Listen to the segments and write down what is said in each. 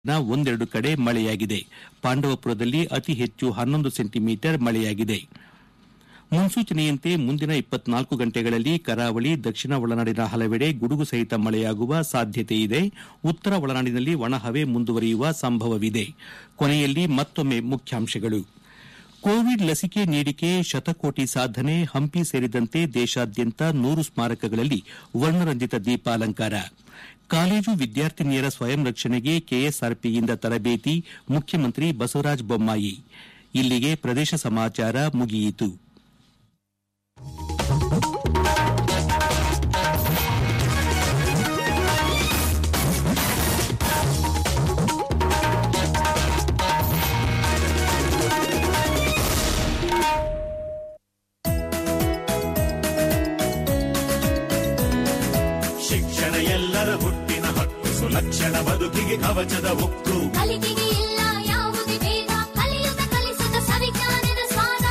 ನ ಒಂದೆರಡು ಕಡೆ ಮಳೆಯಾಗಿದೆ ಪಾಂಡವಪುರದಲ್ಲಿ ಅತಿ ಹೆಚ್ಚು ಹನ್ನೊಂದು ಸೆಂಟಿಮೀಟರ್ ಮಳೆಯಾಗಿದೆ ಮುನ್ಸೂಚನೆಯಂತೆ ಮುಂದಿನ ಇಪ್ಪತ್ನಾಲ್ಕು ಗಂಟೆಗಳಲ್ಲಿ ಕರಾವಳಿ ದಕ್ಷಿಣ ಒಳನಾಡಿನ ಹಲವೆಡೆ ಗುಡುಗು ಸಹಿತ ಮಳೆಯಾಗುವ ಸಾಧ್ಯತೆ ಇದೆ ಉತ್ತರ ಒಳನಾಡಿನಲ್ಲಿ ಒಣಹವೆ ಮುಂದುವರಿಯುವ ಸಂಭವವಿದೆ ಕೊನೆಯಲ್ಲಿ ಮತ್ತೊಮ್ಮೆ ಮುಖ್ಯಾಂಶಗಳು ಕೋವಿಡ್ ಲಸಿಕೆ ನೀಡಿಕೆ ಶತಕೋಟಿ ಸಾಧನೆ ಹಂಪಿ ಸೇರಿದಂತೆ ದೇಶಾದ್ಯಂತ ನೂರು ಸ್ಮಾರಕಗಳಲ್ಲಿ ವರ್ಣರಂಜಿತ ದೀಪಾಲಂಕಾರ ಕಾಲೇಜು ವಿದ್ಯಾರ್ಥಿನಿಯರ ಸ್ವಯಂ ರಕ್ಷಣೆಗೆ ಕೆಎಸ್ಆರ್ಪಿಯಿಂದ ತರಬೇತಿ ಮುಖ್ಯಮಂತ್ರಿ ಬಸವರಾಜ ಬೊಮ್ಮಾಯಿ ಇಲ್ಲಿಗೆ ಪ್ರದೇಶ ಸಮಾಚಾರ ಮುಗಿಯಿತು ಶಿಕ್ಷಣ ಎಲ್ಲರ ಹುಟ್ಟಿನ ಹಕ್ಕು ಸುಲಕ್ಷಣ ಬದುಕಿಗೆ ಕವಚದ ಉಕ್ಕು ಕಲಿಕೆಗೆ ಇಲ್ಲ ಯಾವುದೇ ಭೇದ ಕಲಿಯುತ್ತ ಕಲಿಸುತ್ತ ಸವಿಜ್ಞಾನದ ಸ್ವಾದ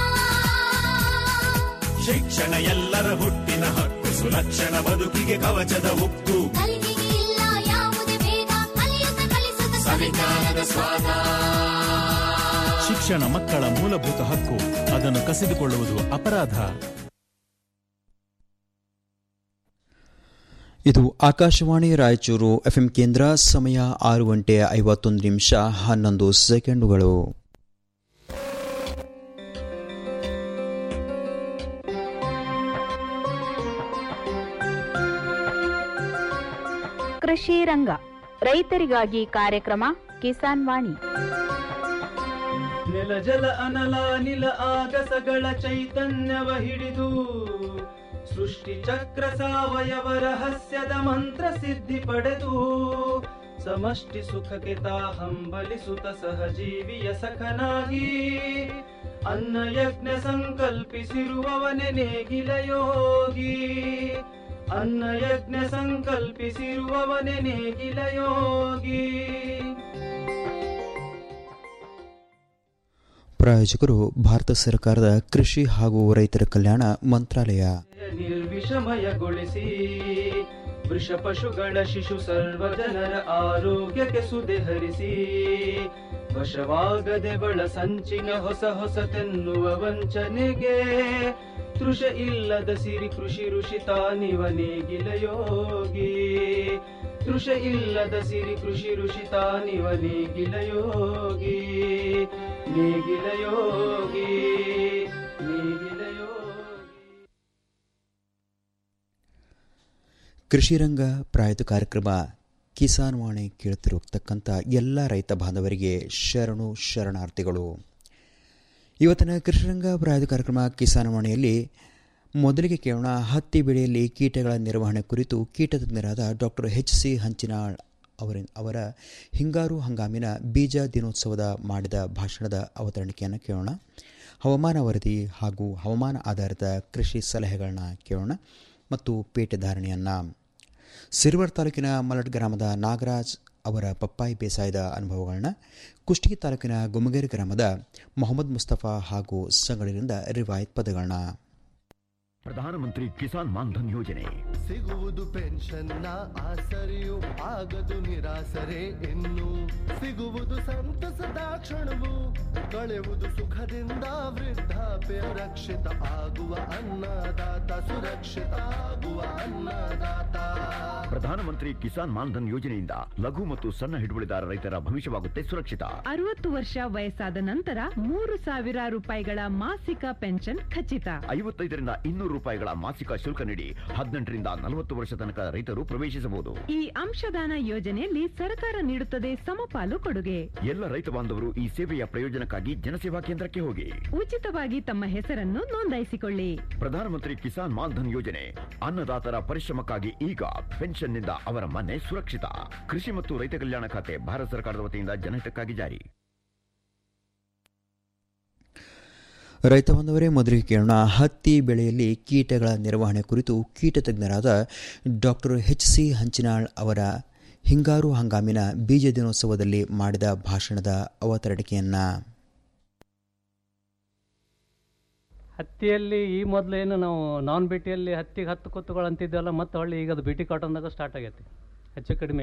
ಶಿಕ್ಷಣ ಎಲ್ಲರ ಹುಟ್ಟಿನ ಹಕ್ಕು ಸುಲಕ್ಷಣ ಬದುಕಿಗೆ ಕವಚದ ಉಕ್ಕು ಕಲಿಕೆಗೆ ಇಲ್ಲ ಯಾವುದೇ ಭೇದ ಕಲಿಯುತ್ತ ಕಲಿಸುತ್ತ ಸವಿಜ್ಞಾನದ ಸ್ವಾದ ಶಿಕ್ಷಣ ಮಕ್ಕಳ ಮೂಲಭೂತ ಹಕ್ಕು ಅದನ್ನು ಕಸಿದುಕೊಳ್ಳುವುದು ಅಪರಾಧ ಇದು ಆಕಾಶವಾಣಿ ರಾಯಚೂರು ಎಫ್ಎಂ ಕೇಂದ್ರ ಸಮಯ ಆರು ಗಂಟೆ ಐವತ್ತೊಂದು ನಿಮಿಷ ಹನ್ನೊಂದು ಸೆಕೆಂಡುಗಳು ಕೃಷಿ ರಂಗ ರೈತರಿಗಾಗಿ ಕಾರ್ಯಕ್ರಮ ಕಿಸಾನ್ ವಾಣಿ ನೆಲ ಜಲ ಅನಲ ನಿಲ ಆಗಸಗಳ ಚೈತನ್ಯವ ಹಿಡಿದು ಸೃಷ್ಟಿ ಚಕ್ರ ಸಾವಯವ ರಹಸ್ಯದ ಮಂತ್ರ ಸಿದ್ಧಿ ಪಡೆದು ಸಮಷ್ಟಿ ಸುಖಕ್ಕೆ ತಾ ಹಂಬಲಿಸುತ್ತ ಸಹಜೀವಿಯ ಸಖನಾಗಿ ಅನ್ನ ಯಜ್ಞ ಸಂಕಲ್ಪಿಸಿರುವವನೆ ನೇಗಿಲ ಯೋಗಿ ಅನ್ನ ಯಜ್ಞ ಸಂಕಲ್ಪಿಸಿರುವವನೆ ನೇಗಿಲ ಯೋಗಿ ಪ್ರಾಯೋಜಕರು ಭಾರತ ಸರ್ಕಾರದ ಕೃಷಿ ಹಾಗೂ ರೈತರ ಕಲ್ಯಾಣ ಮಂತ್ರಾಲಯ ನಿರ್ವಿಷಮಯಗೊಳಿಸಿ ವೃಷ ಪಶುಗಳ ಶಿಶು ಸರ್ವ ಜನರ ಆರೋಗ್ಯಕ್ಕೆ ಸುದೆ ಹರಿಸಿ ವಶವಾಗದೆ ಬಳ ಸಂಚಿನ ಹೊಸ ಹೊಸತೆನ್ನುವ ವಂಚನೆಗೆ ತೃಷ ಇಲ್ಲದ ಸಿರಿ ಕೃಷಿ ಋಷಿ ತಾನಿವ ನೇಗಿಲ ಯೋಗಿ ತೃಷ ಇಲ್ಲದ ಸಿರಿ ಕೃಷಿ ಋಷಿ ತಾನಿವ ನೇಗಿಲ ಯೋಗಿ ನೇಗಿಲ ಯೋಗಿ ನೇಗಿಲ ಯೋಗಿ ಕೃಷಿ ರಂಗ ಪ್ರಾಯೋಜಿತ ಕಾರ್ಯಕ್ರಮ ಕಿಸಾನ್ ವಾಣಿ ಕೇಳುತ್ತಿರತಕ್ಕಂಥ ಎಲ್ಲ ರೈತ ಬಾಂಧವರಿಗೆ ಶರಣು ಶರಣಾರ್ಥಿಗಳು ಇವತ್ತಿನ ಕೃಷಿ ರಂಗ ಪ್ರಾಯೋಜಿತ ಕಾರ್ಯಕ್ರಮ ಕಿಸಾನ್ ವಾಣಿಯಲ್ಲಿ ಮೊದಲಿಗೆ ಕೇಳೋಣ ಹತ್ತಿ ಬೆಳೆಯಲ್ಲಿ ಕೀಟಗಳ ನಿರ್ವಹಣೆ ಕುರಿತು ಕೀಟ ತಜ್ಞರಾದ ಡಾಕ್ಟರ್ ಎಚ್ ಸಿ ಹಂಚಿನಾಳ್ ಅವರ ಅವರ ಹಿಂಗಾರು ಹಂಗಾಮಿನ ಬೀಜ ದಿನೋತ್ಸವದ ಮಾಡಿದ ಭಾಷಣದ ಅವತರಣಿಕೆಯನ್ನು ಕೇಳೋಣ ಹವಾಮಾನ ವರದಿ ಹಾಗೂ ಹವಾಮಾನ ಆಧಾರಿತ ಕೃಷಿ ಸಲಹೆಗಳನ್ನ ಕೇಳೋಣ ಮತ್ತು ಪೇಟೆ ಧಾರಣೆಯನ್ನು ಸಿರ್ವರ್ ತಾಲೂಕಿನ ಮಲಟ್ ಗ್ರಾಮದ ನಾಗರಾಜ್ ಅವರ ಪಪ್ಪಾಯಿ ಬೇಸಾಯದ ಅನುಭವಗಳನ್ನ ಕುಷ್ಟಗಿ ತಾಲೂಕಿನ ಗುಮಗೇರಿ ಗ್ರಾಮದ ಮೊಹಮ್ಮದ್ ಮುಸ್ತಫಾ ಹಾಗೂ ಸಂಗಳಿಂದ ರಿವಾಯತ್ ಪದಗಳನ್ನ ಪ್ರಧಾನಮಂತ್ರಿ ಕಿಸಾನ್ ಮಾನ್ಧನ್ ಯೋಜನೆ ಸಿಗುವುದು ಪೆನ್ಷನ್ನ ಆಸರೆಯು ಆಗದು ನಿರಾಸರೆ ಇನ್ನು ಸಿಗುವುದು ಸಂತಸದ ಕ್ಷಣವು ಕಳೆಯುವುದು ಸುಖದಿಂದ ವೃದ್ಧಾಪ್ಯ ರಕ್ಷಿತ ಆಗುವ ಅನ್ನದಾತ ಸುರಕ್ಷಿತ ಆಗುವ ಅನ್ನದಾತ ಪ್ರಧಾನಮಂತ್ರಿ ಕಿಸಾನ್ ಮಾನ್ಧನ್ ಯೋಜನೆಯಿಂದ ಲಘು ಮತ್ತು ಸಣ್ಣ ಹಿಡುವಳಿದಾರ ರೈತರ ಭವಿಷ್ಯವಾಗುತ್ತೆ ಸುರಕ್ಷಿತ ಅರವತ್ತು ವರ್ಷ ವಯಸ್ಸಾದ ನಂತರ ಮೂರು ಸಾವಿರ ರೂಪಾಯಿಗಳ ಮಾಸಿಕ ಪೆನ್ಷನ್ ಖಚಿತ ಐವತ್ತೈದರಿಂದ ಇನ್ನೂರು ರೂಪಾಯಿಗಳ ಮಾಸಿಕ ಶುಲ್ಕ ನೀಡಿ ಹದಿನೆಂಟರಿಂದ ನಲವತ್ತು ವರ್ಷ ತನಕ ರೈತರು ಪ್ರವೇಶಿಸಬಹುದು ಈ ಅಂಶದಾನ ಯೋಜನೆಯಲ್ಲಿ ಸರ್ಕಾರ ನೀಡುತ್ತದೆ ಸಮಪಾಲು ಕೊಡುಗೆ ಎಲ್ಲ ರೈತ ಬಾಂಧವರು ಈ ಸೇವೆಯ ಪ್ರಯೋಜನಕ್ಕಾಗಿ ಜನಸೇವಾ ಕೇಂದ್ರಕ್ಕೆ ಹೋಗಿ ಉಚಿತವಾಗಿ ತಮ್ಮ ಹೆಸರನ್ನು ನೋಂದಾಯಿಸಿಕೊಳ್ಳಿ ಪ್ರಧಾನಮಂತ್ರಿ ಕಿಸಾನ್ ಮಾನ್ಧನ್ ಯೋಜನೆ ಅನ್ನದಾತರ ಪರಿಶ್ರಮಕ್ಕಾಗಿ ಈಗ ಪೆನ್ಷನ್ನಿಂದ ಅವರ ಮನೆ ಸುರಕ್ಷಿತ ಕೃಷಿ ಮತ್ತು ರೈತ ಕಲ್ಯಾಣ ಖಾತೆ ಭಾರತ ಸರ್ಕಾರದ ವತಿಯಿಂದ ಜನಹಿತಕ್ಕಾಗಿ ಜಾರಿ ರೈತ ಬಾಂಧವರೇ ಮೊದಲಿಗೆ ಕೇಳೋಣ ಹತ್ತಿ ಬೆಳೆಯಲ್ಲಿ ಕೀಟಗಳ ನಿರ್ವಹಣೆ ಕುರಿತು ಕೀಟ ತಜ್ಞರಾದ ಡಾಕ್ಟರ್ ಎಚ್ ಸಿ ಹಂಚಿನಾಳ್ ಅವರ ಹಿಂಗಾರು ಹಂಗಾಮಿನ ಬೀಜ ದಿನೋತ್ಸವದಲ್ಲಿ ಮಾಡಿದ ಭಾಷಣದ ಅವತರಣಿಕೆಯನ್ನು ಹತ್ತಿಯಲ್ಲಿ ಈ ಮೊದಲೇನು ನಾವು ನಾನ್ ಬಿಟಿಯಲ್ಲಿ ಹತ್ತಿಗೆ ಹತ್ತು ಕೊತ್ತುಗಳು ಅಂತಿದ್ದೆವಲ್ಲ ಮತ್ತೆ ಹೊಳ್ಳಿ ಈಗ ಅದು ಬಿಟಿ ಕಾಟನ್ದಾಗ ಸ್ಟಾರ್ಟ್ ಆಗೈತಿ ಹೆಚ್ಚು ಕಡಿಮೆ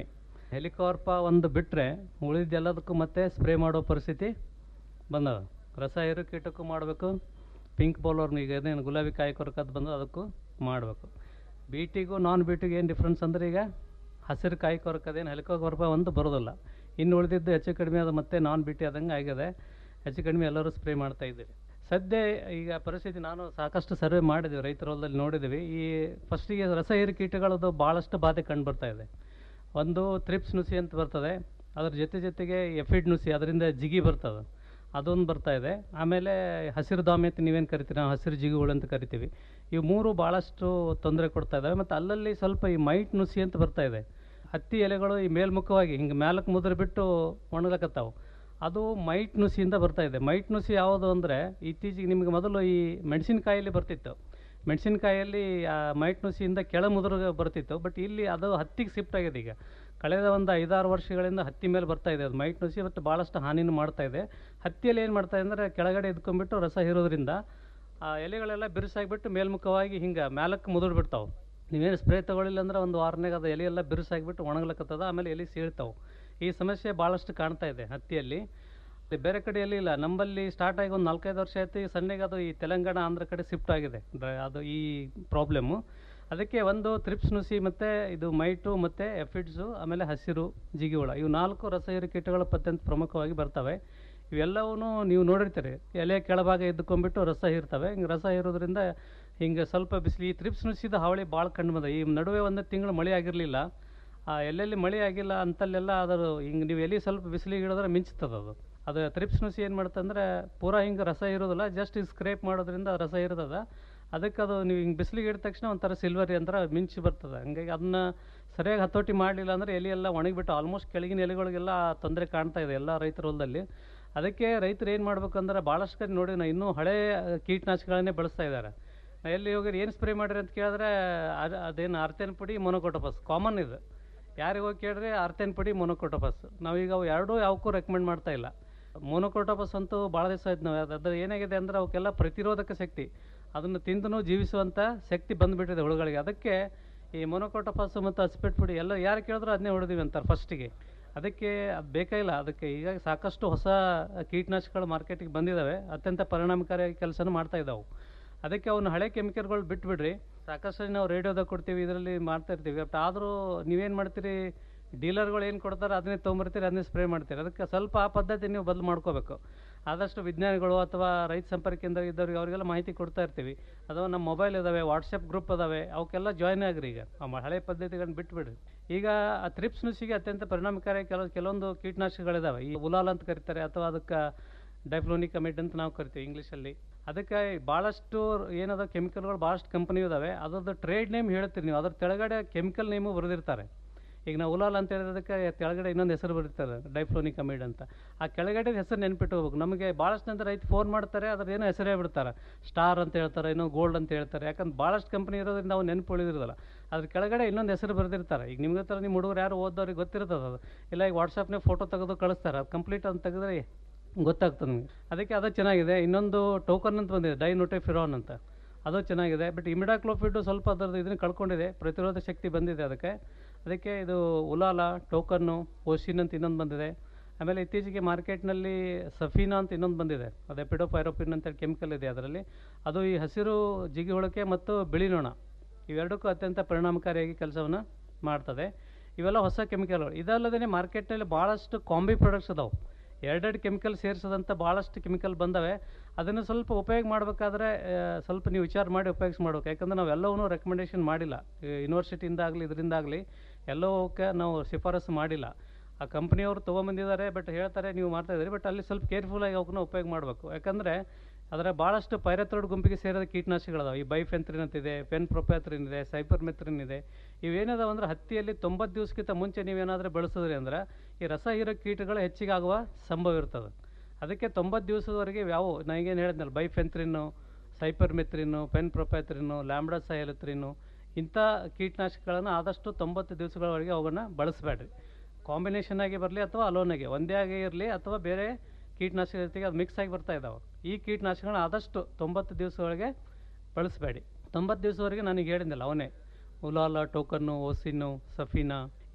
ಹೆಲಿಕಾರ್ಪ ಒಂದು ಬಿಟ್ಟರೆ ಉಳಿದೆಲ್ಲದಕ್ಕೂ ಮತ್ತೆ ಸ್ಪ್ರೇ ಮಾಡೋ ಪರಿಸ್ಥಿತಿ ಬಂದದ ರಸ ಹೀರೋ ಕೀಟಕ್ಕೂ ಮಾಡಬೇಕು ಪಿಂಕ್ ಬೌಲರ್ನ ಈಗ ಏನೇನು ಗುಲಾಬಿ ಕಾಯಿ ಕೊರಕದ್ದು ಬಂದು ಅದಕ್ಕೂ ಮಾಡಬೇಕು ಬೀಟಿಗೂ ನಾನ್ ಬೀಟಿಗೂ ಏನು ಡಿಫ್ರೆನ್ಸ್ ಅಂದರೆ ಈಗ ಹಸಿರು ಕಾಯಿ ಕೊರಕದೇನು ಹೆಲಿಕಾರ್ಪ ಒಂದು ಬರೋದಿಲ್ಲ ಇನ್ನು ಉಳಿದಿದ್ದು ಹೆಚ್ಚು ಕಡಿಮೆ ಅದು ಮತ್ತೆ ನಾನ್ ಬೀಟಿ ಆದಂಗೆ ಆಗಿದೆ ಹೆಚ್ಚು ಕಡಿಮೆ ಎಲ್ಲರೂ ಸ್ಪ್ರೇ ಮಾಡ್ತಾ ಇದ್ದೀವಿ ಸದ್ಯ ಈಗ ಪರಿಸ್ಥಿತಿ ನಾನು ಸಾಕಷ್ಟು ಸರ್ವೆ ಮಾಡಿದ್ದೀವಿ ರೈತರ ಹೊಲದಲ್ಲಿ ನೋಡಿದ್ದೀವಿ ಈ ಫಸ್ಟಿಗೆ ರಸ ಹೀರಿ ಕೀಟಗಳದ್ದು ಭಾಳಷ್ಟು ಬಾಧೆ ಕಂಡು ಬರ್ತಾ ಇದೆ ಒಂದು ಥ್ರಿಪ್ಸ್ ನುಸಿ ಅಂತ ಬರ್ತದೆ ಅದ್ರ ಜೊತೆ ಜೊತೆಗೆ ಎಫಿಡ್ ನುಸಿ ಅದರಿಂದ ಜಿಗಿ ಬರ್ತದೆ ಅದೊಂದು ಬರ್ತಾ ಇದೆ ಆಮೇಲೆ ಹಸಿರು ದಾಮಿ ಅಂತ ನೀವೇನು ಕರಿತೀರಿ ನಾವು ಹಸಿರು ಜಿಗಿಗಳು ಅಂತ ಕರಿತೀವಿ ಇವು ಮೂರು ಭಾಳಷ್ಟು ತೊಂದರೆ ಕೊಡ್ತಾ ಇದ್ದಾವೆ ಮತ್ತು ಅಲ್ಲಲ್ಲಿ ಸ್ವಲ್ಪ ಈ ಮೈಟ್ ನುಸಿ ಅಂತ ಬರ್ತಾ ಇದೆ ಹತ್ತಿ ಎಲೆಗಳು ಈ ಮೇಲ್ಮುಖವಾಗಿ ಹಿಂಗೆ ಮ್ಯಾಲಕ್ಕೆ ಮುದ್ರ ಬಿಟ್ಟು ಒಣಗಕತ್ತಾವು ಅದು ಮೈಟ್ ನುಸಿಯಿಂದ ಬರ್ತಾ ಇದೆ ಮೈಟ್ ನುಸಿ ಯಾವುದು ಅಂದರೆ ಇತ್ತೀಚೆಗೆ ನಿಮಗೆ ಮೊದಲು ಈ ಮೆಣಸಿನಕಾಯಲ್ಲಿ ಬರ್ತಿತ್ತು ಮೆಣಸಿನಕಾಯಲ್ಲಿ ಮೈಟ್ ನುಸಿಯಿಂದ ಕೆಳ ಮುದುರು ಬರ್ತಿತ್ತು ಬಟ್ ಇಲ್ಲಿ ಅದು ಹತ್ತಿಗೆ ಶಿಫ್ಟ್ ಆಗಿದೆ ಈಗ ಕಳೆದ ಒಂದು ಐದಾರು ವರ್ಷಗಳಿಂದ ಹತ್ತಿ ಮೇಲೆ ಬರ್ತಾ ಇದೆ ಅದು ಮೈಟ್ ನುಸಿ ಮತ್ತು ಭಾಳಷ್ಟು ಹಾನಿನೂ ಮಾಡ್ತಾ ಇದೆ ಹತ್ತಿಯಲ್ಲಿ ಏನು ಮಾಡ್ತಾ ಇದೆ ಅಂದರೆ ಕೆಳಗಡೆ ಎದ್ಕೊಂಡ್ಬಿಟ್ಟು ರಸ ಹೀರೋದ್ರಿಂದ ಆ ಎಲೆಗಳೆಲ್ಲ ಬಿರುಸಾಗಿಬಿಟ್ಟು ಮೇಲ್ಮುಖವಾಗಿ ಹಿಂಗೆ ಮ್ಯಾಲಕ್ಕೆ ಮುದುರು ಬಿಡ್ತಾವೆ ನೀವೇನು ಸ್ಪ್ರೇ ತೊಗೊಳ್ಳಿಲ್ಲ ಅಂದ್ರೆ ಒಂದು ವಾರನಾಗ ಅದು ಎಲೆ ಎಲ್ಲ ಬಿರುಸಾಗಿಬಿಟ್ಟು ಒಣಗ್ಲಕ್ಕತ್ತದ ಆಮೇಲೆ ಎಲೆ ಸೀಳ್ತಾವೆ ಈ ಸಮಸ್ಯೆ ಭಾಳಷ್ಟು ಕಾಣ್ತಾ ಇದೆ ಹತ್ತಿಯಲ್ಲಿ ಇಲ್ಲಿ ಬೇರೆ ಕಡೆಯಲ್ಲಿ ಇಲ್ಲ ನಮ್ಮಲ್ಲಿ ಸ್ಟಾರ್ಟ್ ಆಗಿ ಒಂದು ನಾಲ್ಕೈದು ವರ್ಷ ಆಯ್ತು ಈ ಸಣ್ಣಗೆ ಅದು ಈ ತೆಲಂಗಾಣ ಆಂಧ್ರ ಕಡೆ ಶಿಫ್ಟ್ ಆಗಿದೆ ದ- ಅದು ಈ ಪ್ರಾಬ್ಲಮ್ಮು ಅದಕ್ಕೆ ಒಂದು ತ್ರಿಪ್ಸ್ ನುಸಿ ಮತ್ತು ಇದು ಮೈಟು ಮತ್ತು ಎಫಿಡ್ಸು ಆಮೇಲೆ ಹಸಿರು ಜಿಗಿಹುಳ ಇವು ನಾಲ್ಕು ರಸಹೀರಿ ಕೀಟಗಳು ಅತ್ಯಂತ ಪ್ರಮುಖವಾಗಿ ಬರ್ತವೆ ಇವೆಲ್ಲವೂ ನೀವು ನೋಡಿರ್ತೀರಿ ಎಲೆ ಕೆಳಭಾಗ ಎದ್ದುಕೊಂಡ್ಬಿಟ್ಟು ರಸ ಹೀರ್ತವೆ ಹಿಂಗೆ ರಸ ಹೀರೋದ್ರಿಂದ ಹಿಂಗೆ ಸ್ವಲ್ಪ ಬಿಸಿಲು ಈ ತ್ರಿಪ್ಸ್ ನುಸಿದ ಹಾವಳಿ ಭಾಳ ಕಂಡು ಬಂದ ಈ ನಡುವೆ ಒಂದು ತಿಂಗಳು ಮಳೆ ಆಗಿರಲಿಲ್ಲ ಆ ಎಲ್ಲೆಲ್ಲಿ ಮಳೆ ಆಗಿಲ್ಲ ಅಂತಲ್ಲೆಲ್ಲ ಅದರ ಹಿಂಗೆ ನೀವು ಎಲ್ಲಿ ಸ್ವಲ್ಪ ಬಿಸಿಲಿಗೆ ಇಡಿದ್ರೆ ಮಿಂಚ್ತದೆ ಅದು ಅದು ತ್ರಿಪ್ಸ್ ನುಸಿ ಏನು ಮಾಡುತ್ತಂದ್ರೆ ಪೂರಾ ಹಿಂಗೆ ರಸ ಇರೋದಿಲ್ಲ ಜಸ್ಟ್ ಹಿಂಗೆ ಸ್ಕ್ರೇಪ್ ಮಾಡೋದ್ರಿಂದ ರಸ ಇರ್ತದ ಅದಕ್ಕೆ ಅದು ನೀವು ಹಿಂಗೆ ಬಿಸಿಲಿಗೆ ಇಡಿದ ತಕ್ಷಣ ಒಂಥರ ಸಿಲ್ವರಿ ಅಂದ್ರೆ ಮಿಂಚು ಬರ್ತದೆ ಹಂಗಾಗಿ ಅದನ್ನ ಸರಿಯಾಗಿ ಹತೋಟಿ ಮಾಡಲಿಲ್ಲ ಅಂದರೆ ಎಲೆ ಎಲ್ಲ ಒಣಗಿಬಿಟ್ಟು ಆಲ್ಮೋಸ್ಟ್ ಕೆಳಗಿನ ಎಲೆಗಳಿಗೆಲ್ಲ ತೊಂದರೆ ಕಾಣ್ತಾ ಇದೆ ಎಲ್ಲ ರೈತರ ಹೊಲದಲ್ಲಿ ಅದಕ್ಕೆ ರೈತರು ಏನು ಮಾಡ್ಬೇಕಂದ್ರೆ ಭಾಳಷ್ಟು ಕಡೆ ನೋಡಿ ನಾ ಇನ್ನೂ ಹಳೆ ಕೀಟನಾಶಕಗಳನ್ನೇ ಬಳಸ್ತಾ ಇದ್ದಾರೆ ನಾ ಎಲ್ಲಿ ಹೋಗಿ ಏನು ಸ್ಪ್ರೇ ಮಾಡಿರಿ ಅಂತ ಕೇಳಿದ್ರೆ ಅದು ಅದೇನು ಅರ್ತೇನ್ ಪುಡಿ ಮೊನೊಕೊಟೋಪಸ್ ಕಾಮನ್ ಇದು ಯಾರಿಗೆ ಹೋಗಿ ಕೇಳಿದ್ರೆ ಅರ್ತೇನ್ ಪುಡಿ ಮೊನೊಕೊಟೋಪಸ್ ನಾವೀಗ ಅವು ಎರಡೂ ಯಾವಕ್ಕೂ ರೆಕಮೆಂಡ್ ಮಾಡ್ತಾ ಇಲ್ಲ ಮೊನೊಕೊಟೋಪಸ್ ಅಂತೂ ಭಾಳ ದಿವಸ ಆಯ್ತು ನಾವು ಅದು- ಅದು ಏನಾಗಿದೆ ಅಂದರೆ ಅವಕ್ಕೆಲ್ಲ ಪ್ರತಿರೋಧಕ ಶಕ್ತಿ ಅದನ್ನು ತಿಂದು ಜೀವಿಸುವಂಥ ಶಕ್ತಿ ಬಂದುಬಿಟ್ಟಿದೆ ಹುಳುಗಳಿಗೆ ಅದಕ್ಕೆ ಈ ಮೊನೊಕೊಟೋಪಸ್ ಮತ್ತು ಹಸಿಪೆಟ್ ಪುಡಿ ಎಲ್ಲ ಯಾರು ಕೇಳಿದ್ರು ಅದನ್ನೇ ಹೊಡೆದಿವಿ ಅಂತಾರೆ ಫಸ್ಟಿಗೆ ಅದಕ್ಕೆ ಅದು ಬೇಕಾಗಿಲ್ಲ ಅದಕ್ಕೆ ಈಗ ಸಾಕಷ್ಟು ಹೊಸ ಕೀಟನಾಶಕಗಳು ಮಾರ್ಕೆಟಿಗೆ ಬಂದಿದ್ದಾವೆ ಅತ್ಯಂತ ಪರಿಣಾಮಕಾರಿಯಾಗಿ ಕೆಲಸನೂ ಮಾಡ್ತಾ ಇದ್ದಾವೆ ಅದಕ್ಕೆ ಅವನ್ನ ಹಳೆ ಕೆಮಿಕಲ್ಗಳು ಬಿಟ್ಬಿಡ್ರಿ ಸಾಕಷ್ಟು ಸರಿ ನಾವು ರೇಡಿಯೋದಾಗ ಕೊಡ್ತೀವಿ ಇದರಲ್ಲಿ ಮಾಡ್ತಾ ಇರ್ತೀವಿ ಬಟ್ ಆದರೂ ನೀವೇನು ಮಾಡ್ತೀರಿ ಡೀಲರ್ಗಳು ಏನು ಕೊಡ್ತಾರೆ ಅದನ್ನೇ ತೊಗೊಂಬರ್ತೀರಿ ಅದನ್ನೇ ಸ್ಪ್ರೇ ಮಾಡ್ತೀರಿ ಅದಕ್ಕೆ ಸ್ವಲ್ಪ ಆ ಪದ್ಧತಿ ನೀವು ಬದಲು ಮಾಡ್ಕೋಬೇಕು ಆದಷ್ಟು ವಿಜ್ಞಾನಿಗಳು ಅಥವಾ ರೈತ ಸಂಪರ್ಕ ಕೇಂದ್ರ ಇದ್ದವ್ರಿಗೆ ಅವರಿಗೆಲ್ಲ ಮಾಹಿತಿ ಕೊಡ್ತಾ ಇರ್ತೀವಿ ಅಥವಾ ನಮ್ಮ ಮೊಬೈಲ್ ಇದಾವೆ ವಾಟ್ಸಪ್ ಗ್ರೂಪ್ ಅದಾವೆ ಅವಕ್ಕೆಲ್ಲ ಜಾಯ್ನ್ ಆಗ್ರಿ ಈಗ ಆ ಮ- ಹಳೆ ಪದ್ಧತಿಗಳನ್ನ ಬಿಟ್ಬಿಡ್ರಿ ಈಗ ಆ ತ್ರಿಪ್ಸ್ ನುಸಿಗೆ ಅತ್ಯಂತ ಪರಿಣಾಮಕಾರಿ ಕೆಲವು ಕೆಲವೊಂದು ಕೀಟನಾಶಕಗಳಿದಾವೆ ಈ ಉಲಾಲ್ ಅಂತ ಕರೀತಾರೆ ಅಥವಾ ಅದಕ್ಕೆ ಡೈಫ್ಲೋನಿಕ್ ಅಮಿಡ್ ಅಂತ ನಾವು ಕರಿತೀವಿ ಇಂಗ್ಲೀಷಲ್ಲಿ ಅದಕ್ಕೆ ಭಾಳಷ್ಟು ಏನದ ಕೆಮಿಕಲ್ಗಳು ಭಾಳಷ್ಟು ಕಂಪನಿ ಇದಾವೆ ಅದ್ರದ್ದು ಟ್ರೇಡ್ ನೇಮ್ ಹೇಳ್ತೀರಿ ನೀವು ಅದ್ರ ಕೆಳಗಡೆ ಕೆಮಿಕಲ್ ನೇಮು ಬರೆದಿರ್ತಾರೆ ಈಗ ನಾವು ಉಲಾಲ್ ಅಂತ ಹೇಳಿದಕ್ಕೆ ಕೆಳಗಡೆ ಇನ್ನೊಂದು ಹೆಸರು ಬರೀತಾರೆ ಡೈಫ್ಲೋನಿಕ್ ಅಮಿಡ್ ಅಂತ ಆ ಕೆಳಗಡೆ ಹೆಸರು ನೆನ್ಪಿಟ್ಟು ಹೋಗ್ಬೇಕು ನಮಗೆ ಭಾಳಷ್ಟು ನಂತರ ರೈತ ಫೋನ್ ಮಾಡ್ತಾರೆ ಅದ್ರ ಏನೋ ಹೆಸರೇ ಬಿಡ್ತಾರೆ ಸ್ಟಾರ್ ಅಂತ ಹೇಳ್ತಾರೆ ಇನ್ನೂ ಗೋಲ್ಡ್ ಅಂತ ಹೇಳ್ತಾರೆ ಯಾಕಂದ್ರೆ ಭಾಳಷ್ಟು ಕಂಪನಿ ಇರೋದ್ರಿಂದ ನಾವು ನೆನಪು ಉಳಿದಿರೋದಿಲ್ಲ ಅದ್ರ ಕೆಳಗಡೆ ಇನ್ನೊಂದು ಹೆಸರು ಬರೆದಿರ್ತಾರೆ ಈಗ ನಿಮ್ಗೆ ಹತ್ರ ನಿಮ್ಮ ಹುಡುಗರು ಯಾರು ಓದೋರಿಗೆ ಗೊತ್ತಿರ್ತದೆ ಅದು ಇಲ್ಲ ಈಗ ವಾಟ್ಸಪ್ನೇ ಫೋಟೋ ತೆಗೆದು ಕಳಿಸ್ತಾರೆ ಅದು ಕಂಪ್ಲೀಟ್ ಅಂತ ತೆಗೆದ್ರೆ ಗೊತ್ತಾಗ್ತದೆ ನಿಮಗೆ ಅದಕ್ಕೆ ಅದು ಚೆನ್ನಾಗಿದೆ ಇನ್ನೊಂದು ಟೋಕನ್ ಅಂತ ಬಂದಿದೆ ಡೈನೋಟೆಫಿರಾನ್ ಅಂತ ಅದು ಚೆನ್ನಾಗಿದೆ ಬಟ್ ಇಮಿಡಾಕ್ಲೋಫಿಡ್ ಸ್ವಲ್ಪ ಅದರದ್ದು ಇದನ್ನು ಕಳ್ಕೊಂಡಿದೆ ಪ್ರತಿರೋಧ ಶಕ್ತಿ ಬಂದಿದೆ ಅದಕ್ಕೆ ಅದಕ್ಕೆ ಇದು ಉಲಾಲ ಟೋಕನ್ನು ಓಶಿನ್ ಅಂತ ಇನ್ನೊಂದು ಬಂದಿದೆ ಆಮೇಲೆ ಇತ್ತೀಚೆಗೆ ಮಾರ್ಕೆಟ್ನಲ್ಲಿ ಸಫೀನಾ ಅಂತ ಇನ್ನೊಂದು ಬಂದಿದೆ ಅದು ಎಪಿಡೋಪೈರೋಪಿನ್ ಅಂತ ಕೆಮಿಕಲ್ ಇದೆ ಅದರಲ್ಲಿ ಅದು ಈ ಹಸಿರು ಜಿಗಿ ಹುಳಕ್ಕೆ ಮತ್ತು ಬಿಳಿ ನೊಣ ಇವೆರಡಕ್ಕೂ ಅತ್ಯಂತ ಪರಿಣಾಮಕಾರಿಯಾಗಿ ಕೆಲಸವನ್ನು ಮಾಡ್ತದೆ ಇವೆಲ್ಲ ಹೊಸ ಕೆಮಿಕಲ್ಗಳು ಇದಲ್ಲದೇ ಮಾರ್ಕೆಟ್ನಲ್ಲಿ ಭಾಳಷ್ಟು ಕಾಂಬಿ ಪ್ರಾಡಕ್ಟ್ಸ್ ಅದಾವೆ ಎರಡೆರಡು ಕೆಮಿಕಲ್ ಸೇರಿಸೋದಂಥ ಭಾಳಷ್ಟು ಕೆಮಿಕಲ್ ಬಂದವೆ ಅದನ್ನು ಸ್ವಲ್ಪ ಉಪಯೋಗ ಮಾಡಬೇಕಾದ್ರೆ ಸ್ವಲ್ಪ ನೀವು ವಿಚಾರ ಮಾಡಿ ಉಪಯೋಗಿಸಿ ಮಾಡ್ಬೇಕು ಯಾಕಂದ್ರೆ ನಾವು ಎಲ್ಲವನ್ನೂ ರೆಕಮೆಂಡೇಷನ್ ಮಾಡಿಲ್ಲ ಯೂನಿವರ್ಸಿಟಿಯಿಂದ ಆಗಲಿ ಇದರಿಂದಾಗಲಿ ಎಲ್ಲವಕ್ಕೆ ನಾವು ಶಿಫಾರಸು ಮಾಡಿಲ್ಲ ಆ ಕಂಪ್ನಿಯವರು ತೊಗೊಂಬಂದಿದ್ದಾರೆ ಬಟ್ ಹೇಳ್ತಾರೆ ನೀವು ಮಾಡ್ತಾ ಇದ್ದೀರಿ ಬಟ್ ಅಲ್ಲಿ ಸ್ವಲ್ಪ ಕೇರ್ಫುಲ್ಲಾಗಿ ಅವಕ್ಕನ್ನ ಉಪಯೋಗ ಮಾಡಬೇಕು ಯಾಕಂದರೆ ಅದರ ಭಾಳಷ್ಟು ಪೈರತ್ರೋಡ್ ಗುಂಪಿಗೆ ಸೇರಿದ ಕೀಟನಾಶಕಗಳದಾವೆ ಈ ಬೈಫೆಂತ್ರಿನ್ ಅಂತಿದೆ ಫೆನ್ ಪ್ರೊಪ್ಯಾತ್ರಿನ್ ಇದೆ ಸೈಪರ್ಮೆತ್ರಿನ್ ಇದೆ ಇವೇನದಾವ ಅಂದ್ರೆ ಹತ್ತಿಯಲ್ಲಿ ತೊಂಬತ್ತು ದಿವಸಕ್ಕಿಂತ ಮುಂಚೆ ನೀವೇನಾದರೂ ಬೆಳೆಸಿದ್ರಿ ಅಂದ್ರೆ ಈ ರಸ ಹೀರೋ ಕೀಟಗಳು ಹೆಚ್ಚಿಗೆ ಆಗುವ ಸಂಭವ ಇರ್ತದೆ ಅದಕ್ಕೆ ತೊಂಬತ್ತು ದಿವಸದವರೆಗೆ ಯಾವ ನನಗೇನು ಹೇಳಿದ್ನಲ್ಲ ಬೈಫೆಂತ್ರಿನ್ನು ಸೈಪರ್ಮೆತ್ರಿನ್ನು ಫೆನ್ ಪ್ರೊಪ್ಯಾತ್ರಿನ್ನು ಲ್ಯಾಂಬ್ಡಾ ಸೈಲತ್ರಿನ್ನು ಇಂಥ ಕೀಟನಾಶಕಗಳನ್ನು ಆದಷ್ಟು ತೊಂಬತ್ತು ದಿವಸಗಳವರೆಗೆ ಅವುಗಳನ್ನ ಬಳಸಬೇಡ್ರಿ ಕಾಂಬಿನೇಷನ್ ಆಗಿ ಬರಲಿ ಅಥವಾ ಅಲೋನಾಗಿ ಒಂದೇ ಆಗಿ ಇರಲಿ ಅಥವಾ ಬೇರೆ ಕೀಟನಾಶಕ ಜೊತೆಗೆ ಅದು ಮಿಕ್ಸ್ ಆಗಿ ಬರ್ತಾ ಇದ್ದಾವೆ ಈ ಕೀಟನಾಶಕಗಳನ್ನ ಆದಷ್ಟು ತೊಂಬತ್ತು ದಿವಸಗಳಿಗೆ ಬಳಸಬೇಡಿ ತೊಂಬತ್ತು ದಿವಸವರೆಗೆ ನನಗೆ ಹೇಳಿದ್ನಲ್ಲ ಅವನೇ ಉಲಾಲ ಟೋಕನ್ನು ಓಸಿನ್ನು ಸಫೀನಾ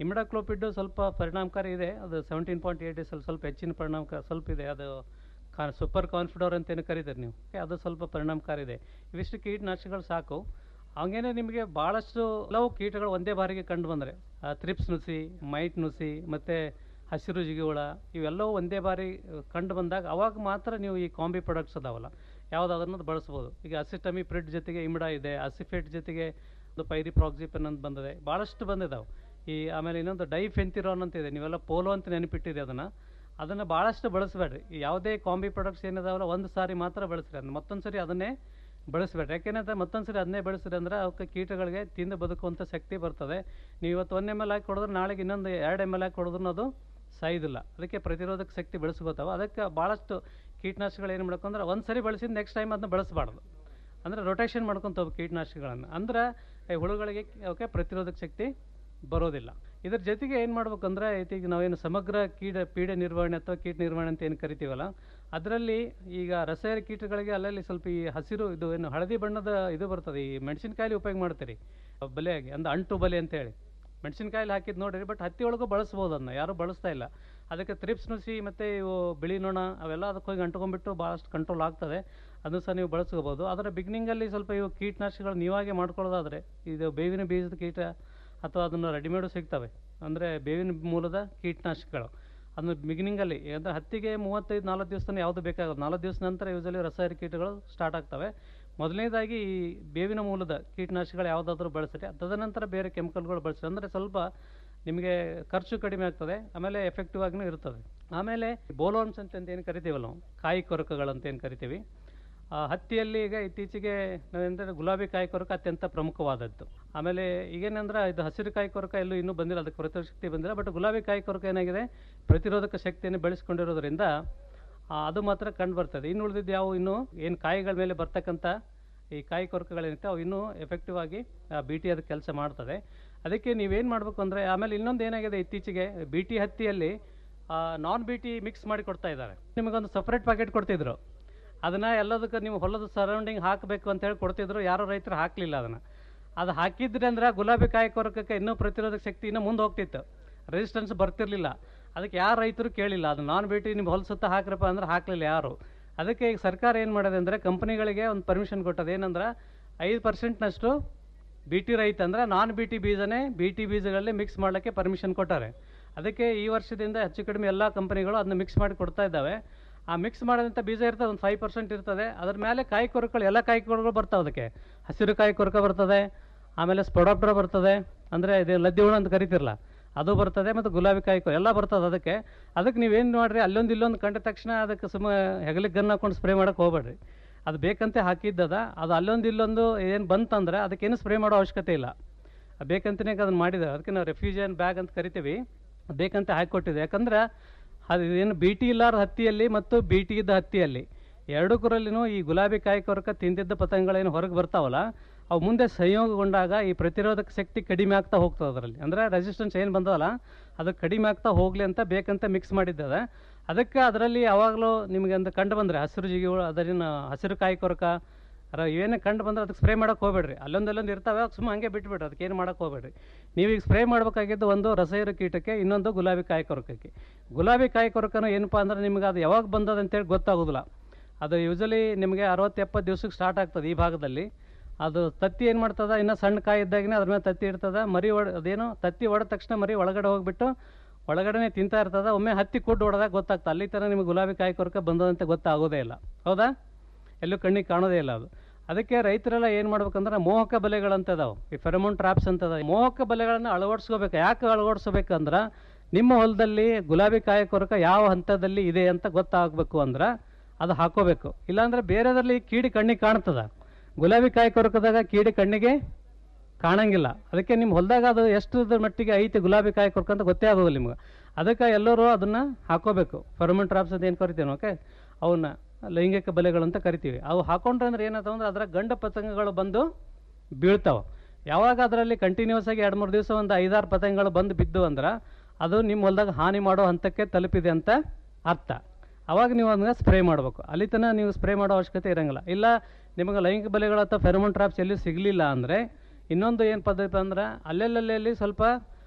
ಇಮಿಡಾಕ್ಲೋಪಿಡ್ ಸ್ವಲ್ಪ ಪರಿಣಾಮಕಾರಿ ಇದೆ ಅದು ಸೆವೆಂಟೀನ್ ಪಾಯಿಂಟ್ ಏಯ್ಟ್ ಅಲ್ಲಿ ಸ್ವಲ್ಪ ಹೆಚ್ಚಿನ ಪರಿಣಾಮಕಾರಿ ಸ್ವಲ್ಪ ಇದೆ ಅದು ಕಾ ಸೂಪರ್ ಕಾನ್ಫಿಡೋರ್ ಅಂತ ಏನು ಕರೀತಾರೆ ನೀವು ಅದು ಸ್ವಲ್ಪ ಪರಿಣಾಮಕಾರಿ ಇದೆ ಇವಿಷ್ಟು ಕೀಟನಾಶಕಗಳು ಸಾಕು ಹಂಗೇನೆ ನಿಮಗೆ ಭಾಳಷ್ಟು ಹಲವು ಕೀಟಗಳು ಒಂದೇ ಬಾರಿಗೆ ಕಂಡು ಬಂದರೆ ಥ್ರಿಪ್ಸ್ ನುಸಿ ಮೈಟ್ ನುಸಿ ಮತ್ತು ಹಸಿರು ಜಿಗಿಹುಳ ಇವೆಲ್ಲವೂ ಒಂದೇ ಬಾರಿ ಕಂಡು ಬಂದಾಗ ಅವಾಗ ಮಾತ್ರ ನೀವು ಈ ಕಾಂಬಿ ಪ್ರಾಡಕ್ಟ್ಸ್ ಅದಾವಲ್ಲ ಯಾವುದಾದ್ರೂ ಬಳಸ್ಬೋದು ಈಗ ಅಸಿಟಮಿ ಪ್ರಿಡ್ ಜೊತೆಗೆ ಇಮಿಡಾ ಇದೆ ಅಸಿಫೇಟ್ ಜೊತೆಗೆ ಒಂದು ಪೈರಿ ಪ್ರಾಕ್ಸಿಪನ್ ಅಂತ ಬಂದಿದೆ ಭಾಳಷ್ಟು ಬಂದಿದ್ದಾವೆ ಈ ಆಮೇಲೆ ಇನ್ನೊಂದು ಡೈಫೆಂತಿರೋನ್ ಅಂತ ಇದೆ ನೀವೆಲ್ಲ ಪೋಲೋ ಅಂತ ನೆನಪಿಟ್ಟಿದೆ ಅದನ್ನು ಅದನ್ನು ಭಾಳಷ್ಟು ಬಳಸಬೇಡ್ರಿ ಈ ಯಾವುದೇ ಕಾಂಬಿ ಪ್ರಾಡಕ್ಟ್ಸ್ ಏನಿದಾವಲ್ಲ ಒಂದು ಸಾರಿ ಮಾತ್ರ ಬಳಸ್ರಿ ಅದನ್ನ ಮತ್ತೊಂದು ಸರಿ ಅದನ್ನೇ ಬಳಸಬೇಡ್ರಿ ಯಾಕೆಂದ್ರೆ ಮತ್ತೊಂದು ಸರಿ ಅದನ್ನೇ ಬಳಸಿದ್ರೆ ಅಂದ್ರೆ ಅವಕ್ಕೆ ಕೀಟಗಳಿಗೆ ತಿಂದು ಬದುಕುವಂಥ ಶಕ್ತಿ ಬರ್ತದೆ ನೀವು ಇವತ್ತು ಒಂದು ಎಮ್ ಎಲ್ ಹಾಕಿ ಕೊಡಿದ್ರೆ ನಾಳೆಗೆ ಇನ್ನೊಂದು ಎರಡು ಎಮ್ ಎಲ್ ಹಾಕಿ ಕೊಡಿದ್ರು ಅದು ಸಾಯೋದಿಲ್ಲ ಅದಕ್ಕೆ ಪ್ರತಿರೋಧಕ ಶಕ್ತಿ ಬೆಳೆಸ್ಕೋತಾವ ಅದಕ್ಕೆ ಭಾಳಷ್ಟು ಕೀಟನಾಶಕಗಳು ಏನು ಮಾಡ್ಬೇಕು ಅಂದ್ರೆ ಒಂದು ಸರಿ ಬಳಸಿದ ನೆಕ್ಸ್ಟ್ ಟೈಮ್ ಅದನ್ನ ಬಳಸಬಾರ್ದು ಅಂದರೆ ರೊಟೇಷನ್ ಮಾಡ್ಕೊಂತ ಹೋಗ್ಬೇಕು ಕೀಟನಾಶಕಗಳನ್ನು ಅಂದ್ರೆ ಈ ಹುಳುಗಳಿಗೆ ಅವಕ್ಕೆ ಪ್ರತಿರೋಧಕ ಶಕ್ತಿ ಬರೋದಿಲ್ಲ ಇದ್ರ ಜೊತೆಗೆ ಏನು ಮಾಡ್ಬೇಕಂದ್ರೆ ಈಗ ನಾವೇನು ಸಮಗ್ರ ಕೀಟ ಪೀಡೆ ನಿರ್ವಹಣೆ ಅಥವಾ ಕೀಟ ನಿರ್ವಹಣೆ ಅಂತ ಏನು ಕರಿತೀವಲ್ಲ ಅದರಲ್ಲಿ ಈಗ ರಸಾಯನ ಕೀಟಗಳಿಗೆ ಅಲ್ಲಲ್ಲಿ ಸ್ವಲ್ಪ ಈ ಹಸಿರು ಇದು ಏನು ಹಳದಿ ಬಣ್ಣದ ಇದು ಬರ್ತದೆ ಈ ಮೆಣಸಿನಕಾಯಿ ಉಪಯೋಗ ಮಾಡ್ತೀರಿ ಬಲೆಯಾಗಿ ಅಂದ್ರೆ ಅಂಟು ಬಲೆ ಅಂತೇಳಿ ಮೆಣಸಿನಕಾಯಲ್ಲಿ ಹಾಕಿದ್ದು ನೋಡಿರಿ ಬಟ್ ಹತ್ತಿ ಒಳಗೂ ಬಳಸ್ಬೋದು ಅದನ್ನ ಯಾರೂ ಬಳಸ್ತಾ ಇಲ್ಲ ಅದಕ್ಕೆ ತ್ರಿಪ್ಸ್ ನುಸಿ ಮತ್ತು ಇವು ಬಿಳಿ ನೊಣ ಅವೆಲ್ಲ ಅದಕ್ಕೆ ಹೋಗಿ ಅಂಟ್ಕೊಂಡ್ಬಿಟ್ಟು ಭಾಳಷ್ಟು ಕಂಟ್ರೋಲ್ ಆಗ್ತದೆ ಅದನ್ನು ಸಹ ನೀವು ಬಳಸ್ಕೋಬೋದು ಅದರ ಬಿಗಿನಿಂಗಲ್ಲಿ ಸ್ವಲ್ಪ ಇವು ಕೀಟನಾಶಕಗಳು ನೀವಾಗೆ ಮಾಡ್ಕೊಳ್ಳೋದಾದರೆ ಇದು ಬೇವಿನ ಬೀಜದ ಕೀಟ ಅಥವಾ ಅದನ್ನು ರೆಡಿಮೇಡು ಸಿಗ್ತವೆ ಅಂದರೆ ಬೇವಿನ ಮೂಲದ ಕೀಟನಾಶಕಗಳು ಅದನ್ನು ಬಿಗಿನಿಂಗಲ್ಲಿ ಅಂದರೆ ಹತ್ತಿಗೆ ಮೂವತ್ತೈದು ನಾಲ್ಕು ದಿವಸ ಯಾವುದು ಬೇಕಾಗೋದು ನಾಲ್ಕು ದಿವಸ ನಂತರ ಯೂಸಲಿ ರಸಾಯನ ಕೀಟಗಳು ಸ್ಟಾರ್ಟ್ ಆಗ್ತವೆ ಮೊದಲನೇದಾಗಿ ಈ ಬೇವಿನ ಮೂಲದ ಕೀಟನಾಶಕಗಳು ಯಾವುದಾದ್ರೂ ಬಳಸಿರಿ ತದನಂತರ ಬೇರೆ ಕೆಮಿಕಲ್ಗಳು ಬಳಸಿರಿ ಅಂದರೆ ಸ್ವಲ್ಪ ನಿಮಗೆ ಖರ್ಚು ಕಡಿಮೆ ಆಗ್ತದೆ ಆಮೇಲೆ ಎಫೆಕ್ಟಿವ್ ಆಗಿನೂ ಇರ್ತದೆ ಆಮೇಲೆ ಬೋಲೋನ್ಸ್ ಅಂತ ಏನು ಕರಿತೀವಲ್ಲ ನಾವು ಕಾಯಿ ಕೊರಕಗಳಂತ ಏನು ಕರಿತೀವಿ ಆ, ಹತ್ತಿಯಲ್ಲಿ ಈಗ ಇತ್ತೀಚೆಗೆ ನಾವೇಂದರೆ ಗುಲಾಬಿ ಕಾಯಿ ಕೊರಕ ಅತ್ಯಂತ ಪ್ರಮುಖವಾದದ್ದು ಆಮೇಲೆ ಈಗೇನಂದ್ರೆ ಇದು ಹಸಿರು ಕಾಯಿ ಕೊರಕ ಎಲ್ಲೂ ಇನ್ನೂ ಬಂದಿಲ್ಲ ಅದಕ್ಕೆ ಪ್ರತಿರೋಧಕ ಶಕ್ತಿ ಬಂದಿಲ್ಲ ಬಟ್ ಗುಲಾಬಿ ಕಾಯಿ ಕೊರಕ ಏನಾಗಿದೆ ಪ್ರತಿರೋಧಕ ಶಕ್ತಿಯನ್ನು ಬೆಳೆಸ್ಕೊಂಡಿರೋದ್ರಿಂದ ಆ, ಅದು ಮಾತ್ರ ಕಂಡು ಬರ್ತದೆ ಇನ್ನು ಉಳಿದಿದ್ದು ಯಾವ ಇನ್ನು ಏನು ಕಾಯಿಗಳ ಮೇಲೆ ಬರ್ತಕ್ಕಂಥ ಈ ಕಾಯಿ ಕೊರಕಗಳೇನಿರುತ್ತೆ ಅವು ಇನ್ನೂ ಎಫೆಕ್ಟಿವ್ ಆಗಿ ಬಿ ಟಿ ಅದು ಕೆಲಸ ಮಾಡ್ತದೆ ಅದಕ್ಕೆ ನೀವೇನು ಮಾಡಬೇಕು ಅಂದರೆ ಆಮೇಲೆ ಇನ್ನೊಂದು ಏನಾಗಿದೆ ಇತ್ತೀಚೆಗೆ ಬಿ ಟಿ ಹತ್ತಿಯಲ್ಲಿ ನಾನ್ ಬಿ ಟಿ ಮಿಕ್ಸ್ ಮಾಡಿ ಕೊಡ್ತಾ ಇದ್ದಾರೆ ನಿಮಗೊಂದು ಸಪ್ರೇಟ್ ಪ್ಯಾಕೆಟ್ ಕೊಡ್ತಿದ್ರು ಅದನ್ನು ಎಲ್ಲದಕ್ಕೂ ನೀವು ಹೊಲದ ಸರೌಂಡಿಂಗ್ ಹಾಕಬೇಕು ಅಂತ ಹೇಳಿ ಕೊಡ್ತಿದ್ರು ಯಾರೋ ರೈತರು ಹಾಕಲಿಲ್ಲ ಅದನ್ನು ಅದು ಹಾಕಿದ್ರೆ ಅಂದ್ರೆ ಗುಲಾಬಿ ಕಾಯಿ ಕೊರಕಕ್ಕೆ ಇನ್ನೂ ಪ್ರತಿರೋಧಕ ಶಕ್ತಿ ಇನ್ನೂ ಮುಂದೆ ಹೋಗ್ತಿತ್ತು ರೆಸಿಸ್ಟೆನ್ಸ್ ಬರ್ತಿರ್ಲಿಲ್ಲ ಅದಕ್ಕೆ ಯಾರು ರೈತರು ಕೇಳಿಲ್ಲ ಅದು ನಾನ್ ಬೇಟಿ ನಿಮ್ಮ ಹೊಲ ಸುತ್ತ ಹಾಕ್ರಪ್ಪ ಅಂದ್ರೆ ಹಾಕಲಿಲ್ಲ ಯಾರು ಅದಕ್ಕೆ ಈಗ ಸರ್ಕಾರ ಏನು ಮಾಡಿದೆ ಅಂದರೆ ಕಂಪ್ನಿಗಳಿಗೆ ಒಂದು ಪರ್ಮಿಷನ್ ಕೊಟ್ಟದೆ ಏನಂದ್ರೆ ಐದು ಪರ್ಸೆಂಟ್ನಷ್ಟು ಬಿ ಟಿ ರೈತ ಅಂದರೆ ನಾನ್ ಬಿ ಟಿ ಬೀಜನೇ ಬಿ ಟಿ ಬೀಜಗಳಲ್ಲಿ ಮಿಕ್ಸ್ ಮಾಡಲಿಕ್ಕೆ ಪರ್ಮಿಷನ್ ಕೊಟ್ಟಾರೆ ಅದಕ್ಕೆ ಈ ವರ್ಷದಿಂದ ಹೆಚ್ಚು ಕಡಿಮೆ ಎಲ್ಲ ಕಂಪನಿಗಳು ಅದನ್ನ ಮಿಕ್ಸ್ ಮಾಡಿ ಕೊಡ್ತಾ ಇದ್ದಾವೆ ಆ ಮಿಕ್ಸ್ ಮಾಡಿದಂಥ ಬೀಜ ಇರ್ತದೆ ಒಂದು ಫೈವ್ ಪರ್ಸೆಂಟ್ ಇರ್ತದೆ ಅದ್ರ ಮೇಲೆ ಕಾಯಿ ಕೊರಕಗಳು ಎಲ್ಲ ಕಾಯಿ ಕೊರಕಗಳು ಬರ್ತಾವೆ ಅದಕ್ಕೆ ಹಸಿರು ಕಾಯಿ ಕೊರಕ ಬರ್ತದೆ ಆಮೇಲೆ ಸ್ಪೊಡಾಪ್ಟರ ಬರ್ತದೆ ಅಂದರೆ ಇದು ಲದ್ದಿ ಹುಳ ಅಂತ ಕರಿತಿರಲ್ಲ ಅದು ಬರ್ತದೆ ಮತ್ತು ಗುಲಾಬಿ ಕಾಯಿ ಕೊರ ಎಲ್ಲ ಬರ್ತದೆ ಅದಕ್ಕೆ ಅದಕ್ಕೆ ನೀವೇನು ಮಾಡಿರಿ ಅಲ್ಲೊಂದು ಇಲ್ಲೊಂದು ಕಂಡ ತಕ್ಷಣ ಅದಕ್ಕೆ ಸುಮ್ಮ ಹೆಗಲಿಗೆ ಗನ್ ಹಾಕೊಂಡು ಸ್ಪ್ರೇ ಮಾಡೋಕೆ ಹೋಗ್ಬೇಡ್ರಿ ಅದು ಬೇಕಂತೆ ಹಾಕಿದ್ದದ ಅದು ಅಲ್ಲೊಂದು ಇಲ್ಲೊಂದು ಏನು ಬಂತಂದ್ರೆ ಅದಕ್ಕೇನು ಸ್ಪ್ರೇ ಮಾಡೋ ಅವಶ್ಯಕತೆ ಇಲ್ಲ ಅದು ಬೇಕಂತನೇ ಅದನ್ನು ಮಾಡಿದ್ದಾರೆ ಅದಕ್ಕೆ ನಾವು ರೆಫ್ಯೂಜನ್ ಬ್ಯಾಗ್ ಅಂತ ಕರಿತೀವಿ ಅದು ಬೇಕಂತ ಹಾಕಿಕೊಟ್ಟಿದೆ ಯಾಕಂದ್ರೆ ಅದು ಏನು ಬಿ ಟಿ ಇಲ್ಲಾರ ಹತ್ತಿಯಲ್ಲಿ ಮತ್ತು ಬಿ ಟಿ ಇದ್ದ ಹತ್ತಿಯಲ್ಲಿ ಎರಡೂ ಕುರಲ್ಲಿನೂ ಈ ಗುಲಾಬಿ ಕಾಯಿ ಕೊರಕ ತಿಂದಿದ್ದ ಪತಂಗಗಳೇನು ಹೊರಗೆ ಬರ್ತಾವಲ್ಲ ಅವು ಮುಂದೆ ಸಂಯೋಗಗೊಂಡಾಗ ಈ ಪ್ರತಿರೋಧಕ ಶಕ್ತಿ ಕಡಿಮೆ ಆಗ್ತಾ ಹೋಗ್ತದೆ ಅದರಲ್ಲಿ ಅಂದರೆ ರೆಸಿಸ್ಟೆನ್ಸ್ ಏನು ಬಂದವಲ್ಲ ಅದು ಕಡಿಮೆ ಆಗ್ತಾ ಹೋಗಲಿ ಅಂತ ಬೇಕಂತ ಮಿಕ್ಸ್ ಮಾಡಿದ್ದದ ಅದಕ್ಕೆ ಅದರಲ್ಲಿ ಯಾವಾಗಲೂ ನಿಮಗೆ ಒಂದು ಕಂಡು ಬಂದರೆ ಹಸಿರು ಜಿಗಿಗಳು ಅದರಿನ ಹಸಿರು ಕಾಯಿ ಕೊರಕ ಅರ ಏನೇ ಕಂಡು ಬಂದ್ರೆ ಅದಕ್ಕೆ ಸ್ಪ್ರೇ ಮಾಡೋಕೆ ಹೋಗ್ಬೇಡ್ರಿ ಅಲ್ಲೊಂದು ಅಲ್ಲೊಂದು ಇರ್ತಾವೆ ಸುಮ್ಮ ಹಂಗೆ ಬಿಟ್ಬಿಡ್ರಿ ಅದಕ್ಕೆ ಏನು ಮಾಡೋಕೆ ಹೋಗ್ಬೇಡ್ರಿ ನೀವು ಈಗ ಸ್ಪ್ರೇ ಮಾಡಬೇಕಾಗಿದ್ದು ಒಂದು ರಸಹೀರ ಕೀಟಕ್ಕೆ ಇನ್ನೊಂದು ಗುಲಾಬಿ ಕಾಯಿ ಕೊರಕಕ್ಕೆ ಗುಲಾಬಿ ಕಾಯಿ ಕೊರಕನು ಏನಪ್ಪ ಅಂದ್ರೆ ನಿಮಗೆ ಅದು ಯಾವಾಗ ಬಂದದ ಅಂತೇಳಿ ಗೊತ್ತಾಗೋದಿಲ್ಲ ಅದು ಯೂಸಲಿ ನಿಮಗೆ ಅರವತ್ತು ಎಪ್ಪತ್ತು ದಿವ್ಸಕ್ಕೆ ಸ್ಟಾರ್ಟ್ ಆಗ್ತದೆ ಈ ಭಾಗದಲ್ಲಿ ಅದು ತತ್ತಿ ಏನು ಮಾಡ್ತದ ಇನ್ನೂ ಸಣ್ಣ ಕಾಯಿ ಇದ್ದಾಗನೇ ಅದ್ರ ಮೇಲೆ ತತ್ತಿ ಇರ್ತದ ಮರಿ ಒಡ ಅದೇನು ತತ್ತಿ ಹೊಡೆದ ತಕ್ಷಣ ಮರಿ ಒಳಗಡೆ ಹೋಗ್ಬಿಟ್ಟು ಒಳಗಡೆನೆ ತಿಂತಾ ಇರ್ತದ ಒಮ್ಮೆ ಹತ್ತಿ ಕುಡ್ಡು ಹೊಡೆದಾಗ ಗೊತ್ತಾಗ್ತದೆ ಅಲ್ಲಿ ತನಕ ನಿಮಗೆ ಗುಲಾಬಿ ಕಾಯಿ ಕೊರಕ ಬಂದದಂತೆ ಗೊತ್ತಾಗೋದೇ ಇಲ್ಲ ಹೌದಾ ಎಲ್ಲೂ ಕಣ್ಣಿಗೆ ಕಾಣೋದೇ ಇಲ್ಲ ಅದು ಅದಕ್ಕೆ ರೈತರೆಲ್ಲ ಏನು ಮಾಡ್ಬೇಕಂದ್ರೆ ಮೋಹಕ ಬಲೆಗಳಂತ ಅದಾವೆ ಈ ಫೆರಮೋನ್ ಟ್ರಾಪ್ಸ್ ಅಂತ ಅದಾವೆ ಮೋಹಕ ಬಲೆಗಳನ್ನು ಅಳವಡಿಸ್ಕೋಬೇಕು ಯಾಕೆ ಅಳವಡಿಸ್ಬೇಕಂದ್ರೆ ನಿಮ್ಮ ಹೊಲದಲ್ಲಿ ಗುಲಾಬಿ ಕಾಯಿ ಕೊರಕ ಯಾವ ಹಂತದಲ್ಲಿ ಇದೆ ಅಂತ ಗೊತ್ತಾಗಬೇಕು ಅಂದ್ರೆ ಅದು ಹಾಕೋಬೇಕು ಇಲ್ಲಾಂದ್ರೆ ಬೇರೆದ್ರಲ್ಲಿ ಕೀಡಿ ಕಣ್ಣಿಗೆ ಕಾಣ್ತದ ಗುಲಾಬಿ ಕಾಯಿ ಕೊರಕದಾಗ ಕೀಡಿ ಕಣ್ಣಿಗೆ ಕಾಣಂಗಿಲ್ಲ ಅದಕ್ಕೆ ನಿಮ್ಮ ಹೊಲದಾಗ ಅದು ಎಷ್ಟು ಮಟ್ಟಿಗೆ ಐತಿ ಗುಲಾಬಿ ಕಾಯಿ ಕೊರಕ ಅಂತ ಗೊತ್ತೇ ಆಗೋದಿಲ್ಲ ನಿಮ್ಗೆ ಅದಕ್ಕೆ ಎಲ್ಲರೂ ಅದನ್ನ ಹಾಕೋಬೇಕು ಫರ್ಮನ್ ಟ್ರಾಪ್ಸ್ ಅಂತ ಏನು ಕರಿತೀವಿ ಓಕೆ ಅವನ್ನ ಲೈಂಗಿಕ ಬಲೆಗಳು ಅಂತ ಕರಿತೀವಿ ಅವು ಹಾಕೊಂಡ್ರೆ ಅಂದ್ರೆ ಏನಾಯ್ತು ಅಂದ್ರೆ ಅದರ ಗಂಡ ಪತಂಗಗಳು ಬಂದು ಬೀಳ್ತಾವ ಯಾವಾಗ ಅದರಲ್ಲಿ ಕಂಟಿನ್ಯೂಸ್ ಆಗಿ ಎರಡು ಮೂರು ದಿವಸ ಒಂದು ಐದಾರು ಪತಂಗಗಳು ಬಂದು ಬಿದ್ದು ಅಂದ್ರೆ ಅದು ನಿಮ್ಮ ಹೊಲದಾಗ ಹಾನಿ ಮಾಡೋ ಹಂತಕ್ಕೆ ತಲುಪಿದೆ ಅಂತ ಅರ್ಥ ಅವಾಗ ನೀವು ಅದನ್ನ ಸ್ಪ್ರೇ ಮಾಡಬೇಕು ಅಲ್ಲಿ ತನಕ ನೀವು ಸ್ಪ್ರೇ ಮಾಡೋ ಅವಶ್ಯಕತೆ ಇರಂಗಿಲ್ಲ ಇಲ್ಲ ನಿಮಗೆ ಲೈಂಗಿಕ ಬಲೆಗಳು ಅಥವಾ ಫೆರಮೋನ್ ಟ್ರಾಪ್ಸ್ ಎಲ್ಲಿ ಸಿಗಲಿಲ್ಲ ಅಂದರೆ ಇನ್ನೊಂದು ಏನು ಪದ್ಧತಿ ಅಂದ್ರೆ ಅಲ್ಲೆಲ್ಲಲ್ಲಿ ಸ್ವಲ್ಪ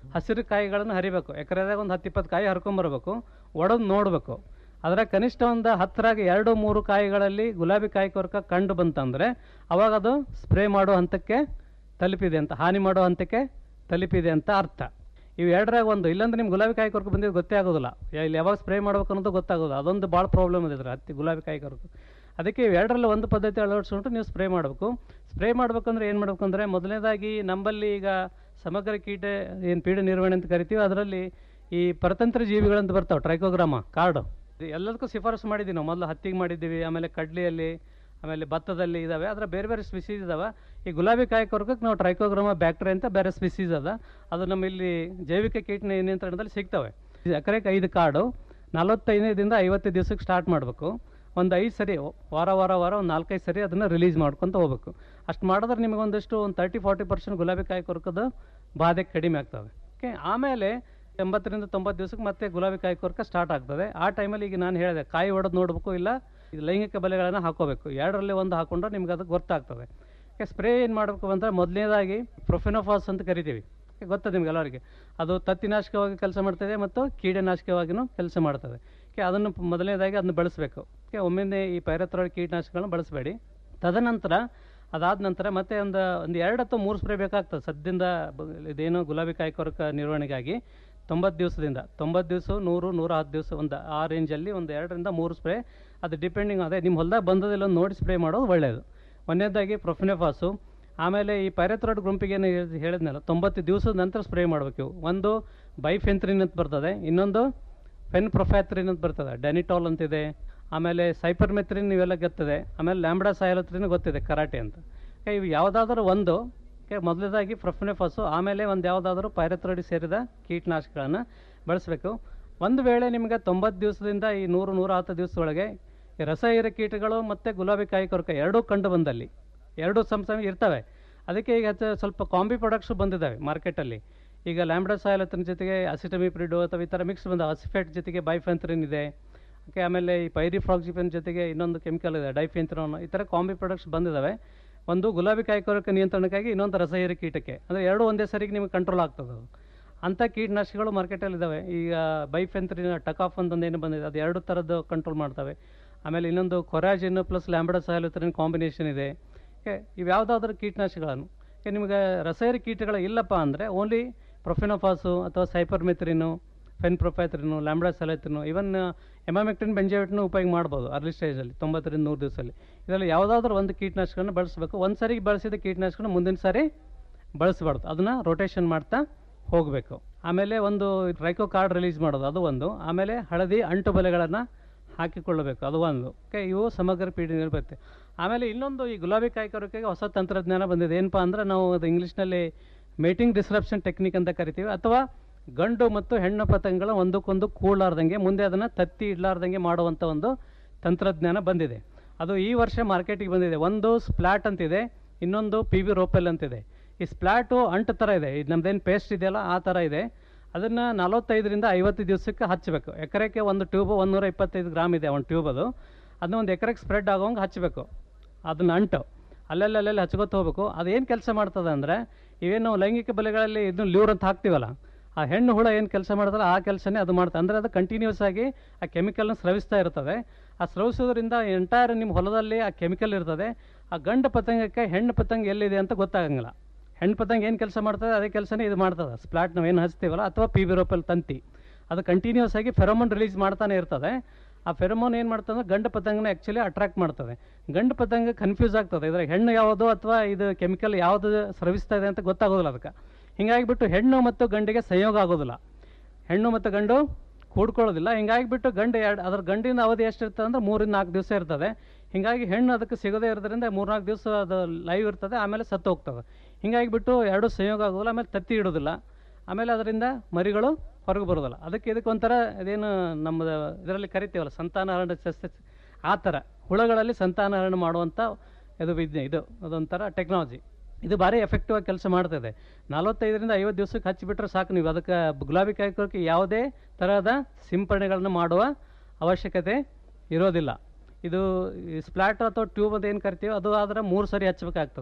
ಹಸಿರು ಕಾಯಿಗಳನ್ನು ಹರಿಬೇಕು ಎಕರೆದಾಗ ಒಂದು ಹತ್ತು ಇಪ್ಪತ್ತು ಕಾಯಿ ಹರ್ಕೊಂಬರ್ಬೇಕು ಒಡೆದು ನೋಡಬೇಕು ಅದರ ಕನಿಷ್ಠ ಒಂದು ಹತ್ತರಾಗ ಎರಡು ಮೂರು ಕಾಯಿಗಳಲ್ಲಿ ಗುಲಾಬಿ ಕಾಯಿ ಕೊರಕ ಕಂಡು ಬಂತಂದರೆ ಅವಾಗ ಅದು ಸ್ಪ್ರೇ ಮಾಡೋ ಹಂತಕ್ಕೆ ತಲುಪಿದೆ ಅಂತ ಹಾನಿ ಮಾಡೋ ಹಂತಕ್ಕೆ ತಲುಪಿದೆ ಅಂತ ಅರ್ಥ ಇವು ಎರಡರಾಗ ಒಂದು ಇಲ್ಲಾಂದ್ರೆ ನಿಮ್ಗೆ ಗುಲಾಬಿ ಕಾಯಿ ಕೊರಕ ಬಂದಿದ್ದು ಗೊತ್ತೇ ಆಗೋದಿಲ್ಲ ಯಾ- ಇಲ್ಲಿ ಯಾವಾಗ ಸ್ಪ್ರೇ ಮಾಡ್ಬೇಕು ಅನ್ನೋದು ಗೊತ್ತಾಗೋದು ಅದೊಂದು ಭಾಳ ಪ್ರಾಬ್ಲಮ್ ಇದೆ ಇದ್ರ ಹತ್ತಿ ಗುಲಾಬಿ ಕಾಯಿ ಕೊರಕ ಅದಕ್ಕೆ ಇವು ಎರಡರಲ್ಲಿ ಒಂದು ಪದ್ಧತಿ ಅಳವಡಿಸ್ಕೊಂಡು ನೀವು ಸ್ಪ್ರೇ ಮಾಡಬೇಕು ಸ್ಪ್ರೇ ಮಾಡ್ಬೇಕಂದ್ರೆ ಏನು ಮಾಡ್ಬೇಕಂದ್ರೆ ಮೊದಲನೇದಾಗಿ ನಮ್ಮಲ್ಲಿ ಈಗ ಸಮಗ್ರ ಕೀಟ ಏನು ಪೀಡೆ ನಿರ್ವಹಣೆ ಅಂತ ಕರಿತೀವಿ ಅದರಲ್ಲಿ ಈ ಪರತಂತ್ರ ಜೀವಿಗಳಂತ ಬರ್ತಾವೆ ಟ್ರೈಕೋಗ್ರಾಮ ಕಾರ್ಡು ಎಲ್ಲದಕ್ಕೂ ಶಿಫಾರಸು ಮಾಡಿದ್ದೀವಿ ನಾವು ಮೊದಲು ಹತ್ತಿಗೆ ಮಾಡಿದ್ದೀವಿ ಆಮೇಲೆ ಕಡ್ಲಿಯಲ್ಲಿ ಆಮೇಲೆ ಭತ್ತದಲ್ಲಿ ಇದಾವೆ ಅದರ ಬೇರೆ ಬೇರೆ ಸ್ಪೀಸೀಸ್ ಇದಾವೆ ಈ ಗುಲಾಬಿ ಕಾಯಿ ಕೊರಕಕ್ಕೆ ನಾವು ಟ್ರೈಕೋಗ್ರಾಮ ಬ್ಯಾಕ್ಟೀರಿಯಾ ಅಂತ ಬೇರೆ ಸ್ಪೀಸೀಸ್ ಅದ ಅದು ನಮ್ಮ ಇಲ್ಲಿ ಜೈವಿಕ ಕೀಟ ನಿಯಂತ್ರಣದಲ್ಲಿ ಸಿಗ್ತವೆ ಇದು ಎಕರೆಗೆ ಐದು ಕಾರ್ಡು ನಲವತ್ತೈದರಿಂದ ಐವತ್ತು ದಿವಸಕ್ಕೆ ಸ್ಟಾರ್ಟ್ ಮಾಡಬೇಕು ಒಂದು ಐದು ಸರಿ ವಾರ ವಾರ ವಾರ ಒಂದು ನಾಲ್ಕೈದು ಸರಿ ಅದನ್ನು ರಿಲೀಸ್ ಮಾಡ್ಕೊತ ಹೋಗ್ಬೇಕು ಅಷ್ಟು ಮಾಡಿದ್ರೆ ನಿಮಗೆ ಒಂದಷ್ಟು ಒಂದು ತರ್ಟಿ ಫಾರ್ಟಿ ಪರ್ಸೆಂಟ್ ಗುಲಾಬಿ ಕಾಯಿ ಕೊರಕದ ಬಾಧೆ ಕಡಿಮೆ ಆಗ್ತವೆ ಓಕೆ ಆಮೇಲೆ ಎಂಬತ್ತರಿಂದ ತೊಂಬತ್ತು ದಿವಸಕ್ಕೆ ಮತ್ತೆ ಗುಲಾಬಿ ಕಾಯಿ ಕೊರಕ ಸ್ಟಾರ್ಟ್ ಆಗ್ತದೆ ಆ ಟೈಮಲ್ಲಿ ಈಗ ನಾನು ಹೇಳಿದೆ ಕಾಯಿ ಹೊಡೆದು ನೋಡಬೇಕು ಇಲ್ಲ ಇದು ಲೈಂಗಿಕ ಬಲೆಗಳನ್ನು ಹಾಕೋಬೇಕು ಎರಡರಲ್ಲಿ ಒಂದು ಹಾಕೊಂಡ್ರೆ ನಿಮ್ಗೆ ಅದು ಗೊತ್ತಾಗ್ತದೆ ಓಕೆ ಸ್ಪ್ರೇ ಏನು ಮಾಡಬೇಕು ಅಂದರೆ ಮೊದಲನೇದಾಗಿ ಪ್ರೊಫೆನೋಫಾಸ್ ಅಂತ ಕರಿತೀವಿ ಓಕೆ ಗೊತ್ತದೆ ನಿಮ್ಗೆ ಎಲ್ಲರಿಗೆ ಅದು ತತ್ತಿನಾಶಕವಾಗಿ ಕೆಲಸ ಮಾಡ್ತದೆ ಮತ್ತು ಕೀಟನಾಶಕವಾಗಿಯೂ ಕೆಲಸ ಮಾಡ್ತದೆ ಓಕೆ ಅದನ್ನು ಪ- ಮೊದಲನೇದಾಗಿ ಅದನ್ನು ಬಳಸಬೇಕು ಓಕೆ ಒಮ್ಮೆಂದೆ ಈ ಪೈರತ್ರಾಯ್ಡ್ ಕೀಟನಾಶಕಗಳನ್ನ ಬಳಸಬೇಡಿ ತದನಂತರ ಅದಾದ ನಂತರ ಮತ್ತೆ ಒಂದು ಒಂದು ಎರಡು ಅಥವಾ ಮೂರು ಸ್ಪ್ರೇ ಬೇಕಾಗ್ತದೆ ಸದ್ಯದಿಂದ ಬ- ಇದೇನು ಗುಲಾಬಿ ಕಾಯಿ ಕೊರಕ ನಿರ್ವಹಣೆಗಾಗಿ ತೊಂಬತ್ತು ದಿವಸದಿಂದ ತೊಂಬತ್ತು ದಿವಸ ನೂರು ನೂರ ಹತ್ತು ದಿವಸ ಒಂದು ಆ ರೇಂಜಲ್ಲಿ ಒಂದು ಎರಡರಿಂದ ಮೂರು ಸ್ಪ್ರೇ ಅದು ಡಿಪೆಂಡಿಂಗ್ ಅದೇ ನಿಮ್ಮ ಹೊಲ್ದಾಗ ಬಂದದಿಲ್ಲ ಒಂದು ನೋಡಿ ಸ್ಪ್ರೇ ಮಾಡೋದು ಒಳ್ಳೆಯದು ಒಂದನೇದಾಗಿ ಪ್ರೊಫಿನೆಫಾಸು ಆಮೇಲೆ ಈ ಪೈರತ್ರಾಯ್ಡ್ ಗುಂಪಿಗೆ ಏನು ಹೇಳ್- ಹೇಳಿದ್ನಲ್ಲ ತೊಂಬತ್ತು ದಿವಸದ ನಂತರ ಸ್ಪ್ರೇ ಮಾಡಬೇಕು ಇವು ಒಂದು ಬೈಫೆಂತ್ರಿನ್ ಅಂತ ಬರ್ತದೆ ಇನ್ನೊಂದು ಫೆನ್ ಪ್ರೊಫ್ಯಾತ್ರಿನ್ ಅಂತ ಬರ್ತದೆ ಡೆನಿಟಾಲ್ ಅಂತಿದೆ ಆಮೇಲೆ ಸೈಪರ್ಮೆತ್ರಿನ್ ಇವೆಲ್ಲ ಗೊತ್ತಿದೆ ಆಮೇಲೆ ಲ್ಯಾಂಬ್ಡಾ ಸಾಯಲತ್ರಿನ್ ಗೊತ್ತಿದೆ ಕರಾಟೆ ಅಂತ ಓಕೆ, ಇವು ಯಾವುದಾದ್ರೂ ಒಂದು ಓಕೆ ಮೊದಲನೇದಾಗಿ ಪ್ರೊಫಿನೆಫಾಸು ಆಮೇಲೆ ಒಂದು ಯಾವುದಾದ್ರೂ ಪೈರತ್ರಾಯ್ಡ್ ಸೇರಿದ ಕೀಟನಾಶಕಗಳನ್ನು ಬಳಸಬೇಕು ಒಂದು ವೇಳೆ ನಿಮಗೆ ತೊಂಬತ್ತು ದಿವಸದಿಂದ ಈ ನೂರು ನೂರ ಹತ್ತು ದಿವಸದೊಳಗೆ ಈ ರಸ ಹೀರೋ ಕೀಟಗಳು ಮತ್ತು ಗುಲಾಬಿ ಕಾಯಿ ಕೊರಕ ಎರಡೂ ಕಂಡು ಬಂದಲ್ಲಿ ಎರಡೂ ಸಮ ಸಮ ಇರ್ತವೆ ಅದಕ್ಕೆ ಈಗ ಹೆಚ್ಚು ಸ್ವಲ್ಪ ಕಾಂಬಿ ಪ್ರಾಡಕ್ಟ್ಸ್ ಬಂದಿದ್ದಾವೆ ಮಾರ್ಕೆಟಲ್ಲಿ ಈಗ ಲ್ಯಾಂಬ್ಡಾ ಸಾಯಲತ್ರಿನ ಜೊತೆಗೆ ಅಸಿಟಮಿಪ್ರಿಡು ಅಥವಾ ಈ ಥರ ಮಿಕ್ಸ್ ಬಂದ ಅಸಿಫೆಟ್ ಜೊತೆಗೆ ಬೈಫೆಂತ್ರಿನ್ ಇದೆ ಓಕೆ ಆಮೇಲೆ ಈ ಪೈರಿಫ್ರಾಕ್ಸಿಫೆನ್ ಜೊತೆಗೆ ಇನ್ನೊಂದು ಕೆಮಿಕಲ್ ಇದೆ ಡೈಫೆಂಥ್ರೋನ್ ಈ ಥರ ಕಾಂಬಿ ಪ್ರಾಡಕ್ಟ್ಸ್ ಬಂದಿದ್ದಾವೆ ಒಂದು ಗುಲಾಬಿ ಕಾಯಿ ಕೊರಕ ನಿಯಂತ್ರಣಕ್ಕಾಗಿ ಇನ್ನೊಂದು ರಸಹೀರಿ ಕೀಟಕ್ಕೆ ಅಂದರೆ ಎರಡು ಒಂದೇ ಸರಿಗೆ ನಿಮಗೆ ಕಂಟ್ರೋಲ್ ಆಗ್ತದೆ ಅದು ಅಂಥ ಕೀಟನಾಶಕಗಳು ಮಾರ್ಕೆಟಲ್ಲಿ ಇದ್ದಾವೆ ಈಗ ಬೈಫೆಂತ್ರಿನ ಟಕಾಫ್ ಅಂತ ಏನು ಬಂದಿದೆ ಅದು ಎರಡು ಥರದ್ದು ಕಂಟ್ರೋಲ್ ಮಾಡ್ತವೆ ಆಮೇಲೆ ಇನ್ನೊಂದು Coragen plus lambda cyhalothrin combination ಇದೆ ಓಕೆ ಇವು ಯಾವುದಾದ್ರೂ ಕೀಟನಾಶಕಗಳನ್ನು ಓಕೆ ನಿಮಗೆ ರಸಾಯನಿಕ ಕೀಟಗಳು ಇಲ್ಲಪ್ಪ ಅಂದರೆ ಓನ್ಲಿ ಪ್ರೊಫೆನೋಫಾಸು ಅಥವಾ ಸೈಪರ್ಮೆತ್ರಿನು ಫೆನ್ಪ್ರೊಫ್ಯಾತ್ರಿನು ಲ್ಯಾಂಬ್ಡಾ ಸೆಲೆತ್ರಿನು ಇವನ್ ಎಮಾಮೆಕ್ಟಿನ್ ಬೆಂಜಾವಿಟ್ನು ಉಪಯೋಗ ಮಾಡ್ಬೋದು ಅರ್ಲಿ ಸ್ಟೇಜಲ್ಲಿ ತೊಂಬತ್ತರಿಂದ ನೂರು ದಿವಸದಲ್ಲಿ ಇದರಲ್ಲಿ ಯಾವುದಾದ್ರೂ ಒಂದು ಕೀಟನಾಶಕನ ಬಳಸಬೇಕು ಒಂದು ಸರಿಗೆ ಬಳಸಿದ ಕೀಟನಾಶಕನ ಮುಂದಿನ ಸಾರಿ ಬಳಸಬಾರ್ದು ಅದನ್ನು ರೊಟೇಷನ್ ಮಾಡ್ತಾ ಹೋಗಬೇಕು ಆಮೇಲೆ ಒಂದು ಟ್ರೈಕೋ ಕಾರ್ಡ್ ರಿಲೀಸ್ ಮಾಡೋದು ಅದು ಒಂದು ಆಮೇಲೆ ಹಳದಿ ಅಂಟು ಬಲೆಗಳನ್ನು ಹಾಕಿಕೊಳ್ಳಬೇಕು ಅದು ಒಂದು ಓಕೆ ಇವು ಸಮಗ್ರ ಪೀಳಿಗೆ ಬರುತ್ತೆ ಆಮೇಲೆ ಇನ್ನೊಂದು ಈ ಗುಲಾಬಿ ಕಾಯಿ ಕೊರಕೆಗೆ ಹೊಸ ತಂತ್ರಜ್ಞಾನ ಬಂದಿದೆ ಏನಪ್ಪ ಅಂದರೆ ನಾವು ಅದು ಇಂಗ್ಲೀಷ್ನಲ್ಲಿ ಮೇಟಿಂಗ್ ಡಿಸ್ರಪ್ಷನ್ ಟೆಕ್ನಿಕ್ ಅಂತ ಕರಿತೀವಿ ಅಥವಾ ಗಂಡು ಮತ್ತು ಹೆಣ್ಣು ಪತಂಗಗಳ ಒಂದಕ್ಕೊಂದು ಕೂಡಲಾರ್ದಂಗೆ ಮುಂದೆ ಅದನ್ನು ತತ್ತಿ ಇಡಲಾರ್ದಂಗೆ ಮಾಡುವಂಥ ಒಂದು ತಂತ್ರಜ್ಞಾನ ಬಂದಿದೆ ಅದು ಈ ವರ್ಷ ಮಾರ್ಕೆಟಿಗೆ ಬಂದಿದೆ ಒಂದು ಸ್ಪ್ಲಾಟ್ ಅಂತಿದೆ ಇನ್ನೊಂದು ಪಿ ವಿ ರೋಪೆಲ್ ಅಂತಿದೆ ಈ ಸ್ಪ್ಲಾಟು ಅಂಟು ಥರ ಇದೆ ಇದು ನಮ್ದೇನು ಪೇಸ್ಟ್ ಇದೆಯಲ್ಲ ಆ ಥರ ಇದೆ ಅದನ್ನು ನಲವತ್ತೈದರಿಂದ ಐವತ್ತು ದಿವಸಕ್ಕೆ ಹಚ್ಚಬೇಕು ಎಕರೆಗೆ ಒಂದು ಟ್ಯೂಬ್ ಒಂದೂರ ಇಪ್ಪತ್ತೈದು ಗ್ರಾಮ್ ಇದೆ ಒಂದು ಟ್ಯೂಬ್ ಅದು ಅದನ್ನ ಒಂದು ಎಕರೆಗೆ ಸ್ಪ್ರೆಡ್ ಆಗೋಂಗೆ ಹಚ್ಚಬೇಕು ಅದನ್ನ ಅಂಟು ಅಲ್ಲೆಲ್ಲ ಅಲ್ಲೆಲ್ಲ ಹಚ್ಕೋತ ಹೋಗ್ಬೇಕು ಅದೇನು ಕೆಲಸ ಮಾಡ್ತದೆ ಅಂದರೆ ಇವೇನು ಲೈಂಗಿಕ ಬಲೆಗಳಲ್ಲಿ ಇದನ್ನು ಲ್ಯೂರ್ ಅಂತ ಹಾಕ್ತೀವಲ್ಲ ಆ ಹೆಣ್ಣು ಹುಳ ಏನು ಕೆಲಸ ಮಾಡ್ತಲ್ಲ ಆ ಕೆಲಸನೇ ಅದು ಮಾಡ್ತದೆ ಅಂದರೆ ಅದು ಕಂಟಿನ್ಯೂಸ್ ಆಗಿ ಆ ಕೆಮಿಕಲ್ನ ಸ್ರವಿಸ್ತಾ ಇರ್ತದೆ ಆ ಸ್ರವಿಸೋದ್ರಿಂದ ಎಂಟೈರ್ ನಿಮ್ಮ ಹೊಲದಲ್ಲಿ ಆ ಕೆಮಿಕಲ್ ಇರ್ತದೆ ಆ ಗಂಡು ಪತಂಗಕ್ಕೆ ಹೆಣ್ಣು ಪತಂಗ ಎಲ್ಲಿದೆ ಅಂತ ಗೊತ್ತಾಗಂಗಿಲ್ಲ ಹೆಣ್ಣು ಪತಂಗ ಏನು ಕೆಲಸ ಮಾಡ್ತದೆ ಅದೇ ಕೆಲಸನೇ ಇದು ಮಾಡ್ತದೆ ಸ್ಪ್ಲಾಟ್ ನಾವು ಏನು ಹಚ್ತೀವಲ್ಲ ಅಥವಾ ಪಿ ಬಿರೋಪಲ್ ತಂತಿ ಅದು ಕಂಟಿನ್ಯೂಸ್ ಆಗಿ ಫೆರೋಮೋನ್ ರಿಲೀಸ್ ಮಾಡ್ತಾನೆ ಇರ್ತದೆ ಆ ಫೆರೋಮೋನ್ ಏನು ಮಾಡ್ತದೆ ಗಂಡು ಪತಂಗನ ಆ್ಯಕ್ಚುಲಿ ಅಟ್ರಾಕ್ಟ್ ಮಾಡ್ತದೆ ಗಂಡು ಪತಂಗ ಕನ್ಫ್ಯೂಸ್ ಆಗ್ತದೆ ಇದ್ರಾಗ ಹೆಣ್ಣು ಯಾವುದು ಅಥವಾ ಇದು ಕೆಮಿಕಲ್ ಯಾವುದು ಸ್ರವಿಸ್ತಾ ಇದೆ ಅಂತ ಗೊತ್ತಾಗೋದಿಲ್ಲ ಅದಕ್ಕೆ ಹಿಂಗಾಗಿ ಬಿಟ್ಟು ಹೆಣ್ಣು ಮತ್ತು ಗಂಡಿಗೆ ಸಂಯೋಗ ಆಗೋದಿಲ್ಲ ಹೆಣ್ಣು ಮತ್ತು ಗಂಡು ಕೂಡ್ಕೊಳ್ಳೋದಿಲ್ಲ ಹಿಂಗಾಗಿ ಬಿಟ್ಟು ಗಂಡು ಎರಡು ಅದ್ರ ಗಂಡಿನ ಅವಧಿ ಎಷ್ಟು ಇರ್ತದೆ ಅಂದ್ರೆ ಮೂರಿಂದ ನಾಲ್ಕು ದಿವಸ ಇರ್ತದೆ ಹಿಂಗಾಗಿ ಹೆಣ್ಣು ಅದಕ್ಕೆ ಸಿಗದೇ ಇರೋದ್ರಿಂದ ಮೂರ್ನಾಲ್ಕು ದಿವಸ ಅದು ಲೈವ್ ಇರ್ತದೆ ಆಮೇಲೆ ಸತ್ತು ಹೋಗ್ತದೆ ಹಿಂಗಾಗಿ ಬಿಟ್ಟು ಎರಡು ಸಂಯೋಗ ಆಗೋದಿಲ್ಲ ಆಮೇಲೆ ತತ್ತಿ ಇಡೋದಿಲ್ಲ ಆಮೇಲೆ ಅದರಿಂದ ಮರಿಗಳು ಹೊರಗೆ ಬರೋದಿಲ್ಲ ಅದಕ್ಕೆ ಇದಕ್ಕೆ ಒಂಥರ ಇದೇನು ನಮ್ಮದು ಇದರಲ್ಲಿ ಕರಿತೀವಲ್ಲ ಸಂತಾನಹರಣ ಸಸ್ಯ ಆ ಥರ ಹುಳಗಳಲ್ಲಿ ಸಂತಾನಹರಣ ಮಾಡುವಂಥ ಇದು ವಿಜ್ಞೆ ಇದು ಅದೊಂಥರ ಟೆಕ್ನಾಲಜಿ ಇದು ಭಾರಿ ಎಫೆಕ್ಟಿವ್ ಆಗಿ ಕೆಲಸ ಮಾಡ್ತದೆ ನಲವತ್ತೈದರಿಂದ ಐವತ್ತು ದಿವಸಕ್ಕೆ ಹಚ್ಚಿಬಿಟ್ರೆ ಸಾಕು ನೀವು ಅದಕ್ಕೆ ಗುಲಾಬಿ ಕಾಯ್ಕೋಕ್ಕೆ ಯಾವುದೇ ತರಹದ ಸಿಂಪಡಣೆಗಳನ್ನು ಮಾಡುವ ಅವಶ್ಯಕತೆ ಇರೋದಿಲ್ಲ ಇದು ಸ್ಪ್ಲಾಟ್ ಅಥವಾ ಟ್ಯೂಬ್ ಅಂತ ಏನು ಕರಿತೀವಿ ಅದು ಆದ್ರೆ ಮೂರು ಸರಿ ಹಚ್ಚಬೇಕಾಗ್ತದೆ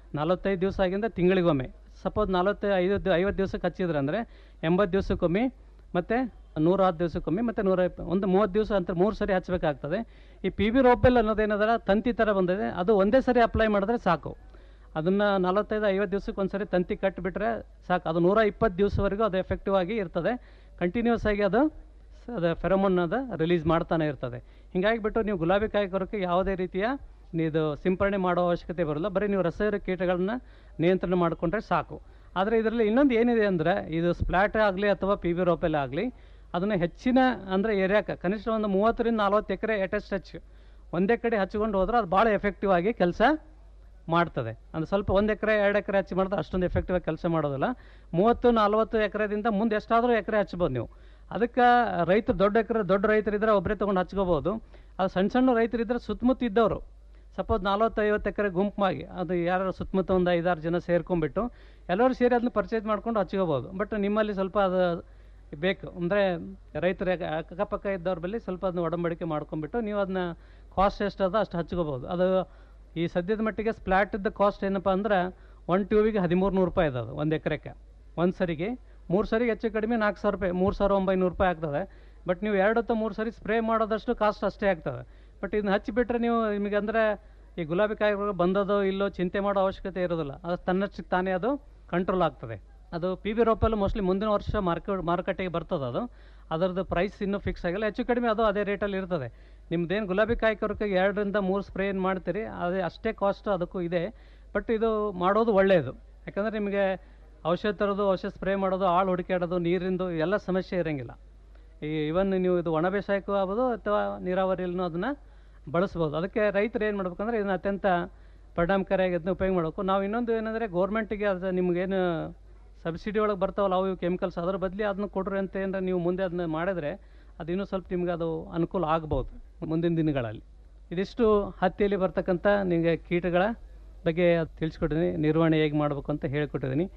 ನಲವತ್ತೈದು ದಿವಸ ಆಗಿಂದ ತಿಂಗಳಿಗೊಮ್ಮೆ ಸಪೋಸ್ ನಲವತ್ತೈ ಐದು ಐವತ್ತು ದಿವಸಕ್ಕೆ ಹಚ್ಚಿದ್ರೆ ಅಂದರೆ ಎಂಬತ್ತು ದಿವಸಕ್ಕೊಮ್ಮೆ ಮತ್ತು ನೂರ ಹತ್ತು ದಿವಸಕ್ಕೊಮ್ಮೆ ಮತ್ತು ನೂರ ಇಪ್ಪ ಒಂದು ಮೂವತ್ತು ದಿವಸ ಅಂತ ಮೂರು ಸರಿ ಹಚ್ಚಬೇಕಾಗ್ತದೆ ಈ ಪಿ ಬಿ ರೋಪೆಲ್ ಅನ್ನೋದೇನದಲ್ಲ ತಂತಿ ಥರ ಬಂದಿದೆ ಅದು ಒಂದೇ ಸರಿ ಅಪ್ಲೈ ಮಾಡಿದ್ರೆ ಸಾಕು ಅದನ್ನು ನಲವತ್ತೈದು ಐವತ್ತು ದಿವಸಕ್ಕೆ ಒಂದು ಸರಿ ತಂತಿ ಕಟ್ಟಿಬಿಟ್ರೆ ಸಾಕು ಅದು ನೂರ ಇಪ್ಪತ್ತು ದಿವಸವರೆಗೂ ಅದು ಎಫೆಕ್ಟಿವ್ ಆಗಿ ಇರ್ತದೆ ಕಂಟಿನ್ಯೂಸ್ ಆಗಿ ಅದು ಸ- ಅದು ಫೆರಮೋನ್ ಅದು ರಿಲೀಸ್ ಮಾಡ್ತಾನೆ ಇರ್ತದೆ ಹಿಂಗಾಗಿ ಬಿಟ್ಟು ನೀವು ಗುಲಾಬಿ ಕಾಯಿ ಕೊರಕ್ಕೆ ಯಾವುದೇ ರೀತಿಯ ಇದು ಸಿಂಪರಣೆ ಮಾಡೋ ಅವಶ್ಯಕತೆ ಬರೋಲ್ಲ ಬರೀ ನೀವು ರಸಾಯನ ಕೀಟಗಳನ್ನ ನಿಯಂತ್ರಣ ಮಾಡಿಕೊಂಡ್ರೆ ಸಾಕು ಆದರೆ ಇದರಲ್ಲಿ ಇನ್ನೊಂದು ಏನಿದೆ ಅಂದರೆ ಇದು ಸ್ಪ್ಲಾಟ್ ಆಗಲಿ ಅಥವಾ ಪಿ ಬಿ ರೋಪೆಲ್ ಆಗಲಿ ಅದನ್ನು ಹೆಚ್ಚಿನ ಅಂದರೆ ಏರಿಯಾಕ್ಕೆ ಕನಿಷ್ಠ ಒಂದು ಮೂವತ್ತರಿಂದ ನಲ್ವತ್ತು ಎಕರೆ ಎಟೆಸ್ಟ್ ಹಚ್ ಒಂದೇ ಕಡೆ ಹಚ್ಕೊಂಡು ಹೋದ್ರೆ ಅದು ಭಾಳ ಎಫೆಕ್ಟಿವ್ ಆಗಿ ಕೆಲಸ ಮಾಡ್ತದೆ ಅಂದ್ರೆ ಸ್ವಲ್ಪ ಒಂದು ಎಕರೆ ಎರಡು ಎಕರೆ ಹಚ್ಚಿ ಮಾಡಿದ್ರೆ ಅಷ್ಟೊಂದು ಎಫೆಕ್ಟಿವ್ ಆಗಿ ಕೆಲಸ ಮಾಡೋದಿಲ್ಲ ಮೂವತ್ತು ನಲ್ವತ್ತು ಎಕರೆದಿಂದ ಮುಂದೆ ಎಷ್ಟಾದರೂ ಎಕರೆ ಹಚ್ಬೋದು ನೀವು ಅದಕ್ಕೆ ರೈತರು ದೊಡ್ಡ ಎಕರೆ ದೊಡ್ಡ ರೈತರಿದ್ದರೆ ಒಬ್ಬರೇ ತೊಗೊಂಡು ಹಚ್ಕೋಬೋದು ಅದು ಸಣ್ಣ ಸಣ್ಣ ರೈತರಿದ್ದರೆ ಸುತ್ತಮುತ್ತ ಇದ್ದವರು ಸಪೋಸ್ ನಲ್ವತ್ತು ಐವತ್ತು ಎಕರೆ ಗುಂಪಾಗಿ ಅದು ಯಾರು ಸುತ್ತಮುತ್ತ ಒಂದು ಐದಾರು ಜನ ಸೇರ್ಕೊಂಡ್ಬಿಟ್ಟು ಎಲ್ಲರೂ ಸೇರಿ ಅದನ್ನ ಪರ್ಚೇಸ್ ಮಾಡ್ಕೊಂಡು ಹಚ್ಕೋಬೋದು ಬಟ್ ನಿಮ್ಮಲ್ಲಿ ಸ್ವಲ್ಪ ಅದು ಬೇಕು ಅಂದರೆ ರೈತರ ಅಕ್ಕಪಕ್ಕ ಇದ್ದವ್ರ ಬಳಿ ಸ್ವಲ್ಪ ಅದನ್ನ ಒಡಂಬಡಿಕೆ ಮಾಡ್ಕೊಂಡ್ಬಿಟ್ಟು ನೀವು ಅದನ್ನ ಕಾಸ್ಟ್ ಎಷ್ಟು ಅದ ಅಷ್ಟು ಹಚ್ಕೋಬೋದು ಅದು ಈ ಸದ್ಯದ ಮಟ್ಟಿಗೆ ಸ್ಪ್ಲಾಟಿದ್ದು ಕಾಸ್ಟ್ ಏನಪ್ಪ ಅಂದ್ರೆ ಒನ್ ಟ್ಯೂಬಿಗೆ ಹದಿಮೂರು ನೂರು ರೂಪಾಯಿ ಇದೆ ಅದು ಒಂದು ಎಕರೆಗೆ ಒಂದು ಸರಿಗೆ ಮೂರು ಸರಿಗೆ ಹೆಚ್ಚು ಕಡಿಮೆ ನಾಲ್ಕು ಸಾವಿರ ರೂಪಾಯಿ ಮೂರು ಸಾವಿರ ಒಂಬೈನೂರು ರೂಪಾಯಿ ಆಗ್ತದೆ ಬಟ್ ನೀವು ಎರಡು ಅಥವಾ ಮೂರು ಸರಿ ಸ್ಪ್ರೇ ಮಾಡೋದಷ್ಟು ಕಾಸ್ಟ್ ಅಷ್ಟೇ ಆಗ್ತದೆ ಬಟ್ ಇದನ್ನ ಹಚ್ಚಿಬಿಟ್ರೆ ನೀವು ನಿಮಗೆ ಅಂದರೆ ಈ ಗುಲಾಬಿ ಕಾಯಿಗಳು ಬಂದದೋ ಇಲ್ಲೋ ಚಿಂತೆ ಮಾಡೋ ಅವಶ್ಯಕತೆ ಇರೋದಿಲ್ಲ ಅದು ತನ್ನಷ್ಟಕ್ಕೆ ತಾನೇ ಅದು ಕಂಟ್ರೋಲ್ ಆಗ್ತದೆ ಅದು ಪಿ ಬಿ ರೋಪಲ್ಲಿ ಮೋಸ್ಟ್ಲಿ ಮುಂದಿನ ವರ್ಷ ಮಾರ್ಕೆಟ್ ಮಾರುಕಟ್ಟೆಗೆ ಬರ್ತದೆ ಅದು ಅದರದ್ದು ಪ್ರೈಸ್ ಇನ್ನೂ ಫಿಕ್ಸ್ ಆಗಿಲ್ಲ ಹೆಚ್ಚು ಕಡಿಮೆ ಅದು ಅದೇ ರೇಟಲ್ಲಿ ಇರ್ತದೆ ನಿಮ್ದೇನು ಗುಲಾಬಿ ಕಾಯಿ ಕೊರಕೆಗೆ ಎರಡರಿಂದ ಮೂರು ಸ್ಪ್ರೇ ಏನು ಮಾಡ್ತೀರಿ ಅದೇ ಅಷ್ಟೇ ಕಾಸ್ಟ್ ಅದಕ್ಕೂ ಇದೆ ಬಟ್ ಇದು ಮಾಡೋದು ಒಳ್ಳೆಯದು ಯಾಕಂದರೆ ನಿಮಗೆ ಔಷಧ ತರೋದು ಔಷಧ ಸ್ಪ್ರೇ ಮಾಡೋದು ಆಳು ಹುಡುಕಾಡೋದು ನೀರಿಂದು ಎಲ್ಲ ಸಮಸ್ಯೆ ಇರೋಂಗಿಲ್ಲ ಈ ಇವನ್ ನೀವು ಇದು ಒಣ ಬೇಸಾಯಕ್ಕೂ ಆಗ್ಬೋದು ಅಥವಾ ನೀರಾವರಿಯಲ್ಲೂ ಅದನ್ನು ಬಳಸ್ಬೋದು ಅದಕ್ಕೆ ರೈತರು ಏನು ಮಾಡ್ಬೇಕಂದ್ರೆ ಇದನ್ನ ಅತ್ಯಂತ ಪರಿಣಾಮಕಾರಿಯಾಗಿ ಇದನ್ನ ಉಪಯೋಗ ಮಾಡಬೇಕು ನಾವು ಇನ್ನೊಂದು ಏನಂದರೆ ಗೌರ್ಮೆಂಟಿಗೆ ಅದು ನಿಮಗೇನು ಸಬ್ಸಿಡಿ ಒಳಗೆ ಬರ್ತಾವಲ್ಲ ಅವು ಕೆಮಿಕಲ್ಸ್ ಅದ್ರ ಬದಲಿ ಅದನ್ನ ಕೊಡ್ರಿ ಅಂತ ಏನಾರ ನೀವು ಮುಂದೆ ಅದನ್ನ ಮಾಡಿದ್ರೆ ಅದು ಇನ್ನೂ ಸ್ವಲ್ಪ ನಿಮ್ಗೆ ಅದು ಅನುಕೂಲ ಆಗ್ಬೋದು ಮುಂದಿನ ದಿನಗಳಲ್ಲಿ ಇದಿಷ್ಟು ಹತ್ತಿಯಲ್ಲಿ ಬರ್ತಕ್ಕಂಥ ನಿಮಗೆ ಕೀಟಗಳ ಬಗ್ಗೆ ತಿಳಿಸ್ಕೊಟ್ಟಿದ್ದೀನಿ ನಿರ್ವಹಣೆ ಹೇಗೆ ಮಾಡಬೇಕು ಅಂತ ಹೇಳಿಕೊಟ್ಟಿದ್ದೀನಿ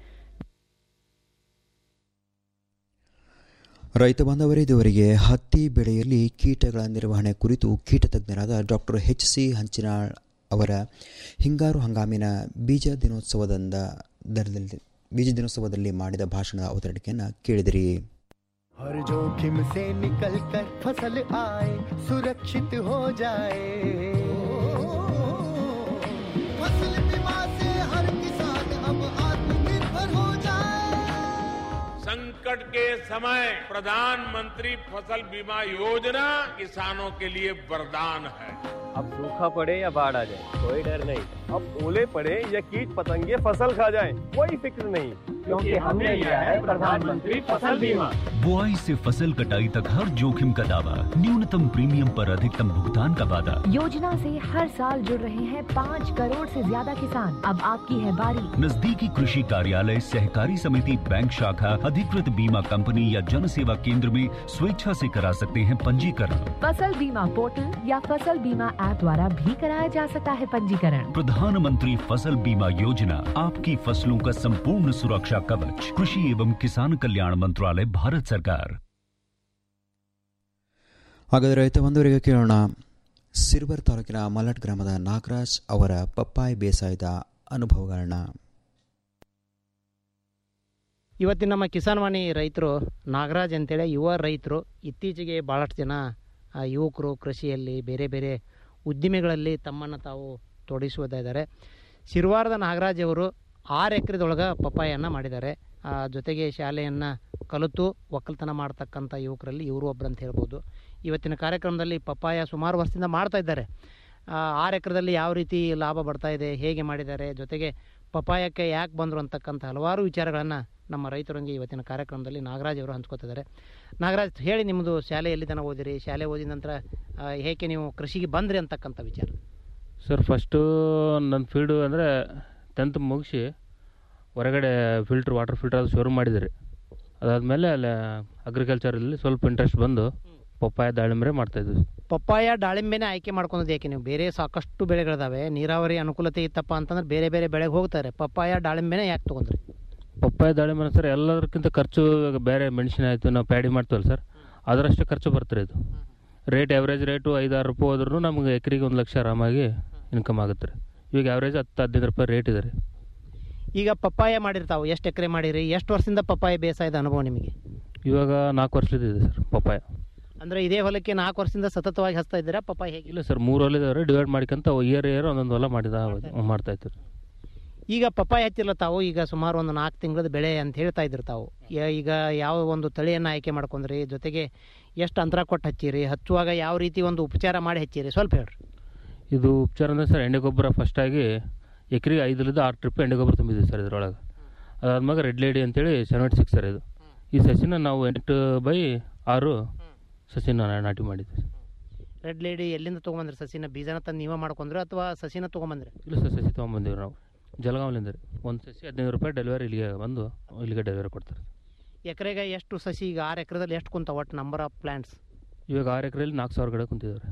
ರೈತ ಬಾಂಧವರೇ ಇದುವರೆಗೆ ಹತ್ತಿ ಬೆಳೆಯಲ್ಲಿ ಕೀಟಗಳ ನಿರ್ವಹಣೆ ಕುರಿತು ಕೀಟ ತಜ್ಞರಾದ ಡಾಕ್ಟರ್ ಎಚ್ ಸಿ ಹಂಚಿನಾಳ್ ಅವರ ಹಿಂಗಾರು ಹಂಗಾಮಿನ ಬೀಜ ದಿನೋತ್ಸವದಿಂದ ದರದಲ್ಲಿ ಬೀಜ ದಿನೋತ್ಸವದಲ್ಲಿ ಮಾಡಿದ ಭಾಷಣದ ಅವತರಣಿಕೆಯನ್ನು ಕೇಳಿದಿರಿ हर जोखिम से निकल कर फसल आए सुरक्षित हो जाए फसल बीमा से हर किसान अब आत्मनिर्भर हो जाए संकट के समय प्रधानमंत्री फसल बीमा योजना किसानों के लिए वरदान है अब सूखा पड़े या बाढ़ आ जाए कोई डर नहीं अब ओले पड़े या कीट पतंगे फसल खा जाए कोई फिक्र नहीं क्योंकि हमने लिया है प्रधानमंत्री फसल बीमा बुआई से फसल कटाई तक हर जोखिम का दावा न्यूनतम प्रीमियम पर अधिकतम भुगतान का वादा योजना से हर साल जुड़ रहे हैं पाँच करोड़ से ज्यादा किसान अब आपकी है बारी नजदीकी कृषि कार्यालय सहकारी समिति बैंक शाखा अधिकृत बीमा कंपनी या जन सेवा केंद्र में स्वेच्छा से करा सकते हैं पंजीकरण फसल बीमा पोर्टल या फसल बीमा ऐप द्वारा भी कराया जा सकता है पंजीकरण प्रधानमंत्री फसल बीमा योजना आपकी फसलों का संपूर्ण सुरक्षा कवच कृषि एवं किसान कल्याण मंत्रालय भारत सरकार ಹಾಗಾದರೆ ರೈತ ಬಂಧುವರಿಗೆ ಕೇಳೋಣ ಸಿರ್ಬರ್ ತಾಲೂಕಿನ ಮಲಟ್ ಗ್ರಾಮದ ನಾಗರಾಜ್ ಅವರ ಪಪ್ಪಾಯಿ ಬೇಸಾಯದ ಅನುಭವಗಳನ್ನ ಇವತ್ತಿನ ನಮ್ಮ ಕಿಸಾನ್ ವಾಣಿ ರೈತರು ನಾಗರಾಜ್ ಅಂತೇಳಿ ಯುವ ರೈತರು ಇತ್ತೀಚೆಗೆ ಭಾಳಷ್ಟು ಜನ ಆ, ಯುವಕರು ಕೃಷಿಯಲ್ಲಿ ಬೇರೆ ಬೇರೆ ಉದ್ದಿಮೆಗಳಲ್ಲಿ ತಮ್ಮನ್ನು ತಾವು ತೊಡಗಿಸುವುದಿದ್ದಾರೆ ಶಿರ್ವಾರದ ನಾಗರಾಜ್ ಅವರು ಆರು ಎಕರೆದೊಳಗೆ ಪಪ್ಪಾಯನ್ನು ಮಾಡಿದ್ದಾರೆ ಆ, ಜೊತೆಗೆ ಶಾಲೆಯನ್ನು ಕಲಿತು ಒಕ್ಕಲ್ತನ ಮಾಡ್ತಕ್ಕಂಥ ಯುವಕರಲ್ಲಿ ಇವರು ಒಬ್ಬರು ಅಂತ ಹೇಳ್ಬೋದು ಇವತ್ತಿನ ಕಾರ್ಯಕ್ರಮದಲ್ಲಿ ಪಪ್ಪಾಯ ಸುಮಾರು ವರ್ಷದಿಂದ ಮಾಡ್ತಾ ಇದ್ದಾರೆ ಆ, ಆರು ಎಕರೆದಲ್ಲಿ ಯಾವ ರೀತಿ ಲಾಭ ಬರ್ತಾ ಇದೆ ಹೇಗೆ ಮಾಡಿದ್ದಾರೆ ಜೊತೆಗೆ ಪಪಾಯಕ್ಕೆ ಯಾಕೆ ಬಂದರು ಅಂತಕ್ಕಂಥ ಹಲವಾರು ವಿಚಾರಗಳನ್ನು ನಮ್ಮ ರೈತರೊಂದಿಗೆ ಇವತ್ತಿನ ಕಾರ್ಯಕ್ರಮದಲ್ಲಿ ನಾಗರಾಜ್ ಅವರು ಹಂಚ್ಕೋತಿದ್ದಾರೆ ನಾಗರಾಜ್ ಹೇಳಿ ನಿಮ್ಮದು ಶಾಲೆ ಎಲ್ಲಿ ತನಕ ಓದಿರಿ ಶಾಲೆ ಓದಿದ ನಂತರ ಆ, ಹೇಗೆ ನೀವು ಕೃಷಿಗೆ ಬಂದ್ರಿ ಅಂತಕ್ಕಂಥ ವಿಚಾರ ಸರ್ ಫಸ್ಟು ನನ್ನ ಫೀಲ್ಡು ಅಂದರೆ ಟೆಂತ್ ಮುಗಿಸಿ ಹೊರಗಡೆ ಫಿಲ್ಟ್ರ್ ವಾಟರ್ ಫಿಲ್ಟರ್ ಅದು ಶುರು ಮಾಡಿದ್ರಿ ಅದಾದಮೇಲೆ ಅಲ್ಲಿ ಅಗ್ರಿಕಲ್ಚರಲ್ಲಿ ಸ್ವಲ್ಪ ಇಂಟ್ರೆಸ್ಟ್ ಬಂದು ಪಪ್ಪಾಯ ದಾಳಿಂಬೆ ಮಾಡ್ತಾಯಿದ್ವಿ ಪಪ್ಪಾಯ ದಾಳಿಂಬೆನೇ ಆಯ್ಕೆ ಮಾಡ್ಕೊಳೋದು ಯಾಕೆ ನೀವು ಬೇರೆ ಸಾಕಷ್ಟು ಬೆಳೆಗಳಿದಾವೆ ನೀರಾವರಿ ಅನುಕೂಲತೆ ಇತ್ತಪ್ಪ ಅಂತಂದ್ರೆ ಬೇರೆ ಬೇರೆ ಬೆಳೆಗೆ ಹೋಗ್ತಾರೆ ಪಪ್ಪಾಯ ದಾಳಿಂಬೆನೇ ಯಾಕೆ ತೊಗೊಂಡ್ರಿ ಪಪ್ಪಾಯ ದಾಳಿಂಬೆ ಸರ್ ಎಲ್ಲದಕ್ಕಿಂತ ಖರ್ಚು ಇವಾಗ ಬೇರೆ ಮೆಣಸಿನ ಆಯಿತು ನಾವು ಪ್ಯಾಡಿ ಮಾಡ್ತೀವಲ್ಲ ಸರ್ ಅದರಷ್ಟು ಖರ್ಚು ಬರ್ತಾರೆ ಇದು ರೇಟ್ ಆವ್ರೇಜ್ ರೇಟು ಐದಾರು ರೂಪಾಯಿ ಹೋದ್ರೂ ನಮ್ಗೆ ಎಕರೆಗೆ ಒಂದು ಲಕ್ಷ ಆರಾಮಾಗಿ ಇನ್ಕಮ್ ಆಗುತ್ತೆ ರೀ ಇವಾಗ ಆವ್ರೇಜ್ ಹತ್ತು ಹದಿನೈದು ರೂಪಾಯಿ ರೇಟ್ ಇದೆ ರೀ ಈಗ ಪಪ್ಪಾಯ ಮಾಡಿರ್ತಾವೆ ಎಷ್ಟು ಎಕರೆ ಮಾಡಿರಿ ಎಷ್ಟು ವರ್ಷದಿಂದ ಪಪ್ಪಾಯ ಬೇಸಾಯದ ಅನುಭವ ನಿಮಗೆ ಇವಾಗ ನಾಲ್ಕು ವರ್ಷದ ಇದೆ ಸರ್ ಪಪ್ಪಾಯ ಅಂದರೆ ಇದೇ ಹೊಲಕ್ಕೆ ನಾಲ್ಕು ವರ್ಷದಿಂದ ಸತತವಾಗಿ ಹಚ್ತಾ ಇದ್ದೀರಾ ಪಪ್ಪಾಯ ಹೇಗೆ ಇಲ್ಲ ಸರ್ ಮೂರು ಹೊಲ ಇದಾವೆ ಡಿವೈಡ್ ಮಾಡ್ಕೊಂತ ಇಯರ್ ಇಯರ್ ಒಂದೊಂದು ಹೊಲ ಮಾಡಿದ ಮಾಡ್ತಾ ಇತ್ತು ಈಗ ಪಪ್ಪಾಯ ಹಚ್ಚಿಲ್ಲ ತಾವು ಈಗ ಸುಮಾರು ಒಂದು ನಾಲ್ಕು ತಿಂಗಳದ ಬೆಳೆ ಅಂತ ಹೇಳ್ತಾ ಇದ್ರು ತಾವು ಯ- ಈಗ ಯಾವ ಒಂದು ತಳಿಯನ್ನು ಆಯ್ಕೆ ಮಾಡ್ಕೊಂಡ್ರಿ ಜೊತೆಗೆ ಎಷ್ಟು ಅಂತರ ಕೊಟ್ಟು ಹಚ್ಚಿರಿ ಹಚ್ಚುವಾಗ ಯಾವ ರೀತಿ ಒಂದು ಉಪಚಾರ ಮಾಡಿ ಹಚ್ಚಿರಿ ಸ್ವಲ್ಪ ಹೇಳ್ರಿ ಇದು ಉಪಚಾರ ಅಂದರೆ ಸರ್ ಎಣ್ಣೆ ಗೊಬ್ಬರ ಫಸ್ಟಾಗಿ ಎಕರೆಗೆ ಐದರಿಂದ ಆರು ಟ್ರಿಪ್ ಎಣ್ಣೆ ಗೊಬ್ಬರ ತುಂಬಿದ್ವಿ ಸರ್ ಇದ್ರೊಳಗೆ ಅದಾದ್ಮೇಲೆ ರೆಡ್ ಲೇಡಿ ಅಂತೇಳಿ ಸೆವೆನ್ ಸಿಕ್ಸ್ ಸರ್ ಇದು ಈ ಸಸಿನ ನಾವು ಎಂಟು ಬೈ ಆರು ಸಸಿನ ನಾಟಿ ಮಾಡಿದ್ವಿ ರೆಡ್ ಲೇಡಿ ಎಲ್ಲಿಂದ ತೊಗೊಂಬಂದ್ರಿ ಸಸಿನ ಬೀಜನ ತಂದು ನೀವೇ ಮಾಡ್ಕೊಂಡ್ರಿ ಅಥವಾ ಸಸಿನ ತೊಗೊಂಬಂದ್ರಿ ಇಲ್ಲ ಸರ್ ಸಸಿ ತೊಗೊಂಬಂದಿವಿ ನಾವು ಜಲಗಾಂವ್ಲಿಂದ ರೀ ಒಂದು ಸಸಿ ಹದಿನೈದು ರೂಪಾಯಿ ಡೆಲಿವರಿ ಇಲ್ಲಿಗೆ ಬಂದು ಇಲ್ಲಿಗೆ ಡೆಲಿವರಿ ಕೊಡ್ತಾರೆ ಎಕರೆಗೆ ಎಷ್ಟು ಸಸಿ ಈಗ ಆರು ಎಕರೆದಲ್ಲಿ ಎಷ್ಟು ಕುಂತ ಒಟ್ಟು ನಂಬರ್ ಆಫ್ ಪ್ಲಾಂಟ್ಸ್ ಇವಾಗ ಆರು ಎಕರೆಯಲ್ಲಿ ನಾಲ್ಕು ಸಾವಿರ ಗಿಡ ಕುಂತಿದ್ದಾರೆ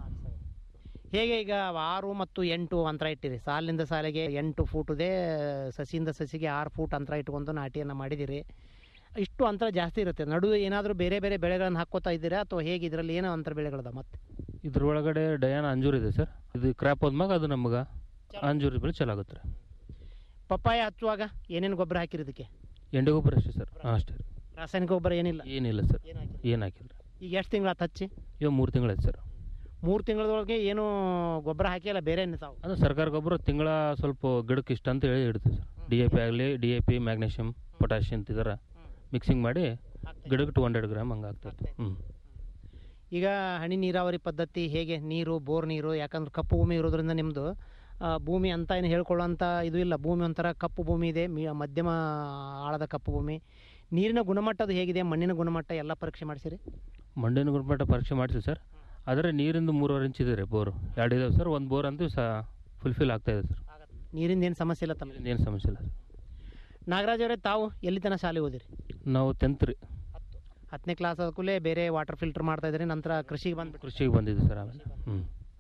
ಹೇಗೆ ಈಗ ಆರು ಮತ್ತು ಎಂಟು ಅಂತರ ಇಟ್ಟಿರಿ ಸಾಲಿನಿಂದ ಸಾಲಿಗೆ ಎಂಟು ಫೂಟುದೇ ಸಸಿಯಿಂದ ಸಸಿಗೆ ಆರು ಫೂಟ್ ಅಂತರ ಇಟ್ಕೊಂಡು ನಾಟಿಯನ್ನು ಮಾಡಿದಿರಿ ಇಷ್ಟು ಅಂತರ ಜಾಸ್ತಿ ಇರುತ್ತೆ ನಡುವೆ ಏನಾದರೂ ಬೇರೆ ಬೇರೆ ಬೆಳೆಗಳನ್ನು ಹಾಕ್ಕೋತಾ ಇದ್ದೀರಾ ಅಥವಾ ಹೇಗೆ ಇದರಲ್ಲಿ ಏನೋ ಅಂತರ ಬೆಳೆಗಳದ ಮತ್ತೆ ಇದ್ರೊಳಗಡೆ ಡಯಾನ ಅಂಜೂರ್ ಇದೆ ಸರ್ ಇದು ಕ್ರ್ಯಾಪ್ ಹೋದ್ಮ್ಯಾಗ ಅದು ನಮ್ಗೆ ಅಂಜೂರ್ ಬೆಳೆ ಚಲೋ ಆಗುತ್ತೆ ರೀ ಪಪ್ಪಾಯ ಹಚ್ಚುವಾಗ ಏನೇನು ಗೊಬ್ಬರ ಹಾಕಿರಿ ಇದಕ್ಕೆ ಎಂಡೆ ಗೊಬ್ಬರ ಅಷ್ಟೇ ಸರ್ ಹಾಂ ಅಷ್ಟೇ ರೀ ರಾಸಾಯನಿಕ ಗೊಬ್ಬರ ಏನಿಲ್ಲ ಏನಿಲ್ಲ ಸರ್ ಏನು ಹಾಕಿಲ್ಲ ಈಗ ಎಷ್ಟು ತಿಂಗಳು ಹಚ್ಚಿ ಇವಾಗ ಮೂರು ತಿಂಗಳಾಯ್ತು ಸರ್ ಮೂರು ತಿಂಗಳದೊಳಗೆ ಏನು ಗೊಬ್ಬರ ಹಾಕಿಲ್ಲ ಬೇರೆ ತಾವು ಅದು ಸರ್ಕಾರ ಗೊಬ್ಬರ ತಿಂಗಳ ಸ್ವಲ್ಪ ಗಿಡಕ್ಕೆ ಇಷ್ಟ ಅಂತ ಹೇಳಿ ಇಡ್ತೀವಿ ಸರ್ ಡಿ ಎ ಪಿ ಆಗಲಿ D A P magnesium potassium ಅಂತಿದಾರ ಮಿಕ್ಸಿಂಗ್ ಮಾಡಿ ಗಿಡಕ್ಕೆ ಟು ಹಂಡ್ರೆಡ್ ಗ್ರಾಮ್ ಹಂಗೆ ಆಗ್ತೈತೆ ಹ್ಞೂ ಈಗ ಹನಿ ನೀರಾವರಿ ಪದ್ಧತಿ ಹೇಗೆ ನೀರು ಬೋರ್ ನೀರು ಯಾಕಂದ್ರೆ ಕಪ್ಪು ಭೂಮಿ ಇರೋದ್ರಿಂದ ನಿಮ್ಮದು ಭೂಮಿ ಅಂತ ಏನು ಹೇಳ್ಕೊಳ್ಳೋಂಥ ಇದು ಇಲ್ಲ ಭೂಮಿ ಒಂಥರ ಕಪ್ಪು ಭೂಮಿ ಇದೆ ಮಿ- ಮಧ್ಯಮ ಆಳದ ಕಪ್ಪು ಭೂಮಿ ನೀರಿನ ಗುಣಮಟ್ಟದ ಹೇಗಿದೆ ಮಣ್ಣಿನ ಗುಣಮಟ್ಟ ಎಲ್ಲ ಪರೀಕ್ಷೆ ಮಾಡಿಸಿರಿ ಮಣ್ಣಿನ ಗುಣಮಟ್ಟ ಪರೀಕ್ಷೆ ಮಾಡಿಸಿ ಸರ್ ಆದರೆ ನೀರಿಂದು ಮೂರುವರೆ ಇಂಚ್ ಇದೆ ರೀ ಬೋರು ಎರಡು ಇದಾವೆ ಸರ್ ಒಂದು ಬೋರ್ ಅಂತೂ ಸಹ ಫುಲ್ಫಿಲ್ ಆಗ್ತಾ ಇದೆ ಸರ್ ನೀರಿಂದ ಏನು ಸಮಸ್ಯೆ ಇಲ್ಲ ತಮ್ಮ ಏನು ಸಮಸ್ಯೆ ಇಲ್ಲ ನಾಗರಾಜ್ ಅವರೇ ತಾವು ಎಲ್ಲಿ ತನಕ ಶಾಲೆ ಓದಿರಿ ನಾವು ಟೆಂತ್ ರೀ ಹತ್ತನೇ ಕ್ಲಾಸ್ ಆದ್ಕೂಲೆ ಬೇರೆ ವಾಟರ್ ಫಿಲ್ಟರ್ ಮಾಡ್ತಾ ಇದ್ರಿ ನಂತರ ಕೃಷಿಗೆ ಬಂದ್ಬಿಟ್ಟು ಕೃಷಿಗೆ ಬಂದಿದ್ದು ಸರ್ ಆಮೇಲೆ ಹ್ಞೂ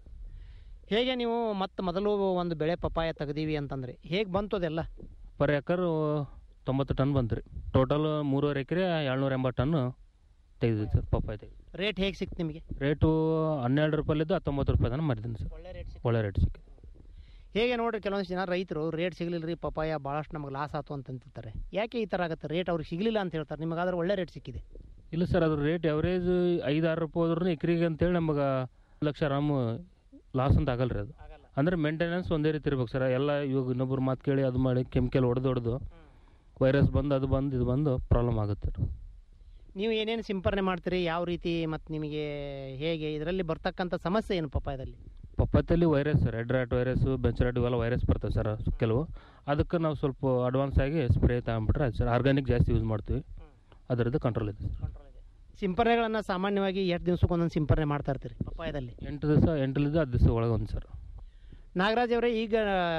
ಹೇಗೆ ನೀವು ಮತ್ತೆ ಮೊದಲು ಒಂದು ಬೆಳೆ ಪಪ್ಪಾಯ ತೆಗ್ದೀವಿ ಅಂತಂದ್ರೆ ಹೇಗೆ ಬಂತು ಅದೆಲ್ಲ ಪರ್ ಎಕರ್ ತೊಂಬತ್ತು ಟನ್ ಬಂತು ರೀ ಟೋಟಲ್ ಮೂರುವರೆ ಎಕರೆ ಏಳ್ನೂರ ಎಂಬತ್ತು ಟನ್ನು ತೆಗೆದಿದ್ದು ಸರ್ ಪಪ್ಪಾಯ ತೆಗೆದು ರೇಟ್ ಹೇಗೆ ಸಿಕ್ತು ನಿಮಗೆ ರೇಟು ಹನ್ನೆರಡು ರೂಪಾಯಿಲಿದ್ದು ಹತ್ತೊಂಬತ್ತು ರೂಪಾಯಿ ತನಕ ಮಾರಿದ್ದೀನಿ ಸರ್ ಒಳ್ಳೆ ರೇಟ್ ಸಿಕ್ಕಿದೆ ಹೇಗೆ ನೋಡ್ರಿ ಕೆಲವೊಂದು ಜನ ರೈತರು ರೇಟ್ ಸಿಗಲಿಲ್ಲ ರೀ ಪಪ್ಪಾಯ ಭಾಳಷ್ಟು ನಮಗೆ ಲಾಸ್ ಆಯ್ತು ಅಂತ ಅಂತಿರ್ತಾರೆ ಯಾಕೆ ಈ ಥರ ಆಗುತ್ತೆ ರೇಟ್ ಅವ್ರಿಗೆ ಸಿಗಲಿಲ್ಲ ಅಂತ ಹೇಳ್ತಾರೆ ನಿಮಗಾದ್ರೆ ಒಳ್ಳೆ ರೇಟ್ ಸಿಕ್ಕಿದೆ ಇಲ್ಲ ಸರ್ ಅದ್ರ ರೇಟ್ ಎವರೇಜ್ ಐದು ಆರು ರೂಪಾಯಿ ಹೋದ್ರೂ ಎಕರೆಗೆ ಅಂತೇಳಿ ನಮಗೆ ಲಕ್ಷ ಆರಾಮು ಲಾಸ್ ಅಂತ ಆಗಲ್ಲ ರೀ ಅದು ಅಂದರೆ ಮೇಂಟೆನೆನ್ಸ್ ಒಂದೇ ರೀತಿ ಇರ್ಬೇಕು ಸರ್ ಎಲ್ಲ ಇವಾಗ ಇನ್ನೊಬ್ರು ಮಾತು ಕೇಳಿ ಅದು ಮಾಡಿ ಕೆಮಿಕಲ್ ಹೊಡೆದು ಹೊಡೆದು ವೈರಸ್ ಬಂದು ಅದು ಬಂದು ಇದು ಬಂದು ಪ್ರಾಬ್ಲಮ್ ಆಗುತ್ತೆ ರೀ ನೀವು ಏನೇನು ಸಿಂಪರಣೆ ಮಾಡ್ತೀರಿ ಯಾವ ರೀತಿ ಮತ್ತು ನಿಮಗೆ ಹೇಗೆ ಇದರಲ್ಲಿ ಬರ್ತಕ್ಕಂಥ ಸಮಸ್ಯೆ ಏನು ಪಪ್ಪಾಯದಲ್ಲಿ ಪಪ್ಪತ್ತಲ್ಲಿ virus red rat virus bench rat ಇವೆಲ್ಲ ವೈರಸ್ ಬರ್ತವೆ ಸರ್ ಕೆಲವು ಅದಕ್ಕೆ ನಾವು ಸ್ವಲ್ಪ ಅಡ್ವಾನ್ಸ್ ಆಗಿ ಸ್ಪ್ರೇ ತಗೊಂಬಿಟ್ರೆ ಆಯ್ತು ಸರ್ ಆರ್ಗ್ಯಾನಿಕ್ ಜಾಸ್ತಿ ಯೂಸ್ ಮಾಡ್ತೀವಿ ಅದರದ್ದು ಕಂಟ್ರೋಲ್ ಇದೆ ಸರ್ ಸಿಂಪರಣೆಗಳನ್ನು ಸಾಮಾನ್ಯವಾಗಿ ಎಷ್ಟು ದಿವ್ಸಕ್ಕೆ ಒಂದೊಂದು ಸಿಂಪರಣೆ ಮಾಡ್ತಾ ಇರ್ತೀರಿ ಪಪ್ಪಾಯದಲ್ಲಿ ಎಂಟು ದಿವಸ ಎಂಟರಿಂದ ಹತ್ತು ದಿವಸ ಒಳಗೆ ಒಂದು ಸರ್ ನಾಗರಾಜ್ ಅವರೇ ಈಗ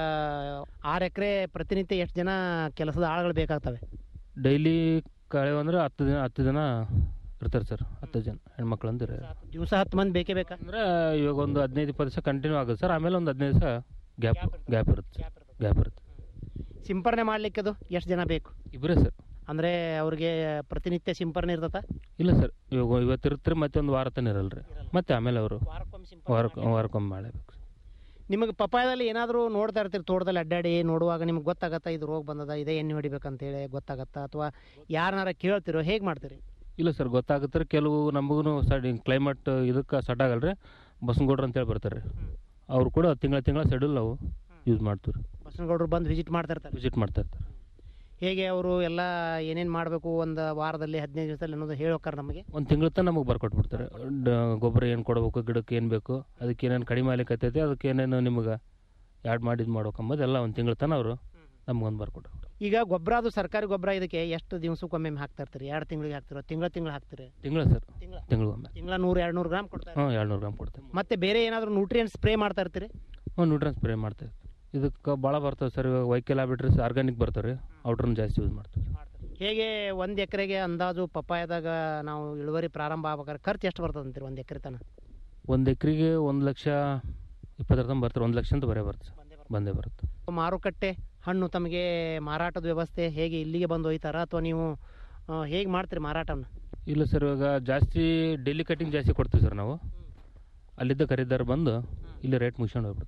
ಆರು ಎಕರೆ ಪ್ರತಿನಿತ್ಯ ಎಷ್ಟು ಜನ ಕೆಲಸದ ಆಳುಗಳು ಬೇಕಾಗ್ತವೆ ಡೈಲಿ ಕಳೆ ಅಂದ್ರೆ ಹತ್ತು ದಿನ ಹತ್ತು ದಿನ ಇರ್ತಾರೆ ಸರ್ ಹತ್ತು ಜನ ಹೆಣ್ಮಕ್ಳು ಅಂದಿರ ದಿವಸ ಹತ್ತು ಮಂದಿ ಬೇಕೇ ಬೇಕಾ ಅಂದ್ರೆ ಇವಾಗ ಒಂದು ಹದಿನೈದು ಇಪ್ಪತ್ತು ದಿವಸ ಕಂಟಿನ್ಯೂ ಆಗುತ್ತೆ ಸರ್ ಆಮೇಲೆ ಒಂದು ಹದಿನೈದು ದಿವಸ ಗ್ಯಾಪ್ ಗ್ಯಾಪ್ ಇರುತ್ತೆ ಗ್ಯಾಪ್ ಇರುತ್ತೆ ಸಿಂಪರಣೆ ಮಾಡ್ಲಿಕ್ಕೆ ಅದು ಎಷ್ಟು ಜನ ಬೇಕು ಇಬ್ಬರೇ ಸರ್ ಅಂದರೆ ಅವ್ರಿಗೆ ಪ್ರತಿನಿತ್ಯ ಸಿಂಪರಣೆ ಇರ್ತದ ಇಲ್ಲ ಸರ್ ಇವಾಗ ಇವತ್ತು ಇರುತ್ತೆ ಮತ್ತೆ ಒಂದು ವಾರ ತನಕ ಇರಲ್ಲ ರೀ ಮತ್ತೆ ಆಮೇಲೆ ಅವರು ವಾರಕ್ಕೆ ವಾರಕ್ಕೊಮ್ಮೆ ಮಾಡಬೇಕು ನಿಮಗೆ ಪಪ್ಪಾಯದಲ್ಲಿ ಏನಾದರೂ ನೋಡ್ತಾ ಇರ್ತೀರಿ ತೋಟದಲ್ಲಿ ಅಡ್ಡಾಡಿ ನೋಡುವಾಗ ನಿಮ್ಗೆ ಗೊತ್ತಾಗತ್ತಾ ಇದು ರೋಗ ಬಂದದ ಇದೇ ಎಣ್ಣೆ ಹೊಡಿಬೇಕಂತೇಳಿ ಗೊತ್ತಾಗತ್ತಾ ಅಥವಾ ಯಾರನ್ನಾರ ಕೇಳ್ತಿರೋ ಹೇಗೆ ಮಾಡ್ತೀರಿ ಇಲ್ಲ ಸರ್ ಗೊತ್ತಾಗುತ್ತೆ ರೀ ಕೆಲವು ನಮಗೂ ಸಡಿ ಕ್ಲೈಮೇಟ್ ಇದಕ್ಕೆ ಸಟ್ ಆಗಲ್ಲ ರೀ ಬಸನಗೌಡ್ರು ಅಂತೇಳಿ ಬರ್ತಾರೆ ರೀ ಅವ್ರು ಕೂಡ ತಿಂಗಳ ತಿಂಗಳ ಶೆಡ್ಯೂಲ್ ನಾವು ಯೂಸ್ ಮಾಡ್ತೀವಿ ರೀ ಬಸನಗೌಡರು ಬಂದು ವಿಸಿಟ್ ಮಾಡ್ತಾ ಇರ್ತಾರೆ ವಿಸಿಟ್ ಮಾಡ್ತಾ ಇರ್ತಾರೆ ಹೇಗೆ ಅವರು ಎಲ್ಲ ಏನೇನು ಮಾಡಬೇಕು ಒಂದು ವಾರದಲ್ಲಿ ಹದಿನೈದು ದಿವಸದಲ್ಲಿ ಅನ್ನೋದು ಹೇಳೋಕ್ಕಾರ ನಮಗೆ ಒಂದು ತಿಂಗಳ ತನಕ ನಮಗೆ ಬರ್ಕೊಟ್ಬಿಡ್ತಾರೆ ಡ- ಗೊಬ್ಬರ ಏನು ಕೊಡಬೇಕು ಗಿಡಕ್ಕೆ ಏನು ಬೇಕು ಅದಕ್ಕೆ ಏನೇನು ಕಡಿಮೆ ಆಗ್ಲಿಕ್ಕತ್ತೈತಿ ಅದಕ್ಕೆ ಏನೇನು ನಿಮ್ಗೆ ಆ್ಯಡ್ ಮಾಡಿದ್ದು ಮಾಡ್ಬೇಕಂಬುದು ಎಲ್ಲ ಒಂದು ತಿಂಗಳ ತನಕ ಅವರು ನಮ್ಗೊಂದು ಬರ್ಕೊಟ್ರು ಈಗ ಗೊಬ್ಬರ ಅದು ಸರ್ಕಾರಿ ಗೊಬ್ಬರ ಇದಕ್ಕೆ ಎಷ್ಟು ದಿವಸಕ್ಕೊಮ್ಮೆ ಹಾಕ್ತಾ ಇರ್ತೀರಿ ಎರಡು ತಿಂಗಳಿಗೆ ಹಾಕ್ತಿರೋ ತಿಂಗಳ ತಿಂಗಳು ಹಾಕ್ತೀರಿ ತಿಂಗಳ ಸರ್ ತಿಂಗಳಿಗೊಮ್ಮೆ ತಿಂಗಳ ನೂರು ಎರಡು ನೂರು ಗ್ರಾಮ್ ಕೊಡ್ತಾರೆ ಹ್ಞೂ ಏಳ್ನೂರು ಗ್ರಾಮ್ ಕೊಡ್ತೇವೆ ಮತ್ತೆ ಬೇರೆ ಏನಾದರೂ ನ್ಯೂಟ್ರಿಯೆಂಟ್ ಸ್ಪ್ರೇ ಮಾಡ್ತಾ ಇರ್ತೀರಿ ಹ್ಞೂ ನ್ಯೂಟ್ರನ್ ಸ್ಪ್ರೇ ಮಾಡ್ತೇವೆ ಇದಕ್ಕೆ ಭಾಳ ಬರ್ತವೆ ಸರ್ ಇವಾಗ ವೈಕಲ್ ಆಗ್ಬಿಟ್ರೆ ಆರ್ಗ್ಯಾನಿಕ್ ಬರ್ತಾವೆ ರೀ ಔಟ್ರನ್ನ ಜಾಸ್ತಿ ಯೂಸ್ ಮಾಡ್ತೀವಿ ಹೇಗೆ ಒಂದು ಎಕರೆಗೆ ಅಂದಾಜು ಪಪ್ಪಾಯದಾಗ ನಾವು ಇಳುವರಿ ಪ್ರಾರಂಭ ಆಗ್ಬೇಕಾದ್ರೆ ಖರ್ಚು ಎಷ್ಟು ಬರ್ತದೆ ಅಂತೀರಿ ಒಂದು ಎಕರೆ ತನಕ ಒಂದು ಎಕರೆಗೆ ಒಂದು ಲಕ್ಷ ಇಪ್ಪತ್ತರ ತನಕ ಬರ್ತಾರೆ ಒಂದು ಲಕ್ಷ ಅಂತ ಬರೇ ಬರುತ್ತೆ ಸರ್ ಬಂದೇ ಬರುತ್ತೆ ಮಾರುಕಟ್ಟೆ ಹಣ್ಣು ತಮಗೆ ಮಾರಾಟದ ವ್ಯವಸ್ಥೆ ಹೇಗೆ ಇಲ್ಲಿಗೆ ಬಂದು ಒಯ್ತಾರ ಅಥವಾ ನೀವು ಹೇಗೆ ಮಾಡ್ತೀರಿ ಮಾರಾಟವನ್ನು ಇಲ್ಲ ಸರ್ ಇವಾಗ ಜಾಸ್ತಿ ಡೈಲಿ ಕಟಿಂಗ್ ಜಾಸ್ತಿ ಕೊಡ್ತೀವಿ ಸರ್ ನಾವು ಅಲ್ಲಿದ್ದ ಖರೀದಾರ ಬಂದು ಇಲ್ಲಿ ರೇಟ್ ಮುಗಿಸ್ಕೊಂಡು ಹೋಗ್ಬಿಡ್ತಾರೆ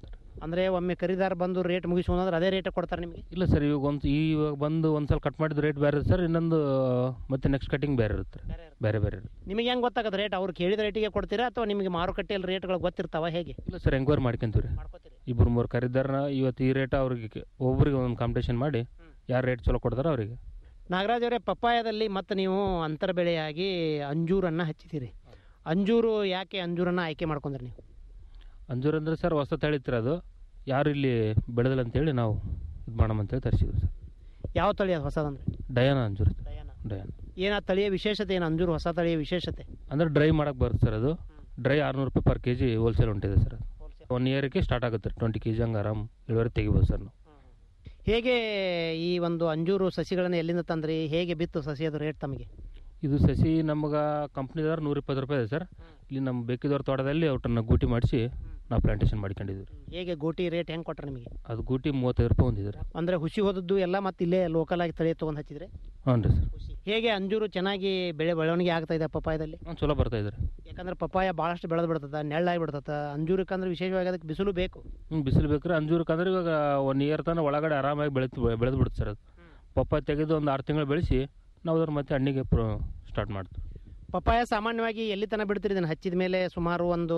ಅಂದರೆ ಒಮ್ಮೆ ಖರೀದಾರ ಬಂದು ರೇಟ್ ಮುಗಿಸ್ಕೊಂಡ್ರೆ ಅದೇ ರೇಟ್ ಕೊಡ್ತಾರೆ ನಿಮಗೆ ಇಲ್ಲ ಸರ್ ಇವಾಗ ಒಂದು ಇವಾಗ ಬಂದು ಒಂದು ಸಲ ಕಟ್ ಮಾಡಿದ ರೇಟ್ ಬೇರೆ ಸರ್ ಇನ್ನೊಂದು ಮತ್ತೆ ನೆಕ್ಸ್ಟ್ ಕಟಿಂಗ್ ಬೇರೆ ಇರುತ್ತೆ ಬೇರೆ ಬೇರೆ ಇರುತ್ತೆ ನಿಮಗೆ ಹೆಂಗೆ ಗೊತ್ತಾಗತ್ತೆ ರೇಟ್ ಅವ್ರು ಕೇಳಿದ ರೇಟಿಗೆ ಕೊಡ್ತೀರಾ ಅಥವಾ ನಿಮಗೆ ಮಾರುಕಟ್ಟೆಯಲ್ಲಿ ರೇಟ್ಗಳು ಗೊತ್ತಿರ್ತಾವ ಹೇಗೆ ಇಲ್ಲ ಸರ್ ಎಂಕ್ವೈರಿ ಮಾಡ್ಕೊಂತೀವಿ ರೀ ಇಬ್ಬರು ಮೂರು ಖರೀದಾರನ ಇವತ್ತು ಈ ರೇಟ್ ಅವ್ರಿಗೆ ಒಬ್ಬರಿಗೆ ಒಂದು ಕಾಂಪಿಟೇಷನ್ ಮಾಡಿ ಯಾರು ರೇಟ್ ಚಲೋ ಕೊಡ್ತಾರೋ ಅವರಿಗೆ ನಾಗರಾಜ್ ಅವರೇ ಪಪ್ಪಾಯದಲ್ಲಿ ಮತ್ತೆ ನೀವು ಅಂತರ ಬೆಳೆಯಾಗಿ ಅಂಜೂರನ್ನು ಹಚ್ಚಿದ್ದೀರಿ ಅಂಜೂರು ಯಾಕೆ ಅಂಜೂರನ್ನು ಆಯ್ಕೆ ಮಾಡ್ಕೊಂಡ್ರಿ ನೀವು ಅಂಜೂರ ಅಂದ್ರೆ ಸರ್ ಹೊಸ ತಳಿತ್ರ ಅದು ಯಾರು ಇಲ್ಲಿ ಬೆಳೆದಿಲ್ಲ ಅಂತೇಳಿ ನಾವು ಇದು ಮಾಡೋಣ ಅಂತೇಳಿ ತರಿಸಿದ್ವಿ ಸರ್ ಯಾವ ತಳಿ ಅದು ಹೊಸದಂದ್ರೆ ಡಯಾನ ಅಂಜೂರ ಡಯಾನ ಏನು ಆ ತಳಿಯ ವಿಶೇಷತೆ ಏನು ಅಂಜೂರು ಹೊಸ ತಳಿಯ ವಿಶೇಷತೆ ಅಂದ್ರೆ ಡ್ರೈ ಮಾಡಕ್ಕೆ ಬರುತ್ತೆ ಸರ್ ಅದು ಡ್ರೈ ಆರುನೂರು ರೂಪಾಯಿ ಪರ್ ಕೆ ಜಿ ಹೋಲ್ಸೇಲ್ ಹೊಂಟಿದೆ ಸರ್ ಅದು ಒನ್ ಇಯರ್ಗೆ ಸ್ಟಾರ್ಟ್ ಆಗುತ್ತೆ ಟ್ವೆಂಟಿ ಕೆ ಜಿ ಹಂಗೆ ಆರಾಮ್ ಇಳುವರಿ ತೆಗಿಬೋದು ಸರ್ ನಾವು ಹೇಗೆ ಈ ಒಂದು ಅಂಜೂರು ಸಸಿಗಳನ್ನು ಎಲ್ಲಿಂದ ತಂದ್ರಿ ಹೇಗೆ ಬಿತ್ತು ಸಸಿ ಅದು ರೇಟ್ ತಮಗೆ ಇದು ಸಸಿ ನಮ್ಗೆ ಕಂಪ್ನಿದವ್ರು ನೂರ ಇಪ್ಪತ್ತು ರೂಪಾಯಿ ಇದೆ ಸರ್ ಇಲ್ಲಿ ನಮ್ಮ ಬೇಕಿದವ್ರ ತೋಟದಲ್ಲಿ ಅವ್ರನ್ನ ಗೂಟಿ ಮಾಡಿಸಿ ನಾವು ಪ್ಲಾಂಟೇಶನ್ ಮಾಡ್ಕೊಂಡಿದ್ವಿ ರೀ ಹೇಗೆ ಗೋಟಿ ರೇಟ್ ಹೆಂಗೆ ಕೊಟ್ರೆ ನಿಮಗೆ ಅದು ಗೂಟಿ ಮೂವತ್ತೈದು ರೂಪಾಯಿ ಹೊಂದಿದೆ ರೀ ಅಂದರೆ ಹುಸಿ ಹೋದದ್ದು ಎಲ್ಲ ಮತ್ತೆ ಇಲ್ಲೇ ಲೋಕಲ್ ಆಗಿ ತಳಿ ತೊಗೊಂಡು ಹಚ್ಚಿದ್ರೆ ಹ್ಞೂ ರೀ ಸರ್ ಹೇಗೆ ಅಂಜೂರು ಚೆನ್ನಾಗಿ ಬೆಳೆ ಬೆಳವಣಿಗೆ ಆಗ್ತಾ ಇದೆ ಪಪ್ಪಾಯದಲ್ಲಿ ಹ್ಞೂ ಚಲೋ ಬರ್ತಾ ಇದೆ ರೀ ಯಾಕಂದ್ರೆ ಪಪ್ಪಾಯ ಭಾಳಷ್ಟು ಬೆಳೆದು ಬಿಡ್ತದ ನೆಳ್ಳಾಗಿ ಬಿಡ್ತದ ಅಂಜೂರಕ್ಕಂದ್ರೆ ವಿಶೇಷವಾಗಿ ಅದಕ್ಕೆ ಬಿಸಿಲು ಬೇಕು ಹ್ಞೂ ಬಿಸಿಲು ಬೇಕ್ರಿ ಅಂಜೂರಕ್ಕೆ ಅಂದ್ರೆ ಇವಾಗ ಒನ್ ಇಯರ್ ತನಕ ಒಳಗಡೆ ಆರಾಮಾಗಿ ಬೆಳೆದು ಬೆಳೆದು ಬಿಡುತ್ತೆ ಸರ್ ಅದು ಪಪ್ಪಾಯ ತೆಗೆದು ಒಂದು ಆರು ತಿಂಗಳು ಬೆಳೆಸಿ ನಾವು ಅದ್ರ ಮತ್ತೆ ಹಣ್ಣಿಗೆ ಪ್ರೋ ಸ್ಟಾರ್ಟ್ ಮಾಡ್ತೀವಿ ಪಪ್ಪಾಯ ಸಾಮಾನ್ಯವಾಗಿ ಎಲ್ಲಿ ತನಕ ಬಿಡ್ತೀರಿ ಇದನ್ನು ಹಚ್ಚಿದ ಮೇಲೆ ಸುಮಾರು ಒಂದು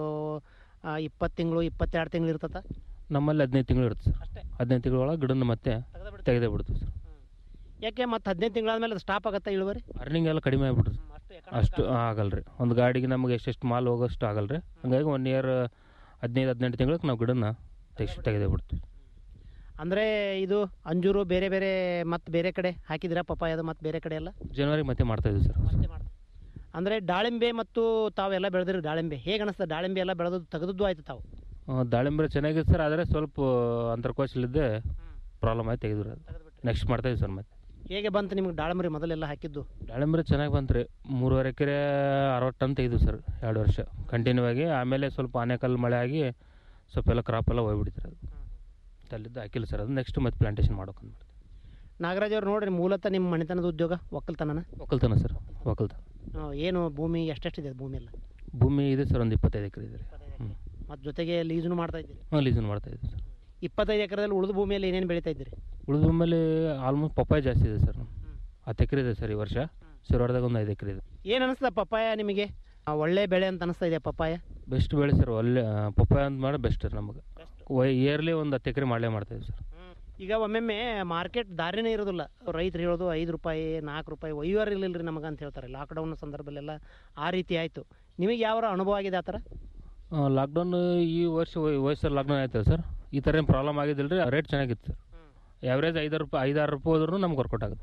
ಇಪ್ಪತ್ತು ತಿಂಗಳು ಇಪ್ಪತ್ತೆರಡು ತಿಂಗಳು ಇರ್ತದ ನಮ್ಮಲ್ಲಿ ಹದಿನೈದು ತಿಂಗಳು ಇರುತ್ತೆ ಸರ್ ಹದಿನೈದು ತಿಂಗಳ ಒಳಗೆ ಗಿಡನ ಮತ್ತೆ ತೆಗೆದೇ ಬಿಡ್ತೀವಿ ಸರ್ ಯಾಕೆ ಮತ್ತೆ ಹದಿನೈದು ತಿಂಗಳಾದ್ಮೇಲೆ ಅದು ಸ್ಟಾಪ್ ಆಗುತ್ತೆ ಇಳುವರಿ ಅರ್ನಿಂಗ್ ಎಲ್ಲ ಕಡಿಮೆ ಆಗ್ಬಿಡ್ರಿ ಅಷ್ಟು ಆಗಲ್ಲ ರೀ ಒಂದು ಗಾಡಿಗೆ ನಮಗೆ ಎಷ್ಟೆಷ್ಟು ಮಾಲ್ ಹೋಗೋಷ್ಟು ಆಗಲ್ಲ ರೀ ಹಂಗಾಗಿ ಒನ್ ಇಯರ್ ಹದಿನೈದು ಹದಿನೆಂಟು ತಿಂಗಳಿಗೆ ನಾವು ಗಿಡನ ತೆಗ್ಸಿ ತೆಗೆದೇ ಬಿಡ್ತೀವಿ ಅಂದರೆ ಇದು ಅಂಜೂರು ಬೇರೆ ಬೇರೆ ಮತ್ತೆ ಬೇರೆ ಕಡೆ ಹಾಕಿದಿರಾ ಪಪ್ಪಾಯದು ಮತ್ತೆ ಬೇರೆ ಕಡೆ ಎಲ್ಲ ಜನವರಿ ಮತ್ತೆ ಮಾಡ್ತಾ ಇದ್ದೀವಿ ಸರ್ ಅಂದರೆ ದಾಳಿಂಬೆ ಮತ್ತು ತಾವೆಲ್ಲ ಬೆಳೆದಿರಿ ದಾಳಿಂಬೆ ಹೇಗೆ ಅನಿಸ್ತದೆ ದಾಳಿಂಬೆ ಎಲ್ಲ ಬೆಳೆದು ತೆಗೆದದ್ದು ಆಯ್ತು ತಾವು ಆ, ದಾಳಿಂಬೆ ಚೆನ್ನಾಗಿದೆ ಸರ್ ಆದರೆ ಸ್ವಲ್ಪ ಅಂತರ್ಕೋಶಲಿದ್ದೆ ಪ್ರಾಬ್ಲಮ್ ಆಯ್ತು ತೆಗೆದ್ರು ಅದು ನೆಕ್ಸ್ಟ್ ಮಾಡ್ತಾ ಇದ್ದೀವಿ ಸರ್ ಮತ್ತೆ ಹೇಗೆ ಬಂತು ನಿಮ್ಗೆ ದಾಳಿಂಬರಿ ಮೊದಲೆಲ್ಲ ಹಾಕಿದ್ದು ದಾಳಿಂಬೆ ಚೆನ್ನಾಗಿ ಬಂತು ರೀ ಮೂರುವರೆ ಎಕರೆ ಅರವತ್ತು ಟನ್ ತೆಗೆದು ಸರ್ ಎರಡು ವರ್ಷ ಕಂಟಿನ್ಯೂ ಆಗಿ ಆಮೇಲೆ ಸ್ವಲ್ಪ ಆನೆಕಲ್ ಮಳೆ ಆಗಿ ಸ್ವಲ್ಪ ಎಲ್ಲ ಕ್ರಾಪ್ ಎಲ್ಲ ಹೋಗ್ಬಿಡ್ತಾರೆ ಅದು ಅಲ್ಲಿದ್ದು ಹಾಕಿಲ್ಲ ಸರ್ ಅದು ನೆಕ್ಸ್ಟ್ ಮತ್ತೆ ಪ್ಲಾಂಟೇಶನ್ ಮಾಡೋಕೆ ನಾಗರಾಜ್ ಅವ್ರು ನೋಡ್ರಿ ಮೂಲತಃ ನಿಮ್ಮ ಮನೆತನದ ಉದ್ಯೋಗ ಒಕ್ಕಲ್ತನನ ಒಕ್ಕಲ್ತನ ಸರ್ ಒಕ್ಕಲ್ತನ ಆ, ಏನು ಭೂಮಿ ಎಷ್ಟೆಷ್ಟಿದೆ ಭೂಮಿ ಎಲ್ಲ ಭೂಮಿ ಇದೆ ಸರ್ ಒಂದು ಇಪ್ಪತ್ತೈದು ಎಕರೆ ಇದೆ ರೀ ಹ್ಞೂ ಮತ್ತು ಜೊತೆಗೆ ಲೀಸನು ಮಾಡ್ತಾ ಇದ್ದೀರಿ ಹಾಂ ಲೀಸನ್ ಮಾಡ್ತಾ ಇದ್ದೀವಿ ಸರ್ ಇಪ್ಪತ್ತೈದು ಎಕರೆದಲ್ಲಿ ಉಳಿದ ಭೂಮಿಯಲ್ಲಿ ಏನೇನು ಬೆಳೀತಾ ಇದ್ದೀರಿ ಉಳಿದ ಭೂಮಿಯಲ್ಲಿ ಆಲ್ಮೋಸ್ಟ್ ಪಪ್ಪಾಯ ಜಾಸ್ತಿ ಇದೆ ಸರ್ ಹತ್ತು ಎಕರೆ ಇದೆ ಸರ್ ಈ ವರ್ಷ ಶಿರವಾರದಾಗ ಒಂದು ಐದು ಎಕರೆ ಇದೆ ಏನು ಅನಿಸ್ತದ ಪಪ್ಪಾಯ ನಿಮಗೆ ಆ, ಒಳ್ಳೆ ಬೆಳೆ ಅಂತ ಅನಿಸ್ತಾ ಇದೆ ಪಪ್ಪಾಯ ಬೆಸ್ಟ್ ಬೆಳೆ ಸರ್ ಒಳ್ಳೆ ಆ, ಪಪ್ಪಾಯ ಅಂತ ಮಾಡಿ ಬೆಸ್ಟ್ ನಮಗೆ ಇಯರ್ಲಿ ಒಂದು ಹತ್ತು ಎಕರೆ ಮಾಡಲೇ ಮಾಡ್ತಾಯಿದ್ವಿ ಸರ್ ಈಗ ಒಮ್ಮೊಮ್ಮೆ ಮಾರ್ಕೆಟ್ ದಾರಿನೇ ಇರೋದಿಲ್ಲ ರೈತರು ಹೇಳೋದು ಐದು ರೂಪಾಯಿ ನಾಲ್ಕು ರೂಪಾಯಿ ಒಯ್ಯೋರು ಇರಲಿಲ್ಲ ರೀ ನಮಗೆ ಅಂತ ಹೇಳ್ತಾರೆ ಲಾಕ್ಡೌನ್ ಸಂದರ್ಭದಲ್ಲೆಲ್ಲ ಆ ರೀತಿ ಆಯಿತು ನಿಮಗೆ ಯಾವ ಅನುಭವ ಆಗಿದೆ ಆ ಥರ ಲಾಕ್ಡೌನ್ ಈ ವರ್ಷ ವಯಸ್ಸಲ್ಲಿ ಲಾಕ್ಡೌನ್ ಆಯ್ತಲ್ಲ ಸರ್ ಈ ಥರ ಏನು ಪ್ರಾಬ್ಲಮ್ ಆಗಿದ್ದಿಲ್ಲ ರೀ ರೇಟ್ ಚೆನ್ನಾಗಿತ್ತು ಸರ್ ಆ್ಯಾವ್ರೇಜ್ ಐದಾರು ರೂಪಾಯಿ ಐದಾರು ರೂಪಾಯಿ ಹೋದ್ರೂ ನಮ್ಗೆ ವರ್ಕೌಟ್ ಆಗುತ್ತೆ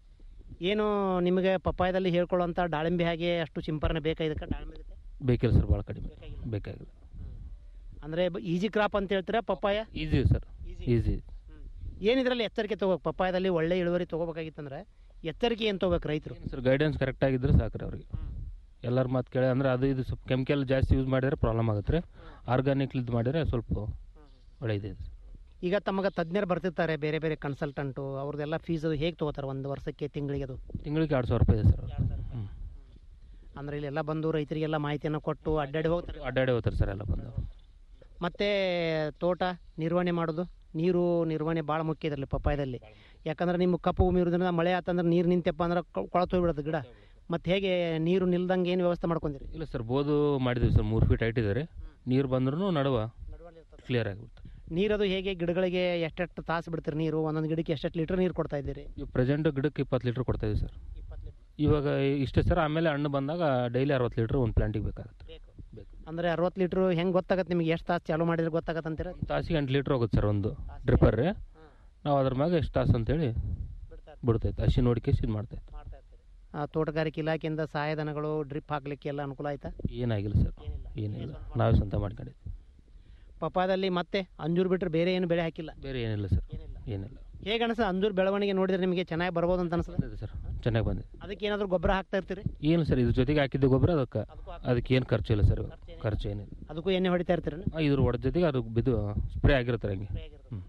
ಏನು ನಿಮಗೆ ಪಪ್ಪಾಯದಲ್ಲಿ ಹೇಳ್ಕೊಳ್ಳೋಂಥ ದಾಳಿಂಬೆ ಹಾಗೆ ಅಷ್ಟು ಸಿಂಪರಣೆ ಬೇಕಾ ಇದಕ್ಕೆ ದಾಳಿಂಬೆ ಜೊತೆ ಬೇಕಿಲ್ಲ ಸರ್ ಭಾಳ ಕಡಿಮೆ ಬೇಕಾಗಿಲ್ಲ ಅಂದರೆ ಈಜಿ ಕ್ರಾಪ್ ಅಂತ ಹೇಳ್ತೀರಾ ಪಪ್ಪಾಯ ಈಸಿ ಸರ್ ಈಸಿ ಏನಿದ್ರಲ್ಲಿ ಎಚ್ಚರಿಕೆ ತೊಗೋಬೇಕು ಪಪ್ಪಾಯದಲ್ಲಿ ಒಳ್ಳೆ ಇಳುವರಿ ತೊಗೋಬೇಕಾಗಿತ್ತಂದ್ರೆ ಎಚ್ಚರಿಕೆ ಏನು ತೊಗೋಬೇಕು ರೈತರು ಸರ್ ಗೈಡೆನ್ಸ್ ಕರೆಕ್ಟ್ ಆಗಿದ್ರೆ ಸಾಕು ರೀ ಅವ್ರಿಗೆ ಎಲ್ಲರ ಮಾತು ಕೇಳಿ ಅಂದ್ರೆ ಅದು ಇದು ಸ್ವಲ್ಪ ಕೆಮಿಕಲ್ ಜಾಸ್ತಿ ಯೂಸ್ ಮಾಡಿದ್ರೆ ಪ್ರಾಬ್ಲಮ್ ಆಗುತ್ತೆ ರೀ ಆರ್ಗಾನಿಕ್ ಇದು ಮಾಡಿದ್ರೆ ಸ್ವಲ್ಪ ಒಳ್ಳೆ ಇದೆ ಈಗ ತಮಗೆ ತಜ್ಞರು ಬರ್ತಿರ್ತಾರೆ ಬೇರೆ ಬೇರೆ ಕನ್ಸಲ್ಟೆಂಟು ಅವ್ರದ್ದೆಲ್ಲ ಫೀಸ್ ಅದು ಹೇಗೆ ತೊಗೋತಾರೆ ಒಂದು ವರ್ಷಕ್ಕೆ ತಿಂಗಳಿಗೆ ಅದು ತಿಂಗಳಿಗೆ ಎರಡು ಸಾವಿರ ರೂಪಾಯಿ ಇದೆ ಸರ್ ಹ್ಞೂ ಅಂದರೆ ಇಲ್ಲೆಲ್ಲ ಬಂದು ರೈತರಿಗೆಲ್ಲ ಮಾಹಿತಿಯನ್ನು ಕೊಟ್ಟು ಅಡ್ಡಾಡಿ ಹೋಗ್ತಾರೆ ಅಡ್ಡಾಡಿ ಹೋಗ್ತಾರೆ ಸರ್ ಎಲ್ಲ ಬಂದು ಮತ್ತು ತೋಟ ನಿರ್ವಹಣೆ ಮಾಡೋದು ನೀರು ನಿರ್ವಹಣೆ ಭಾಳ ಮುಖ್ಯ ಇದರಲ್ಲಿ ಪಪ್ಪಾಯದಲ್ಲಿ ಯಾಕಂದ್ರೆ ನಿಮ್ಮ ಕಪ್ಪು ಭೂಮಿ ಇರೋದ್ರಿಂದ ಮಳೆ ಆತಂದ್ರೆ ನೀರು ನಿಂತಪ್ಪ ಅಂದ್ರೆ ಕೊಳತು ಹೋಗ್ಬಿಡುತ್ತೆ ಗಿಡ ಮತ್ತು ಹೇಗೆ ನೀರು ನಿಲ್ದಂಗೆ ಏನು ವ್ಯವಸ್ಥೆ ಮಾಡ್ಕೊಂಡಿರಿ ಇಲ್ಲ ಸರ್ ಬೋದು ಮಾಡಿದ್ವಿ ಸರ್ ಮೂರು ಫೀಟ್ ಹೈಟ್ ಇದೆ ರೀ ನೀರು ಬಂದ್ರೂ ನಡುವ ಕ್ಲಿಯರ್ ಆಗಿಬಿಡ್ತು ನೀರದು ಹೇಗೆ ಗಿಡಗಳಿಗೆ ಎಷ್ಟೆಷ್ಟು ತಾಸು ಬಿಡ್ತೀರಿ ನೀರು ಒಂದೊಂದು ಗಿಡಕ್ಕೆ ಎಷ್ಟೆಷ್ಟು ಲೀಟ್ರ್ ನೀರು ಕೊಡ್ತಾ ಇದ್ದೀರಿ ಈಗ ಪ್ರೆಸೆಂಟ್ ಗಿಡಕ್ಕೆ ಇಪ್ಪತ್ತು ಲೀಟ್ರ್ ಕೊಡ್ತಾ ಇದೀವಿ ಸರ್ ಇವಾಗ ಇಷ್ಟೇ ಸರ್ ಆಮೇಲೆ ಹಣ್ಣು ಬಂದಾಗ ಡೈಲಿ ಅರವತ್ತು ಲೀಟ್ರ್ ಒಂದು ಪ್ಲಾಂಟಿಗೆ ಬೇಕಾಗುತ್ತೆ ಅಂದರೆ ಅರವತ್ತು ಲೀಟ್ರು ಹೆಂಗೆ ಗೊತ್ತಾಗತ್ತೆ ನಿಮಗೆ ಎಷ್ಟು ತಾಸು ಚಾಲು ಮಾಡಿದ್ರೆ ಗೊತ್ತಾಗತ್ತೆ ಅಂತೀರ ತಾಸಿಗೆ ಎಂಟು ಲೀಟ್ರ್ ಹೋಗುತ್ತೆ ಸರ್ ಒಂದು ಡ್ರಿಪ್ಪರ್ ರೀ ನಾವು ಅದ್ರ ಮ್ಯಾಗ ಎಷ್ಟು ತಾಸು ಅಂತೇಳಿ ಬಿಡ್ತೈತೆ ಹಸಿ ನೋಡಿಕೇಸಿ ಇದು ಮಾಡ್ತೈತೆ ಆ, ತೋಟಗಾರಿಕೆ ಇಲಾಖೆಯಿಂದ ಸಹಾಯಧನಗಳು ಡ್ರಿಪ್ ಹಾಕ್ಲಿಕ್ಕೆ ಎಲ್ಲ ಅನುಕೂಲ ಆಯ್ತಾ ಏನಾಗಿಲ್ಲ ಸರ್ ಏನಿಲ್ಲ ನಾವೇ ಸ್ವಂತ ಮಾಡ್ಕೊಂಡಿದ್ವಿ ಪಪ್ಪಾದಲ್ಲಿ ಮತ್ತೆ ಅಂಜೂರು ಬಿಟ್ಟರೆ ಬೇರೆ ಏನು ಬೆಳೆ ಹಾಕಿಲ್ಲ ಬೇರೆ ಏನಿಲ್ಲ ಸರ್ ಏನಿಲ್ಲ ಹೇಗೆ ಅನಿಸ್ತದೆ ಅಂಜೂರು ಬೆಳವಣಿಗೆ ನೋಡಿದ್ರೆ ನಿಮಗೆ ಚೆನ್ನಾಗಿ ಬರ್ಬೋದು ಅಂತ ಅನಿಸ್ತದೆ ಸರ್ ಚೆನ್ನಾಗಿ ಬಂದಿದೆ ಅದಕ್ಕೆ ಏನಾದರೂ ಗೊಬ್ಬರ ಹಾಕ್ತಾ ಇರ್ತೀರಿ ಏನು ಸರ್ ಇದ್ರ ಜೊತೆಗೆ ಹಾಕಿದ್ದ ಗೊಬ್ಬರ ಅದಕ್ಕೆ ಅದಕ್ಕೆ ಏನು ಖರ್ಚು ಇಲ್ಲ ಸರ್ ಇವಾಗ ಖರ್ಚು ಏನಿಲ್ಲ ಅದಕ್ಕೂ ಎಣ್ಣೆ ಹೊಡಿತಾ ಇರ್ತೀರಿ ಆ, ಇದ್ರ ಹೊಡೆದ ಜೊತೆಗೆ ಅದು ಬಿದ್ದು ಸ್ಪ್ರೇ ಆಗಿರುತ್ತೆ ಹಂಗೆ ಹ್ಞೂ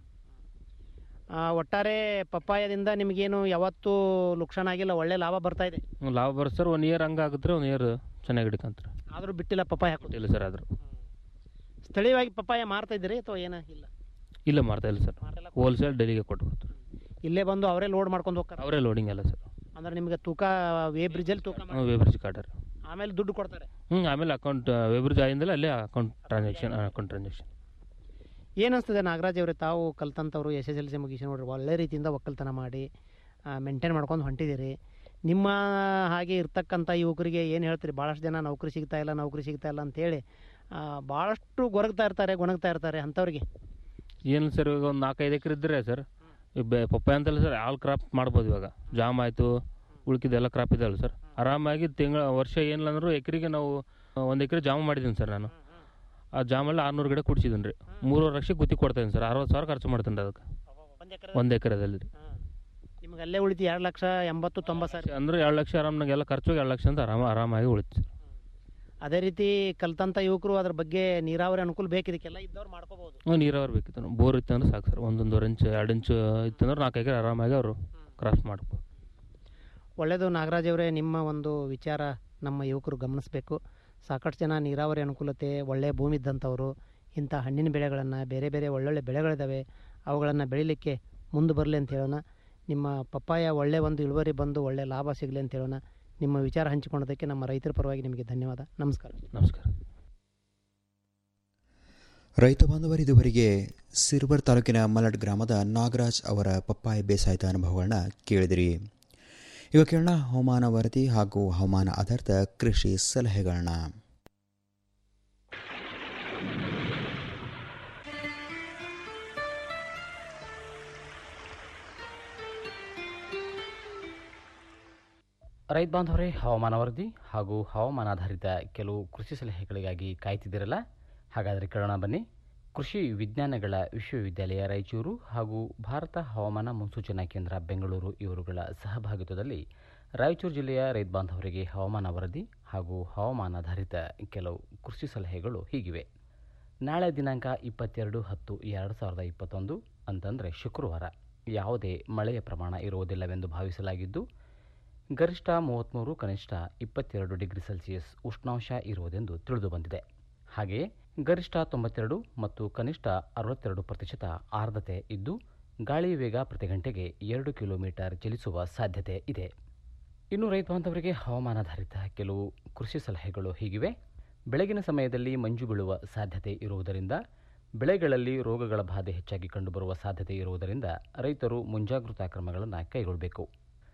ಆ, ಒಟ್ಟಾರೆ ಪಪ್ಪಾಯದಿಂದ ನಿಮಗೇನು ಯಾವತ್ತೂ ಲುಕ್ಷಾನ ಆಗಿಲ್ಲ ಒಳ್ಳೆ ಲಾಭ ಬರ್ತಾ ಇದೆ ಹ್ಮ್, ಲಾಭ ಬರುತ್ತೆ ಸರ್ ಒನ್ ಇಯರ್ ಹಂಗೆ ಆಗುತ್ತೆ ಒನ್ ಇಯರ್ ಚೆನ್ನಾಗಿ ಹಿಡಿಕಂತಾರೆ ಆದರೂ ಬಿಟ್ಟಿಲ್ಲ ಪಪ್ಪಾಯ ಹಾಕೋದು ಇಲ್ಲ ಸರ್ ಆದರೂ ಸ್ಥಳೀಯವಾಗಿ ಪಪ್ಪಾಯ ಮಾರ್ತಾ ಇದ್ದೀರಿ ಅಥವಾ ಏನ ಇಲ್ಲ ಇಲ್ಲ ಮಾರ್ತಾ ಇಲ್ಲ ಸರ್ ಹೋಲ್ಸೇಲ್ ಡೆಲಿಗೆ ಕೊಟ್ಟು ಹೋಗ್ತಾರೆ ಇಲ್ಲೇ ಬಂದು ಅವರೇ ಲೋಡ್ ಮಾಡ್ಕೊಂಡು ಹೋಗ್ತಾರೆ ಅವರೇ ಲೋಡಿಂಗ್ ಎಲ್ಲ ಸರ್ ಅಂದ್ರೆ ನಿಮಗೆ ತೂಕ ವೇ ಬ್ರಿಡ್ಜಲ್ಲಿ ತೂಕ ಮಾಡಿ ವೇಬ್ರಿಜ್ ಕಾಟರ್ ಆಮೇಲೆ ದುಡ್ಡು ಕೊಡ್ತಾರೆ ಹ್ಞೂ ಆಮೇಲೆ ಅಕೌಂಟ್ ವೇಬ್ರಿಜ್ ಆಗಿಂದಲೇ ಅಲ್ಲೇ ಅಕೌಂಟ್ ಟ್ರಾನ್ಸಾಕ್ಷನ್ ಅಕೌಂಟ್ ಟ್ರಾನ್ಸಾಕ್ಷನ್ ಏನು ಅನಿಸ್ತದೆ ನಾಗರಾಜ್ ಅವರೇ ತಾವು ಕಲ್ತಂಥವ್ರು ಎಸ್ ಎಸ್ ಎಲ್ ಸಿ ಮುಗಿಸಿ ನೋಡ್ರಿ ಒಳ್ಳೆ ರೀತಿಯಿಂದ ಒಕ್ಕಲ್ತನ ಮಾಡಿ ಮೇಂಟೈನ್ ಮಾಡ್ಕೊಂಡು ಹೊಂಟಿದ್ದೀರಿ ನಿಮ್ಮ ಹಾಗೆ ಇರ್ತಕ್ಕಂಥ ಯುವಕರಿಗೆ ಏನು ಹೇಳ್ತೀರಿ ಭಾಳಷ್ಟು ಜನ ನೌಕರಿ ಸಿಗ್ತಾ ಇಲ್ಲ ನೌಕರಿ ಸಿಗ್ತಾ ಇಲ್ಲ ಅಂತೇಳಿ ಆ, ಭಾಳಷ್ಟು ಗೊರಗ್ತಾ ಇರ್ತಾರೆ ಗೊಣಗ್ತಾ ಇರ್ತಾರೆ ಅಂಥವ್ರಿಗೆ ಏನು ಸರ್ ಇವಾಗ ಒಂದು ನಾಲ್ಕೈದು ಎಕರೆ ಇದ್ದರೆ ಸರ್ ಈಗ ಬೆ ಪಪ್ಪಾಯ ಅಂತಲ್ಲ ಸರ್ ಆಲ್ ಕ್ರಾಪ್ ಮಾಡ್ಬೋದು ಇವಾಗ ಜಾಮ್ ಆಯಿತು ಉಳ್ಕಿದ್ದೆಲ್ಲ ಕ್ರಾಪ್ ಇದೆಯಲ್ಲ ಸರ್ ಆರಾಮಾಗಿ ತಿಂಗಳ ವರ್ಷ ಏನಿಲ್ಲ ಅಂದರೂ ಎಕರೆಗೆ ನಾವು ಒಂದು ಎಕರೆ ಜಾಮ ಮಾಡಿದ್ದೀನಿ ಸರ್ ನಾನು ಆ ಜಾಮಲ್ಲಿ ಆರುನೂರು ಗಿಡ ಕುಡಿಸಿದ್ದೀನಿ ರೀ ಮೂರುವರೆ ಲಕ್ಷ ಗುತ್ತಿ ಕೊಡ್ತಾಯಿದ್ದೀನಿ ಸರ್ ಅರವತ್ತು ಸಾವಿರ ಖರ್ಚು ಮಾಡ್ತೀನಿ ರೀ ಅದಕ್ಕೆ ಒಂದು ಎಕರೆದಲ್ಲಿ ರೀ ನಿಮ್ಗೆ ಅಲ್ಲೇ ಉಳಿತು ಎರಡು ಲಕ್ಷ ಎಂಬತ್ತು ತೊಂಬತ್ತು ಸಾವಿರ ಅಂದ್ರೆ ಎರಡು ಲಕ್ಷ ಆರಾಮಾಗಿ ಎಲ್ಲ ಖರ್ಚು ಎರಡು ಲಕ್ಷ ಅಂತ ಆರಾಮ ಆರಾಮಾಗಿ ಉಳಿತು ಸರ್ ಅದೇ ರೀತಿ ಕಲ್ತಂಥ ಯುವಕರು ಅದ್ರ ಬಗ್ಗೆ ನೀರಾವರಿ ಅನುಕೂಲ ಬೇಕು ಇದಕ್ಕೆಲ್ಲ ಇದ್ದವ್ರು ಮಾಡ್ಕೋಬಹುದು ಹ್ಞೂ ನೀರಾವರಿ ಬೇಕಿತ್ತು ಬೋರ್ ಇತ್ತು ಅಂದ್ರೆ ಸಾಕು ಸರ್ ಒಂದೊಂದುವರೆ ಇಂಚು ಎರಡು ಇಂಚು ಇತ್ತಂದ್ರೆ ನಾಲ್ಕು ಎಕರೆ ಆರಾಮಾಗಿ ಅವರು ಕ್ರಾಸ್ ಮಾಡ್ಬೋದು ಒಳ್ಳೆಯದು ನಾಗರಾಜ್ ಅವರೇ ನಿಮ್ಮ ಒಂದು ವಿಚಾರ ನಮ್ಮ ಯುವಕರು ಗಮನಿಸಬೇಕು ಸಾಕಷ್ಟು ಜನ ನೀರಾವರಿ ಅನುಕೂಲತೆ ಒಳ್ಳೆಯ ಭೂಮಿ ಇದ್ದಂಥವ್ರು ಇಂಥ ಹಣ್ಣಿನ ಬೆಳೆಗಳನ್ನು ಬೇರೆ ಬೇರೆ ಒಳ್ಳೊಳ್ಳೆ ಬೆಳೆಗಳಿದ್ದಾವೆ ಅವುಗಳನ್ನು ಬೆಳಿಲಿಕ್ಕೆ ಮುಂದೆ ಬರಲಿ ಅಂತ ಹೇಳೋಣ ನಿಮ್ಮ ಪಪ್ಪಾಯ ಒಳ್ಳೆ ಒಂದು ಇಳುವರಿ ಬಂದು ಒಳ್ಳೆ ಲಾಭ ಸಿಗಲಿ ಅಂತ ಹೇಳೋಣ ನಿಮ್ಮ ವಿಚಾರ ಹಂಚಿಕೊಳ್ಳೋದಕ್ಕೆ ನಮ್ಮ ರೈತರ ಪರವಾಗಿ ನಿಮಗೆ ಧನ್ಯವಾದ ನಮಸ್ಕಾರ ನಮಸ್ಕಾರ ರೈತ ಬಾಂಧವರು ಇದುವರೆಗೆ ಸಿರ್ಬರ್ ತಾಲೂಕಿನ ಮಲಡ್ ಗ್ರಾಮದ ನಾಗರಾಜ್ ಅವರ ಪಪ್ಪಾಯ ಬೇಸಾಯದ ಅನುಭವಗಳನ್ನ ಕೇಳಿದಿರಿ ಇವಾಗ ಕೇಳೋಣ ಹವಾಮಾನ ವರದಿ ಹಾಗೂ ಹವಾಮಾನ ಆಧಾರಿತ ಕೃಷಿ ಸಲಹೆಗಳನ್ನ ರೈತ ಬಾಂಧವರೇ ಹವಾಮಾನ ವರದಿ ಹಾಗೂ ಹವಾಮಾನಾಧಾರಿತ ಕೆಲವು ಕೃಷಿ ಸಲಹೆಗಳಿಗಾಗಿ ಕಾಯ್ತಿದ್ದೀರಲ್ಲ ಹಾಗಾದರೆ ಕೇಳೋಣ ಬನ್ನಿ ಕೃಷಿ ವಿಜ್ಞಾನಗಳ ವಿಶ್ವವಿದ್ಯಾಲಯ ರಾಯಚೂರು ಹಾಗೂ ಭಾರತ ಹವಾಮಾನ ಮುನ್ಸೂಚನಾ ಕೇಂದ್ರ ಬೆಂಗಳೂರು ಇವರುಗಳ ಸಹಭಾಗಿತ್ವದಲ್ಲಿ ರಾಯಚೂರು ಜಿಲ್ಲೆಯ ರೈತ ಬಾಂಧವರಿಗೆ ಹವಾಮಾನ ವರದಿ ಹಾಗೂ ಹವಾಮಾನಾಧಾರಿತ ಕೆಲವು ಕೃಷಿ ಸಲಹೆಗಳು ಹೀಗಿವೆ ನಾಳೆ ದಿನಾಂಕ ಇಪ್ಪತ್ತೆರಡು ಹತ್ತು ಎರಡು ಸಾವಿರದ ಇಪ್ಪತ್ತೊಂದು ಅಂತಂದರೆ ಶುಕ್ರವಾರ ಯಾವುದೇ ಮಳೆಯ ಪ್ರಮಾಣ ಇರುವುದಿಲ್ಲವೆಂದು ಭಾವಿಸಲಾಗಿದ್ದು ಗರಿಷ್ಠ ಮೂವತ್ತ್ಮೂರು ಕನಿಷ್ಠ ಇಪ್ಪತ್ತೆರಡು ಡಿಗ್ರಿ ಸೆಲ್ಸಿಯಸ್ ಉಷ್ಣಾಂಶ ಇರುವುದೆಂದು ತಿಳಿದುಬಂದಿದೆ ಹಾಗೆಯೇ ಗರಿಷ್ಠ ತೊಂಬತ್ತೆರಡು ಮತ್ತು ಕನಿಷ್ಠ ಅರವತ್ತೆರಡು ಪ್ರತಿಶತ ಆರ್ದ್ರತೆ ಇದ್ದು ಗಾಳಿ ವೇಗ ಪ್ರತಿ ಗಂಟೆಗೆ ಎರಡು ಕಿಲೋಮೀಟರ್ ಚಲಿಸುವ ಸಾಧ್ಯತೆ ಇದೆ ಇನ್ನು ರೈತ ಬಾಂಧವರಿಗೆ ಹವಾಮಾನಾಧಾರಿತ ಕೆಲವು ಕೃಷಿ ಸಲಹೆಗಳು ಹೀಗಿವೆ ಬೆಳಗಿನ ಸಮಯದಲ್ಲಿ ಮಂಜು ಬೀಳುವ ಸಾಧ್ಯತೆ ಇರುವುದರಿಂದ ಬೆಳೆಗಳಲ್ಲಿ ರೋಗಗಳ ಬಾಧೆ ಹೆಚ್ಚಾಗಿ ಕಂಡುಬರುವ ಸಾಧ್ಯತೆ ಇರುವುದರಿಂದ ರೈತರು ಮುಂಜಾಗೃತಾ ಕ್ರಮಗಳನ್ನು ಕೈಗೊಳ್ಳಬೇಕು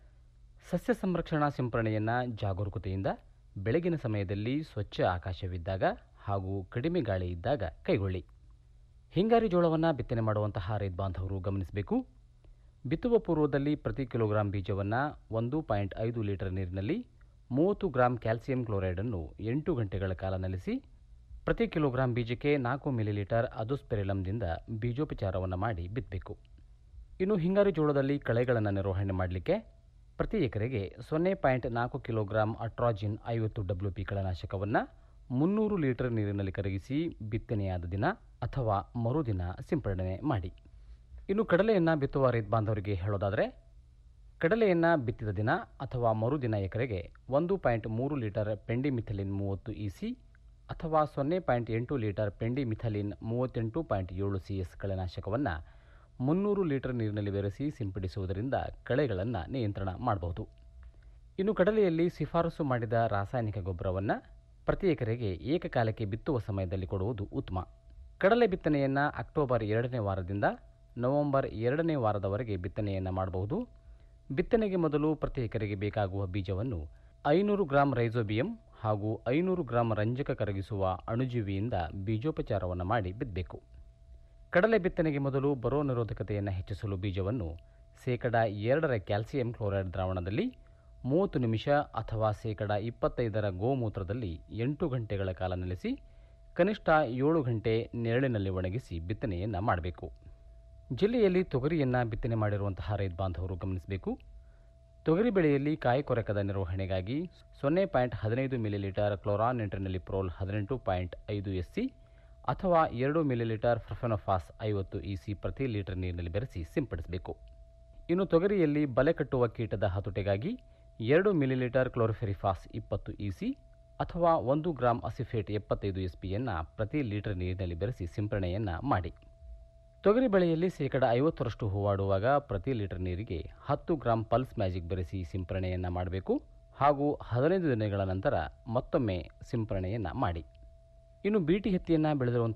ಸಸ್ಯ ಸಂರಕ್ಷಣಾ ಸಿಂಪರಣೆಯನ್ನು ಜಾಗರೂಕತೆಯಿಂದ ಬೆಳಗಿನ ಸಮಯದಲ್ಲಿ ಸ್ವಚ್ಛ ಆಕಾಶವಿದ್ದಾಗ ಹಾಗೂ ಕಡಿಮೆ ಗಾಳಿ ಇದ್ದಾಗ ಕೈಗೊಳ್ಳಿ ಹಿಂಗಾರಿ ಜೋಳವನ್ನು ಬಿತ್ತನೆ ಮಾಡುವಂತಹ ರೈತ ಬಾಂಧವರು ಗಮನಿಸಬೇಕು ಬಿತ್ತುವ ಪೂರ್ವದಲ್ಲಿ ಪ್ರತಿ ಕಿಲೋಗ್ರಾಂ ಬೀಜವನ್ನು ಒಂದು ಪಾಯಿಂಟ್ ಐದು ಲೀಟರ್ ನೀರಿನಲ್ಲಿ ಮೂವತ್ತು ಗ್ರಾಂ ಕ್ಯಾಲ್ಸಿಯಂ ಕ್ಲೋರೈಡನ್ನು ಎಂಟು ಗಂಟೆಗಳ ಕಾಲ ನೆಲೆಸಿ ಪ್ರತಿ ಕಿಲೋಗ್ರಾಂ ಬೀಜಕ್ಕೆ ನಾಲ್ಕು ಮಿಲಿಲೀಟರ್ ಅದುಸ್ಪೆರಿಲಮ್ದಿಂದ ಬೀಜೋಪಚಾರವನ್ನು ಮಾಡಿ ಬಿತ್ತಬೇಕು ಇನ್ನು ಹಿಂಗಾರಿ ಜೋಳದಲ್ಲಿ ಕಳೆಗಳನ್ನು ನಿರ್ವಹಣೆ ಮಾಡಲಿಕ್ಕೆ ಪ್ರತಿ ಎಕರೆಗೆ ಸೊನ್ನೆ ಪಾಯಿಂಟ್ ನಾಲ್ಕು ಕಿಲೋಗ್ರಾಂ ಅಟ್ರಾಜಿನ್ ಐವತ್ತು ಡಬ್ಲ್ಯೂ ಪಿ ಕಳೆನಾಶಕವನ್ನು ಮುನ್ನೂರು ಲೀಟರ್ ನೀರಿನಲ್ಲಿ ಕರಗಿಸಿ ಬಿತ್ತನೆಯಾದ ದಿನ ಅಥವಾ ಮರುದಿನ ಸಿಂಪಡಣೆ ಮಾಡಿ ಇನ್ನು ಕಡಲೆಯನ್ನು ಬಿತ್ತುವ ರೈತ ಬಾಂಧವರಿಗೆ ಹೇಳೋದಾದರೆ ಕಡಲೆಯನ್ನು ಬಿತ್ತಿದ ದಿನ ಅಥವಾ ಮರುದಿನ ಎಕರೆಗೆ ಒಂದು ಪಾಯಿಂಟ್ ಮೂರು ಲೀಟರ್ ಪೆಂಡಿಮಿಥಲಿನ್ ಮೂವತ್ತು ಇ ಸಿ ಅಥವಾ ಸೊನ್ನೆ ಪಾಯಿಂಟ್ ಎಂಟು ಲೀಟರ್ ಪೆಂಡಿಮಿಥಲಿನ್ ಮೂವತ್ತೆಂಟು ಪಾಯಿಂಟ್ ಏಳು ಸಿ ಎಸ್ ಕಳೆನಾಶಕವನ್ನು ಮುನ್ನೂರು ಲೀಟರ್ ನೀರಿನಲ್ಲಿ ಬೆರೆಸಿ ಸಿಂಪಡಿಸುವುದರಿಂದ ಕಳೆಗಳನ್ನು ನಿಯಂತ್ರಣ ಮಾಡಬಹುದು ಇನ್ನು ಕಡಲೆಯಲ್ಲಿ ಶಿಫಾರಸು ಮಾಡಿದ ರಾಸಾಯನಿಕ ಗೊಬ್ಬರವನ್ನು ಪ್ರತಿ ಎಕರೆಗೆ ಏಕಕಾಲಕ್ಕೆ ಬಿತ್ತುವ ಸಮಯದಲ್ಲಿ ಕೊಡುವುದು ಉತ್ತಮ ಕಡಲೆ ಬಿತ್ತನೆಯನ್ನು ಅಕ್ಟೋಬರ್ ಎರಡನೇ ವಾರದಿಂದ ನವೆಂಬರ್ ಎರಡನೇ ವಾರದವರೆಗೆ ಬಿತ್ತನೆಯನ್ನು ಮಾಡಬಹುದು ಬಿತ್ತನೆಗೆ ಮೊದಲು ಪ್ರತಿ ಎಕರೆಗೆ ಬೇಕಾಗುವ ಬೀಜವನ್ನು ಐನೂರು ಗ್ರಾಂ ರೈಸೋಬಿಯಂ ಹಾಗೂ ಐನೂರು ಗ್ರಾಂ ರಂಜಕ ಕರಗಿಸುವ ಅಣುಜೀವಿಯಿಂದ ಬೀಜೋಪಚಾರವನ್ನು ಮಾಡಿ ಬಿತ್ತಬೇಕು ಕಡಲೆ ಬಿತ್ತನೆಗೆ ಮೊದಲು ಬರೋ ನಿರೋಧಕತೆಯನ್ನು ಹೆಚ್ಚಿಸಲು ಬೀಜವನ್ನು ಶೇಕಡ ಎರಡರ ಕ್ಯಾಲ್ಸಿಯಂ ಕ್ಲೋರೈಡ್ ದ್ರಾವಣದಲ್ಲಿ ಮೂವತ್ತು ನಿಮಿಷ ಅಥವಾ ಶೇಕಡ ಇಪ್ಪತ್ತೈದರ ಗೋಮೂತ್ರದಲ್ಲಿ ಎಂಟು ಗಂಟೆಗಳ ಕಾಲ ನೆಲೆಸಿ ಕನಿಷ್ಠ ಏಳು ಗಂಟೆ ನೆರಳಿನಲ್ಲಿ ಒಣಗಿಸಿ ಬಿತ್ತನೆಯನ್ನು ಮಾಡಬೇಕು ಜಿಲ್ಲೆಯಲ್ಲಿ ತೊಗರಿಯನ್ನು ಬಿತ್ತನೆ ಮಾಡಿರುವಂತಹ ರೈತ ಬಾಂಧವರು ಗಮನಿಸಬೇಕು ತೊಗರಿ ಬೆಳೆಯಲ್ಲಿ ಕಾಯಿ ಕೊರಕದ ನಿರ್ವಹಣೆಗಾಗಿ ಸೊನ್ನೆ ಪಾಯಿಂಟ್ ಹದಿನೈದು ಮಿಲಿಲೀಟರ್ ಕ್ಲೋರಾನ್ ಪ್ರೋಲ್ ಹದಿನೆಂಟು ಪಾಯಿಂಟ್ ಐದು ಎಸ್ ಸಿ ಅಥವಾ ಎರಡು ಮಿಲಿಲೀಟರ್ ಫ್ರಫೆನೋಫಾಸ್ ಐವತ್ತು ಇ ಸಿ ಪ್ರತಿ ಲೀಟರ್ ನೀರಿನಲ್ಲಿ ಬೆರೆಸಿ ಸಿಂಪಡಿಸಬೇಕು ಇನ್ನು ತೊಗರಿಯಲ್ಲಿ ಬಲೆ ಕಟ್ಟುವ ಕೀಟದ ಹತೋಟೆಗಾಗಿ ಎರಡು ಮಿಲಿಲೀಟರ್ ಕ್ಲೋರಿಫೆರಿಫಾಸ್ ಇಪ್ಪತ್ತು ಇ ಸಿ ಅಥವಾ ಒಂದು ಗ್ರಾಂ ಅಸಿಫೇಟ್ ಎಪ್ಪತ್ತೈದು ಎಸ್ ಪಿಯನ್ನು ಪ್ರತಿ ಲೀಟರ್ ನೀರಿನಲ್ಲಿ ಬೆರೆಸಿ ಸಿಂಪರಣೆಯನ್ನು ಮಾಡಿ ತೊಗರಿ ಬೆಳೆಯಲ್ಲಿ ಶೇಕಡ ಐವತ್ತರಷ್ಟು ಹೂವಾಡುವಾಗ ಪ್ರತಿ ಲೀಟರ್ ನೀರಿಗೆ ಹತ್ತು ಗ್ರಾಂ ಪಲ್ಸ್ ಮ್ಯಾಜಿಕ್ ಬೆರೆಸಿ ಸಿಂಪರಣೆಯನ್ನು ಮಾಡಬೇಕು ಹಾಗೂ ಹದಿನೈದು ದಿನಗಳ ನಂತರ ಮತ್ತೊಮ್ಮೆ ಸಿಂಪರಣೆಯನ್ನು ಮಾಡಿ ಇನ್ನು ಬೀಟಿ ಹತ್ತಿಯನ್ನು ಬೆಳೆದಿರುವಂಥ